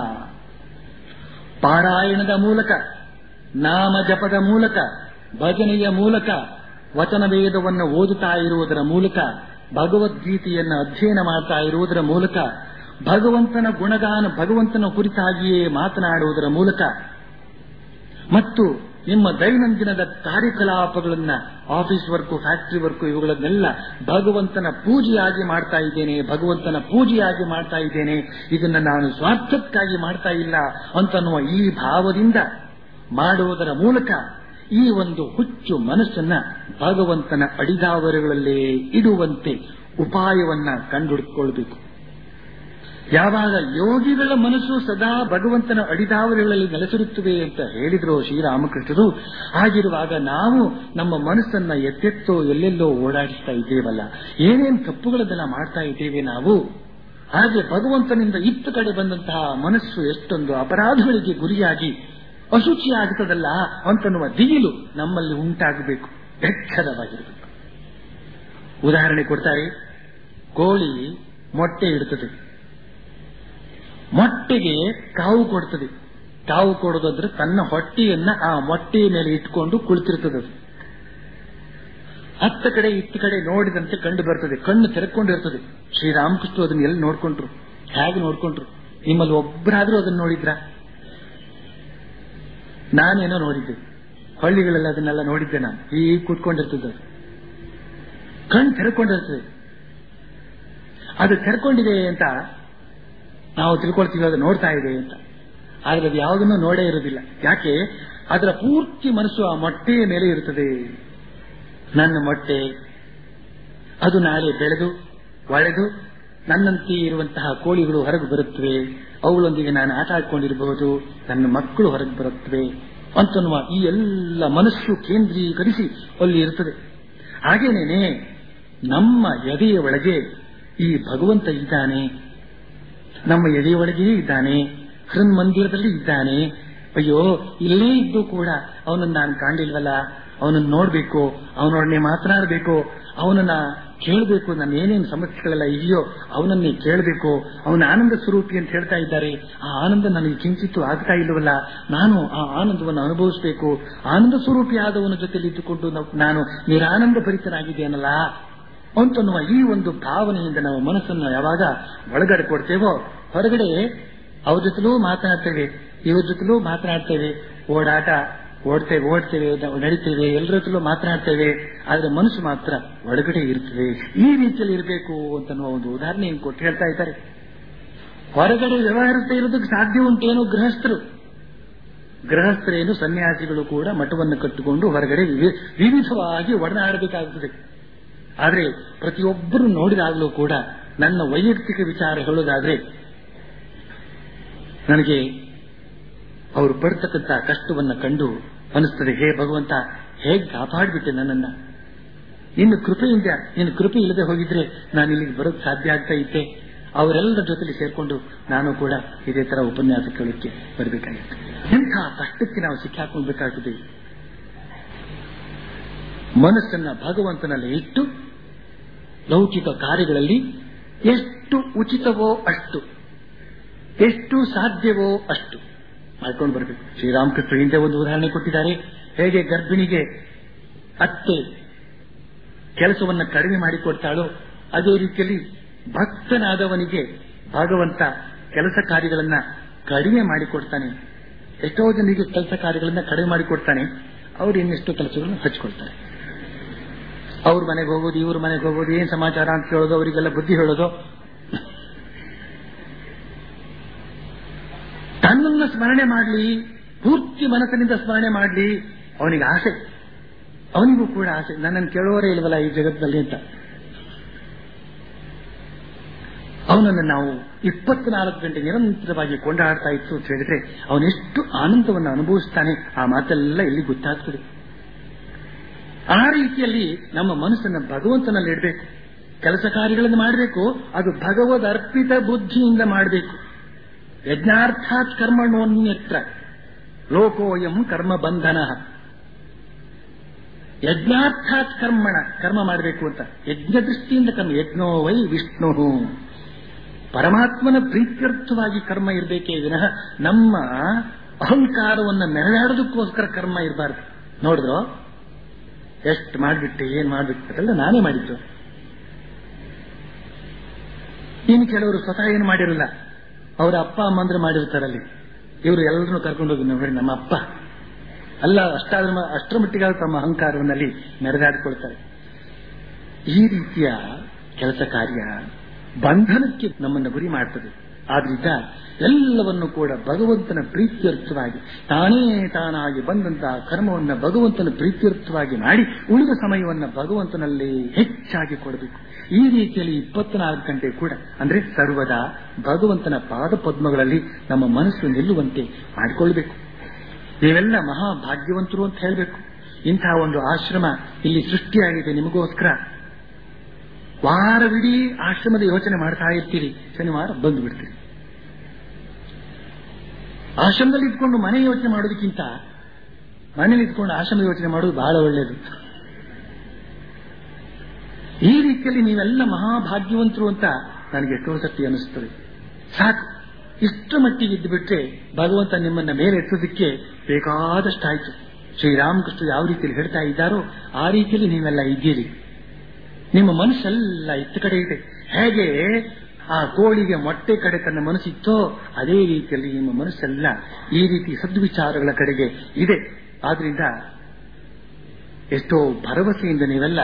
ಪಾರಾಯಣದ ಮೂಲಕ ನಾಮ ಜಪದ ಮೂಲಕ ಭಜನೆಯ ಮೂಲಕ ವಚನ ವೇದವನ್ನು ಓದುತ್ತಾ ಇರುವುದರ ಮೂಲಕ ಭಗವದ್ಗೀತೆಯನ್ನು ಅಧ್ಯಯನ ಮಾಡ್ತಾ ಇರುವುದರ ಮೂಲಕ ಭಗವಂತನ ಗುಣಗಾನ ಭಗವಂತನ ಕುರಿತಾಗಿಯೇ ಮಾತನಾಡುವುದರ ಮೂಲಕ ಮತ್ತು ನಿಮ್ಮ ದೈನಂದಿನದ ಕಾರ್ಯಕಲಾಪಗಳನ್ನ ಆಫೀಸ್ ವರ್ಕು ಫ್ಯಾಕ್ಟರಿ ವರ್ಕು ಇವುಗಳನ್ನೆಲ್ಲ ಭಗವಂತನ ಪೂಜೆಯಾಗಿ ಮಾಡ್ತಾ ಇದ್ದೇನೆ ಭಗವಂತನ ಪೂಜೆಯಾಗಿ ಮಾಡ್ತಾ ಇದ್ದೇನೆ ಇದನ್ನ ನಾನು ಸ್ವಾರ್ಥಕ್ಕಾಗಿ ಮಾಡ್ತಾ ಇಲ್ಲ ಅಂತನ್ನುವ ಈ ಭಾವದಿಂದ ಮಾಡುವುದರ ಮೂಲಕ ಈ ಒಂದು ಹುಚ್ಚು ಮನಸ್ಸನ್ನ ಭಗವಂತನ ಅಡಿದಾವರೆಗಳಲ್ಲೇ ಇಡುವಂತೆ ಉಪಾಯವನ್ನ ಕಂಡುಹಿಡಿದುಕೊಳ್ಬೇಕು ಯಾವಾಗ ಯೋಗಿಗಳ ಮನಸ್ಸು ಸದಾ ಭಗವಂತನ ಅಡಿದಾವರೆಗಳಲ್ಲಿ ನೆಲೆಸಿರುತ್ತವೆ ಅಂತ ಹೇಳಿದ್ರು ಶ್ರೀರಾಮಕೃಷ್ಣರು ಆಗಿರುವಾಗ ನಾವು ನಮ್ಮ ಮನಸ್ಸನ್ನ ಎತ್ತೆತ್ತೋ ಎಲ್ಲೆಲ್ಲೋ ಓಡಾಡಿಸ್ತಾ ಇದ್ದೇವಲ್ಲ ಏನೇನು ತಪ್ಪುಗಳನ್ನೆಲ್ಲ ಮಾಡ್ತಾ ಇದ್ದೇವೆ ನಾವು ಹಾಗೆ ಭಗವಂತನಿಂದ ಇತ್ತ ಕಡೆ ಬಂದಂತಹ ಮನಸ್ಸು ಎಷ್ಟೊಂದು ಅಪರಾಧಗಳಿಗೆ ಗುರಿಯಾಗಿ ಅಶುಚಿಯಾಗುತ್ತದಲ್ಲ ಅಂತನ್ನುವ ದಿಗಿಲು ನಮ್ಮಲ್ಲಿ ಉಂಟಾಗಬೇಕು ಎಚ್ಚರವಾಗಿರಬೇಕು ಉದಾಹರಣೆ ಕೊಡ್ತಾರೆ ಕೋಳಿ ಮೊಟ್ಟೆ ಇಡುತ್ತದೆ ಮೊಟ್ಟೆಗೆ ಕಾವು ಕೊಡ್ತದೆ ಕಾವು ಕೊಡೋದಾದ್ರೆ ತನ್ನ ಹೊಟ್ಟೆಯನ್ನ ಆ ಮೊಟ್ಟೆಯ ಮೇಲೆ ಇಟ್ಕೊಂಡು ಕುಳಿತಿರ್ತದೆ ಅದು ಹತ್ತ ಕಡೆ ಇತ್ತ ಕಡೆ ನೋಡಿದಂತೆ ಕಂಡು ಬರ್ತದೆ ಕಣ್ಣು ತೆರೆಕೊಂಡಿರ್ತದೆ ಶ್ರೀರಾಮಕೃಷ್ಣ ಅದನ್ನ ಎಲ್ಲಿ ನೋಡ್ಕೊಂಡ್ರು ಹೇಗೆ ನೋಡ್ಕೊಂಡ್ರು ನಿಮ್ಮಲ್ಲಿ ಒಬ್ಬರಾದ್ರೂ ಅದನ್ನ ನೋಡಿದ್ರ ನಾನೇನೋ ನೋಡಿದ್ದೆ ಹಳ್ಳಿಗಳೆಲ್ಲ ಅದನ್ನೆಲ್ಲ ನೋಡಿದ್ದೆ ನಾನು ಈಗ ಕೂತ್ಕೊಂಡಿರ್ತದೆ ಕಣ್ಣು ತೆರೆಕೊಂಡಿರ್ತದೆ ಅದು ತೆರ್ಕೊಂಡಿದೆ ಅಂತ ನಾವು ತಿಳ್ಕೊಳ್ತೀವಿ ಅದು ನೋಡ್ತಾ ಇದೆ ಅಂತ ಆದ್ರೆ ಅದು ಯಾವುದನ್ನು ನೋಡೇ ಇರೋದಿಲ್ಲ ಯಾಕೆ ಅದರ ಪೂರ್ತಿ ಮನಸ್ಸು ಆ ಮೊಟ್ಟೆಯ ಮೇಲೆ ಇರುತ್ತದೆ ನನ್ನ ಮೊಟ್ಟೆ ಅದು ನಾಳೆ ಬೆಳೆದು ಒಳೆದು ನನ್ನಂತೆ ಇರುವಂತಹ ಕೋಳಿಗಳು ಹೊರಗೆ ಬರುತ್ತವೆ ಅವುಗಳೊಂದಿಗೆ ನಾನು ಆಟ ಆಡ್ಕೊಂಡಿರಬಹುದು ನನ್ನ ಮಕ್ಕಳು ಹೊರಗೆ ಬರುತ್ತವೆ ಅಂತನ್ನುವ ಈ ಎಲ್ಲ ಮನಸ್ಸು ಕೇಂದ್ರೀಕರಿಸಿ ಅಲ್ಲಿ ಇರುತ್ತದೆ ಹಾಗೇನೇನೆ ನಮ್ಮ ಎದೆಯ ಒಳಗೆ ಈ ಭಗವಂತ ಇದ್ದಾನೆ ನಮ್ಮ ಎದೆಯ ಒಳಗೆಯೇ ಇದ್ದಾನೆ ಮಂದಿರದಲ್ಲಿ ಇದ್ದಾನೆ ಅಯ್ಯೋ ಇಲ್ಲೇ ಇದ್ದು ಕೂಡ ಅವನನ್ನು ನಾನು ಕಾಣಲಿಲ್ವಲ್ಲ ಅವನನ್ನು ನೋಡ್ಬೇಕು ಅವನೊಡನೆ ಮಾತನಾಡಬೇಕು ಅವನನ್ನ ಕೇಳಬೇಕು ನನ್ನ ಏನೇನು ಸಮಸ್ಯೆಗಳೆಲ್ಲ ಇದೆಯೋ ಅವನನ್ನೇ ಕೇಳಬೇಕು ಅವನ ಆನಂದ ಸ್ವರೂಪಿ ಅಂತ ಹೇಳ್ತಾ ಇದ್ದಾರೆ ಆ ಆನಂದ ನನಗೆ ಕಿಂಚಿತ್ತು ಆಗ್ತಾ ಇಲ್ಲವಲ್ಲ ನಾನು ಆ ಆನಂದವನ್ನು ಅನುಭವಿಸಬೇಕು ಆನಂದ ಸ್ವರೂಪಿ ಆದವನ ಜೊತೆಲಿ ಇದ್ದುಕೊಂಡು ನಾವು- ನಾನು ನಿರಾನಂದ ಭರಿತನಾಗಿದ್ದೇನಲ್ಲ ಅಂತನ್ನುವ ಈ ಒಂದು ಭಾವನೆಯಿಂದ ನಾವು ಮನಸ್ಸನ್ನು ಯಾವಾಗ ಒಳಗಡೆ ಕೊಡ್ತೇವೋ ಹೊರಗಡೆ ಅವ್ರ ಜೊತೆಲೂ ಮಾತನಾಡ್ತೇವೆ ಇವ್ರ ಜೊತೆಲೂ ಮಾತನಾಡ್ತೇವೆ ಓಡಾಟ ಓಡ್ತೇವೆ ಓಡ್ತೇವೆ ನಡೀತೇವೆ ಎಲ್ಲರ ಜೊತೆಲೂ ಮಾತನಾಡ್ತೇವೆ ಆದ್ರೆ ಮನಸ್ಸು ಮಾತ್ರ ಒಳಗಡೆ ಇರ್ತದೆ ಈ ರೀತಿಯಲ್ಲಿ ಇರಬೇಕು ಅಂತನ್ನುವ ಒಂದು ಉದಾಹರಣೆ ಕೊಟ್ಟು ಹೇಳ್ತಾ ಇದ್ದಾರೆ ಹೊರಗಡೆ ವ್ಯವಹರಿಸ್ತಾ ಇರೋದಕ್ಕೆ ಸಾಧ್ಯ ಉಂಟೇನು ಗೃಹಸ್ಥರು ಗೃಹಸ್ಥರೇನು ಸನ್ಯಾಸಿಗಳು ಕೂಡ ಮಠವನ್ನು ಕಟ್ಟಿಕೊಂಡು ಹೊರಗಡೆ ವಿವಿ- ವಿವಿಧವಾಗಿ ಒಡನಾಡಬೇಕಾಗುತ್ತದೆ ಆದರೆ ಪ್ರತಿಯೊಬ್ಬರು ನೋಡಿದಾಗಲೂ ಕೂಡ ನನ್ನ ವೈಯಕ್ತಿಕ ವಿಚಾರ ಹೇಳೋದಾದ್ರೆ ನನಗೆ ಅವರು ಪಡ್ತಕ್ಕಂಥ ಕಷ್ಟವನ್ನ ಕಂಡು ಅನಿಸ್ತದೆ ಹೇ ಭಗವಂತ ಹೇಗೆ ಕಾಪಾಡಿಬಿಟ್ಟೆ ನನ್ನನ್ನ ನಿನ್ನ ಕೃಪೆಯಿಂದ ನಿನ್ನ ಕೃಪೆ ಇಲ್ಲದೆ ಹೋಗಿದ್ರೆ ನಾನು ಇಲ್ಲಿಗೆ ಬರೋಕ್ ಸಾಧ್ಯ ಆಗ್ತಾ ಇದ್ದೆ ಅವರೆಲ್ಲರ ಜೊತೆಲಿ ಸೇರ್ಕೊಂಡು ನಾನು ಕೂಡ ಇದೇ ತರ ಉಪನ್ಯಾಸ ಕೇಳಕ್ಕೆ ಬರಬೇಕಾಗಿತ್ತು ಇಂಥ ಕಷ್ಟಕ್ಕೆ ನಾವು ಸಿಕ್ಕಾಕೊಳ್ಬೇಕಾಗುತ್ತದೆ ಮನಸ್ಸನ್ನ ಭಗವಂತನಲ್ಲಿ ಇಟ್ಟು ಲೌಕಿಕ ಕಾರ್ಯಗಳಲ್ಲಿ ಎಷ್ಟು ಉಚಿತವೋ ಅಷ್ಟು ಎಷ್ಟು ಸಾಧ್ಯವೋ ಅಷ್ಟು ಮಾಡ್ಕೊಂಡು ಬರಬೇಕು ಶ್ರೀರಾಮಕೃಷ್ಣ ಹಿಂದೆ ಒಂದು ಉದಾಹರಣೆ ಕೊಟ್ಟಿದ್ದಾರೆ ಹೇಗೆ ಗರ್ಭಿಣಿಗೆ ಅತ್ತೆ ಕೆಲಸವನ್ನ ಕಡಿಮೆ ಮಾಡಿಕೊಡ್ತಾಳೋ ಅದೇ ರೀತಿಯಲ್ಲಿ ಭಕ್ತನಾದವನಿಗೆ ಭಗವಂತ ಕೆಲಸ ಕಾರ್ಯಗಳನ್ನ ಕಡಿಮೆ ಮಾಡಿಕೊಡ್ತಾನೆ ಎಷ್ಟೋ ಜನರಿಗೆ ಕೆಲಸ ಕಾರ್ಯಗಳನ್ನ ಕಡಿಮೆ ಮಾಡಿಕೊಡ್ತಾನೆ ಅವರು ಇನ್ನೆಷ್ಟೋ ಕೆಲಸಗಳನ್ನು ಹಚ್ಕೊಳ್ತಾರೆ ಅವ್ರ ಮನೆಗೆ ಹೋಗೋದು ಇವ್ರ ಮನೆಗೆ ಹೋಗೋದು ಏನ್ ಸಮಾಚಾರ ಅಂತ ಹೇಳೋದು ಅವರಿಗೆಲ್ಲ ಬುದ್ಧಿ ಹೇಳೋದು ತನ್ನನ್ನು ಸ್ಮರಣೆ ಮಾಡಲಿ ಪೂರ್ತಿ ಮನಸ್ಸಿನಿಂದ ಸ್ಮರಣೆ ಮಾಡಲಿ ಅವನಿಗೆ ಆಸೆ ಅವನಿಗೂ ಕೂಡ ಆಸೆ ನನ್ನನ್ನು ಕೇಳುವವರೇ ಇಲ್ವಲ್ಲ ಈ ಜಗತ್ತಿನಲ್ಲಿ ಅಂತ ಅವನನ್ನು ನಾವು ಇಪ್ಪತ್ನಾಲ್ಕು ಗಂಟೆ ನಿರಂತರವಾಗಿ ಕೊಂಡಾಡ್ತಾ ಇತ್ತು ಅಂತ ಹೇಳಿದ್ರೆ ಅವನೆಷ್ಟು ಆನಂದವನ್ನು ಅನುಭವಿಸ್ತಾನೆ ಆ ಮಾತೆಲ್ಲ ಇಲ್ಲಿ ಗೊತ್ತಾಗ್ತದೆ ಆ ರೀತಿಯಲ್ಲಿ ನಮ್ಮ ಮನಸ್ಸನ್ನು ಭಗವಂತನಲ್ಲಿ ಇಡಬೇಕು ಕೆಲಸ ಕಾರ್ಯಗಳನ್ನು ಮಾಡಬೇಕು ಅದು ಭಗವದ್ ಅರ್ಪಿತ ಬುದ್ಧಿಯಿಂದ ಮಾಡಬೇಕು ಯಜ್ಞಾರ್ಥಾತ್ ಕರ್ಮಣೋನ್ಯತ್ರ ಲೋಕೋಯಂ ಕರ್ಮ ಬಂಧನ ಯಜ್ಞಾರ್ಥಾತ್ ಕರ್ಮಣ ಕರ್ಮ ಮಾಡಬೇಕು ಅಂತ ಯಜ್ಞ ದೃಷ್ಟಿಯಿಂದ ಕರ್ಮ ಯಜ್ಞೋ ವೈ ವಿಷ್ಣು ಪರಮಾತ್ಮನ ಪ್ರೀತ್ಯರ್ಥವಾಗಿ ಕರ್ಮ ಇರಬೇಕೇ ವಿನಃ ನಮ್ಮ ಅಹಂಕಾರವನ್ನು ಮೆರೆದಾಡೋದಕ್ಕೋಸ್ಕರ ಕರ್ಮ ಇರಬಾರ್ದು ನೋಡಿದ್ರು ಎಷ್ಟು ಮಾಡಿಬಿಟ್ಟೆ ಏನ್ ಮಾಡ್ಬಿಟ್ಟು ಅದೆಲ್ಲ ನಾನೇ ಮಾಡಿದ್ದು ಇನ್ನು ಕೆಲವರು ಸ್ವತಃ ಏನು ಮಾಡಿರಲ್ಲ ಅವರ ಅಪ್ಪ ಅಮ್ಮಂದ್ರೆ ಮಾಡಿರ್ತಾರಲ್ಲಿ ಇವರು ಎಲ್ಲರನ್ನು ಕರ್ಕೊಂಡು ಹೋಗಿ ನೋಡಿ ನಮ್ಮ ಅಪ್ಪ ಅಲ್ಲ ಅಷ್ಟಾದ್ರ ಅಷ್ಟರ ಮಟ್ಟಿಗೆ ತಮ್ಮ ಅಹಂಕಾರವನ್ನಲ್ಲಿ ಮೆರೆದಾಡಿಕೊಳ್ತಾರೆ ಈ ರೀತಿಯ ಕೆಲಸ ಕಾರ್ಯ ಬಂಧನಕ್ಕೆ ನಮ್ಮನ್ನು ಗುರಿ ಮಾಡ್ತದೆ ಆದ್ರಿಂದ ಎಲ್ಲವನ್ನು ಕೂಡ ಭಗವಂತನ ಪ್ರೀತ್ಯರ್ಥವಾಗಿ ತಾನೇ ತಾನಾಗಿ ಬಂದಂತಹ ಕರ್ಮವನ್ನು ಭಗವಂತನ ಪ್ರೀತ್ಯರ್ಥವಾಗಿ ಮಾಡಿ ಉಳಿದ ಸಮಯವನ್ನು ಭಗವಂತನಲ್ಲಿ ಹೆಚ್ಚಾಗಿ ಕೊಡಬೇಕು ಈ ರೀತಿಯಲ್ಲಿ ಇಪ್ಪತ್ನಾಲ್ಕು ಗಂಟೆ ಕೂಡ ಅಂದ್ರೆ ಸರ್ವದಾ ಭಗವಂತನ ಪಾದ ಪದ್ಮಗಳಲ್ಲಿ ನಮ್ಮ ಮನಸ್ಸು ನಿಲ್ಲುವಂತೆ ಮಾಡಿಕೊಳ್ಬೇಕು ನೀವೆಲ್ಲ ಮಹಾಭಾಗ್ಯವಂತರು ಅಂತ ಹೇಳಬೇಕು ಇಂತಹ ಒಂದು ಆಶ್ರಮ ಇಲ್ಲಿ ಸೃಷ್ಟಿಯಾಗಿದೆ ನಿಮಗೋಸ್ಕರ ವಾರವಿಡೀ ಆಶ್ರಮದ ಯೋಚನೆ ಮಾಡ್ತಾ ಇರ್ತೀರಿ ಶನಿವಾರ ಬಂದು ಬಿಡ್ತೀರಿ ಆಶ್ರಮದಲ್ಲಿ ಇದ್ಕೊಂಡು ಮನೆ ಯೋಚನೆ ಮಾಡೋದಕ್ಕಿಂತ ಮನೇಲಿ ಇದ್ಕೊಂಡು ಆಶ್ರಮದ ಯೋಚನೆ ಮಾಡೋದು ಬಹಳ ಒಳ್ಳೆಯದು ಈ ರೀತಿಯಲ್ಲಿ ನೀವೆಲ್ಲ ಮಹಾಭಾಗ್ಯವಂತರು ಅಂತ ನನಗೆ ಎಷ್ಟೋ ಸರ್ತಿ ಅನಿಸ್ತದೆ ಸಾಕು ಇಷ್ಟು ಮಟ್ಟಿಗೆ ಇದ್ದು ಬಿಟ್ರೆ ಭಗವಂತ ನಿಮ್ಮನ್ನ ಮೇಲೆ ಎತ್ತೋದಕ್ಕೆ ಬೇಕಾದಷ್ಟಾಯ್ತು ಶ್ರೀರಾಮಕೃಷ್ಣ ಯಾವ ರೀತಿಯಲ್ಲಿ ಹೇಳ್ತಾ ಇದ್ದಾರೋ ಆ ರೀತಿಯಲ್ಲಿ ನೀವೆಲ್ಲ ಇದ್ದೀರಿ ನಿಮ್ಮ ಮನಸ್ಸೆಲ್ಲ ಇತ್ತ ಕಡೆ ಇದೆ ಹೇಗೆ ಆ ಕೋಳಿಗೆ ಮೊಟ್ಟೆ ಕಡೆ ತನ್ನ ಮನಸ್ಸಿತ್ತೋ ಅದೇ ರೀತಿಯಲ್ಲಿ ನಿಮ್ಮ ಮನಸ್ಸೆಲ್ಲ ಈ ರೀತಿ ಸದ್ವಿಚಾರಗಳ ಕಡೆಗೆ ಇದೆ ಆದ್ರಿಂದ ಎಷ್ಟೋ ಭರವಸೆಯಿಂದ ನೀವೆಲ್ಲ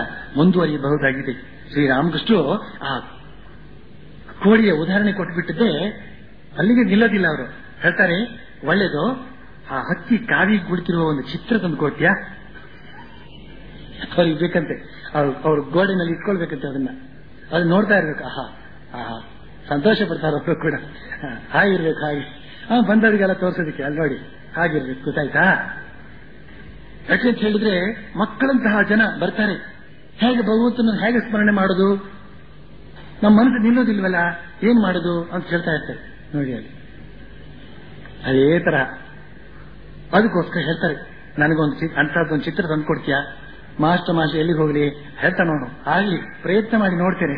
ಮುಂದುವರಿಯಬಹುದಾಗಿದೆ ಶ್ರೀರಾಮಕೃಷ್ಣರು ಆ ಕೋಳಿಯ ಉದಾಹರಣೆ ಕೊಟ್ಟುಬಿಟ್ಟಿದ್ದೆ ಅಲ್ಲಿಗೆ ನಿಲ್ಲೋದಿಲ್ಲ ಅವರು ಹೇಳ್ತಾರೆ ಒಳ್ಳೇದು ಆ ಹಕ್ಕಿ ಕಾವಿ ಕುಳಿತಿರುವ ಒಂದು ಚಿತ್ರ ತಂದು ಕೊಡ್ತೀಯಾ ಅವ್ರಿಗೆ ಬೇಕಂತೆ ಅವ್ರು ಅವ್ರ ಗೋಡೆನಲ್ಲಿ ಇಟ್ಕೊಳ್ಬೇಕಂತೆ ಅದನ್ನ ಅದು ನೋಡ್ತಾ ಇರ್ಬೇಕು ಆಹಾ ಆಹಾ ಸಂತೋಷ ಪಡ್ತಾರೆ ಅವರು ಕೂಡ ಹಾ, ಹಾಗಿರ್ಬೇಕು ಹಾಗೆ ಹಾ ಬಂದವರಿಗೆಲ್ಲ ತೋರ್ಸೋದಕ್ಕೆ ಅಲ್ಲಿ ನೋಡಿ ಹಾಗಿರ್ಬೇಕು ಗೊತ್ತಾಯ್ತಾ ಯಾಕೆ ಅಂತ ಹೇಳಿದ್ರೆ ಮಕ್ಕಳಂತಹ ಜನ ಬರ್ತಾರೆ ಹೇಗೆ ಭಗವಂತನ ಹೇಗೆ ಸ್ಮರಣೆ ಮಾಡೋದು ನಮ್ಮ ಮನಸ್ಸು ನಿಲ್ಲೋದಿಲ್ವಲ್ಲ ಏನ್ ಮಾಡೋದು ಅಂತ ಹೇಳ್ತಾ ಇರ್ತಾರೆ ನೋಡಿ ಅಲ್ಲಿ ಅದೇ ತರ ಅದಕ್ಕೋಸ್ಕರ ಹೇಳ್ತಾರೆ ನನಗೊಂದು ಚಿ- ಅಂಥದ್ದೊಂದು ಚಿತ್ರ ತಂದು ಕೊಡ್ತೀಯಾ ಮಾಸ್ಟರ್ ಮಾಸ್ಟರ್ ಎಲ್ಲಿಗೆ ಹೋಗ್ಲಿ ಹೇಳ್ತಾನ ಅವನು ಆಗ್ಲಿ ಪ್ರಯತ್ನ ಮಾಡಿ ನೋಡ್ತೇನೆ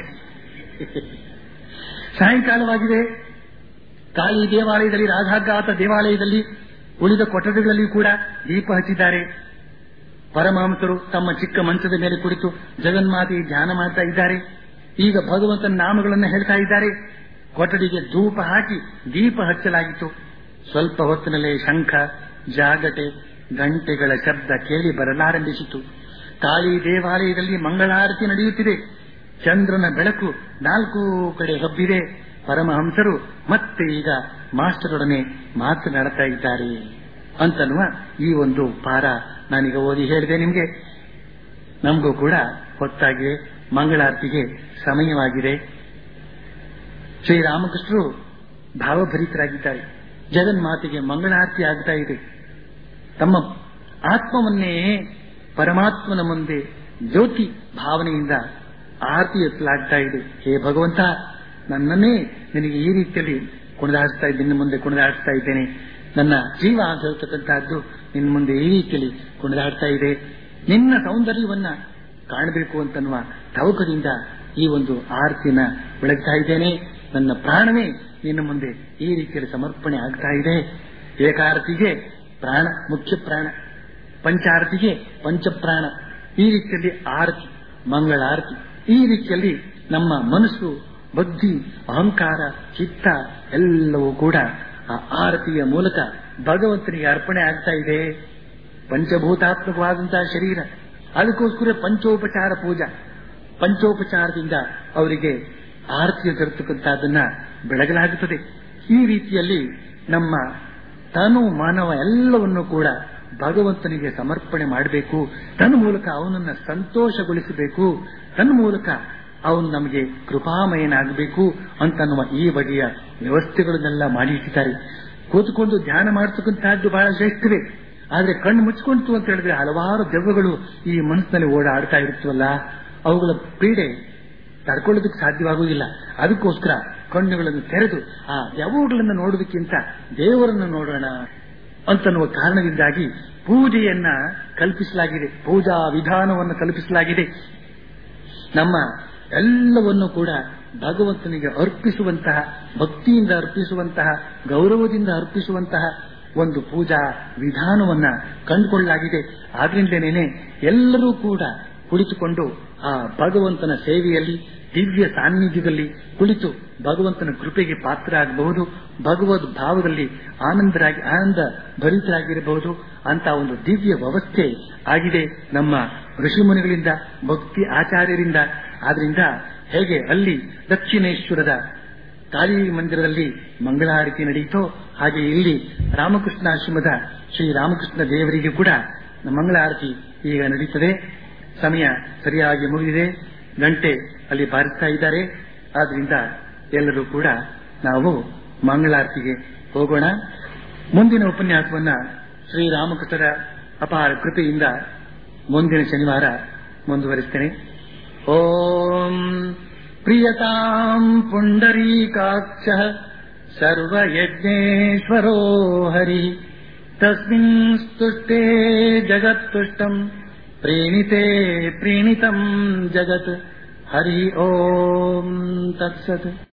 ಸಾಯಂಕಾಲವಾಗಿದೆ ಕಾಳಿ ದೇವಾಲಯದಲ್ಲಿ ರಾಧಾಘಾತ ದೇವಾಲಯದಲ್ಲಿ ಉಳಿದ ಕೊಠಡಿಗಳಲ್ಲಿ ಕೂಡ ದೀಪ ಹಚ್ಚಿದ್ದಾರೆ ಪರಮಹಂಸರು ತಮ್ಮ ಚಿಕ್ಕ ಮಂಚದ ಮೇಲೆ ಕುಳಿತು ಜಗನ್ಮಾತೆ ಧ್ಯಾನ ಮಾಡ್ತಾ ಇದ್ದಾರೆ ಈಗ ಭಗವಂತನ ನಾಮಗಳನ್ನು ಹೇಳ್ತಾ ಇದ್ದಾರೆ ಕೊಠಡಿಗೆ ಧೂಪ ಹಾಕಿ ದೀಪ ಹಚ್ಚಲಾಗಿತ್ತು ಸ್ವಲ್ಪ ಹೊತ್ತಿನಲ್ಲೇ ಶಂಖ ಜಾಗಟೆ ಗಂಟೆಗಳ ಶಬ್ದ ಕೇಳಿ ಬರಲಾರಂಭಿಸಿತು ಕಾಳಿ ದೇವಾಲಯದಲ್ಲಿ ಮಂಗಳಾರತಿ ನಡೆಯುತ್ತಿದೆ ಚಂದ್ರನ ಬೆಳಕು ನಾಲ್ಕು ಕಡೆ ಹಬ್ಬಿದೆ ಪರಮಹಂಸರು ಮತ್ತೆ ಈಗ ಮಾಸ್ಟರೊಡನೆ ಮಾತನಾಡ್ತಾ ಇದ್ದಾರೆ ಅಂತನ್ನುವ ಈ ಒಂದು ಪಾರ ನಾನೀಗ ಓದಿ ಹೇಳಿದೆ ನಿಮಗೆ ನಮಗೂ ಕೂಡ ಹೊತ್ತಾಗಿದೆ ಮಂಗಳಾರತಿಗೆ ಸಮಯವಾಗಿದೆ ಶ್ರೀರಾಮಕೃಷ್ಣರು ಭಾವಭರಿತರಾಗಿದ್ದಾರೆ ಜಗನ್ಮಾತೆಗೆ ಮಂಗಳಾರತಿ ಆಗ್ತಾ ಇದೆ ತಮ್ಮ ಆತ್ಮವನ್ನೇ ಪರಮಾತ್ಮನ ಮುಂದೆ ಜ್ಯೋತಿ ಭಾವನೆಯಿಂದ ಆರತಿ ಎತ್ತಲಾಗ್ತಾ ಇದೆ ಹೇ ಭಗವಂತ ನನ್ನನ್ನೇ ನಿನಗೆ ಈ ರೀತಿಯಲ್ಲಿ ಕುಣಿದಾಡಿಸ್ತಾ ಇದ್ದೀನಿ ನಿನ್ನ ಮುಂದೆ ಕುಣಿದಾಡಿಸ್ತಾ ಇದ್ದೇನೆ ನನ್ನ ಜೀವ ಅಂತ ಹೇಳ್ತಕ್ಕಂತಹದ್ದು ನಿನ್ನ ಮುಂದೆ ಈ ರೀತಿಯಲ್ಲಿ ಕುಣಿದಾಡ್ತಾ ಇದೆ ನಿನ್ನ ಸೌಂದರ್ಯವನ್ನ ಕಾಣಬೇಕು ಅಂತನ್ನುವ ತವಕದಿಂದ ಈ ಒಂದು ಆರತಿನ ಬೆಳಗ್ತಾ ಇದ್ದೇನೆ ನನ್ನ ಪ್ರಾಣವೇ ನಿನ್ನ ಮುಂದೆ ಈ ರೀತಿಯಲ್ಲಿ ಸಮರ್ಪಣೆ ಆಗ್ತಾ ಇದೆ ಏಕಾರತಿಗೆ ಪ್ರಾಣ ಮುಖ್ಯ ಪ್ರಾಣ ಪಂಚಾರತಿಗೆ ಪಂಚಪ್ರಾಣ ಈ ರೀತಿಯಲ್ಲಿ ಆರತಿ ಮಂಗಳಾರತಿ ಈ ರೀತಿಯಲ್ಲಿ ನಮ್ಮ ಮನಸ್ಸು ಬುದ್ಧಿ ಅಹಂಕಾರ ಚಿತ್ತ ಎಲ್ಲವೂ ಕೂಡ ಆ ಆರತಿಯ ಮೂಲಕ ಭಗವಂತನಿಗೆ ಅರ್ಪಣೆ ಆಗ್ತಾ ಇದೆ ಪಂಚಭೂತಾತ್ಮಕವಾದಂತಹ ಶರೀರ ಅದಕ್ಕೋಸ್ಕರ ಪಂಚೋಪಚಾರ ಪೂಜಾ ಪಂಚೋಪಚಾರದಿಂದ ಅವರಿಗೆ ಆರತಿಯ ತರತಕ್ಕಂಥದ್ದನ್ನ ಬೆಳಗಲಾಗುತ್ತದೆ ಈ ರೀತಿಯಲ್ಲಿ ನಮ್ಮ ತನು ಮಾನವ ಎಲ್ಲವನ್ನು ಕೂಡ ಭಗವಂತನಿಗೆ ಸಮರ್ಪಣೆ ಮಾಡಬೇಕು ತನ್ನ ಮೂಲಕ ಅವನನ್ನ ಸಂತೋಷಗೊಳಿಸಬೇಕು ತನ್ನ ಮೂಲಕ ಅವನು ನಮಗೆ ಕೃಪಾಮಯನಾಗಬೇಕು ಅಂತನ್ನುವ ಈ ಬಗೆಯ ವ್ಯವಸ್ಥೆಗಳನ್ನೆಲ್ಲ ಮಾಡಿ ಇಟ್ಟಿದ್ದಾರೆ ಕೂತ್ಕೊಂಡು ಧ್ಯಾನ ಮಾಡತಕ್ಕಂತಹದ್ದು ಬಹಳ ಶ್ರೇಷ್ಠವೇ ಆದ್ರೆ ಕಣ್ಣು ಮುಚ್ಕೊಂತು ಅಂತ ಹೇಳಿದ್ರೆ ಹಲವಾರು ದೆವ್ವಗಳು ಈ ಮನಸ್ಸಿನಲ್ಲಿ ಓಡಾಡ್ತಾ ಇರುತ್ತವಲ್ಲ ಅವುಗಳ ಪೀಡೆ ತಡ್ಕೊಳ್ಳೋದಕ್ಕೆ ಸಾಧ್ಯವಾಗುವುದಿಲ್ಲ ಅದಕ್ಕೋಸ್ಕರ ಕಣ್ಣುಗಳನ್ನು ತೆರೆದು ಆ ದೆವ್ವಗಳನ್ನು ನೋಡೋದಕ್ಕಿಂತ ದೇವರನ್ನು ನೋಡೋಣ ಅಂತನ್ನುವ ಕಾರಣದಿಂದಾಗಿ ಪೂಜೆಯನ್ನ ಕಲ್ಪಿಸಲಾಗಿದೆ ಪೂಜಾ ವಿಧಾನವನ್ನು ಕಲ್ಪಿಸಲಾಗಿದೆ ನಮ್ಮ ಎಲ್ಲವನ್ನು ಕೂಡ ಭಗವಂತನಿಗೆ ಅರ್ಪಿಸುವಂತಹ ಭಕ್ತಿಯಿಂದ ಅರ್ಪಿಸುವಂತಹ ಗೌರವದಿಂದ ಅರ್ಪಿಸುವಂತಹ ಒಂದು ಪೂಜಾ ವಿಧಾನವನ್ನ ಕಂಡುಕೊಳ್ಳಲಾಗಿದೆ ಆದ್ರಿಂದನೇನೆ ಎಲ್ಲರೂ ಕೂಡ ಕುಳಿತುಕೊಂಡು ಆ ಭಗವಂತನ ಸೇವೆಯಲ್ಲಿ ದಿವ್ಯ ಸಾನ್ನಿಧ್ಯದಲ್ಲಿ ಕುಳಿತು ಭಗವಂತನ ಕೃಪೆಗೆ ಪಾತ್ರರಾಗಬಹುದು ಭಗವದ್ ಭಾವದಲ್ಲಿ ಆನಂದರಾಗಿ ಆನಂದ ಭರಿತರಾಗಿರಬಹುದು ಅಂತ ಒಂದು ದಿವ್ಯ ವ್ಯವಸ್ಥೆ ಆಗಿದೆ ನಮ್ಮ ಋಷಿಮುನಿಗಳಿಂದ ಭಕ್ತಿ ಆಚಾರ್ಯರಿಂದ ಆದ್ರಿಂದ ಹೇಗೆ ಅಲ್ಲಿ ದಕ್ಷಿಣೇಶ್ವರದ ಕಾಳಿ ಮಂದಿರದಲ್ಲಿ ಮಂಗಳಾರತಿ ನಡೆಯಿತೋ ಹಾಗೆ ಇಲ್ಲಿ ರಾಮಕೃಷ್ಣಾಶ್ರಮದ ಶ್ರೀ ರಾಮಕೃಷ್ಣ ದೇವರಿಗೆ ಕೂಡ ಮಂಗಳಾರತಿ ಈಗ ನಡೀತದೆ ಸಮಯ ಸರಿಯಾಗಿ ಮುಗಿದಿದೆ ಗಂಟೆ ಅಲ್ಲಿ ಬಾರಿಸ್ತಾ ಇದ್ದಾರೆ ಆದ್ರಿಂದ ಎಲ್ಲರೂ ಕೂಡ ನಾವು ಮಂಗಳಾರತಿಗೆ ಹೋಗೋಣ ಮುಂದಿನ ಉಪನ್ಯಾಸವನ್ನ ಶ್ರೀರಾಮಕೃಷ್ಣರ ಅಪಾರ ಕೃಪೆಯಿಂದ ಮುಂದಿನ ಶನಿವಾರ ಮುಂದುವರಿಸ್ತೇನೆ ಓಂ ಪ್ರಿಯತಾಂ ಪುಂಡರೀಕಾಕ್ಷ ಸರ್ವಯಜ್ಞೇಶ್ವರೋ ಹರಿ ತಸ್ಮಿನ್ ಸ್ತುಷ್ಟೇ ಜಗತ್ತುಷ್ಟಂ ಪ್ರೇಣಿತೆ ಪ್ರೇಣಿತಂ ಜಗತ್ ಹರಿ ಓಂ ತತ್ಸತ್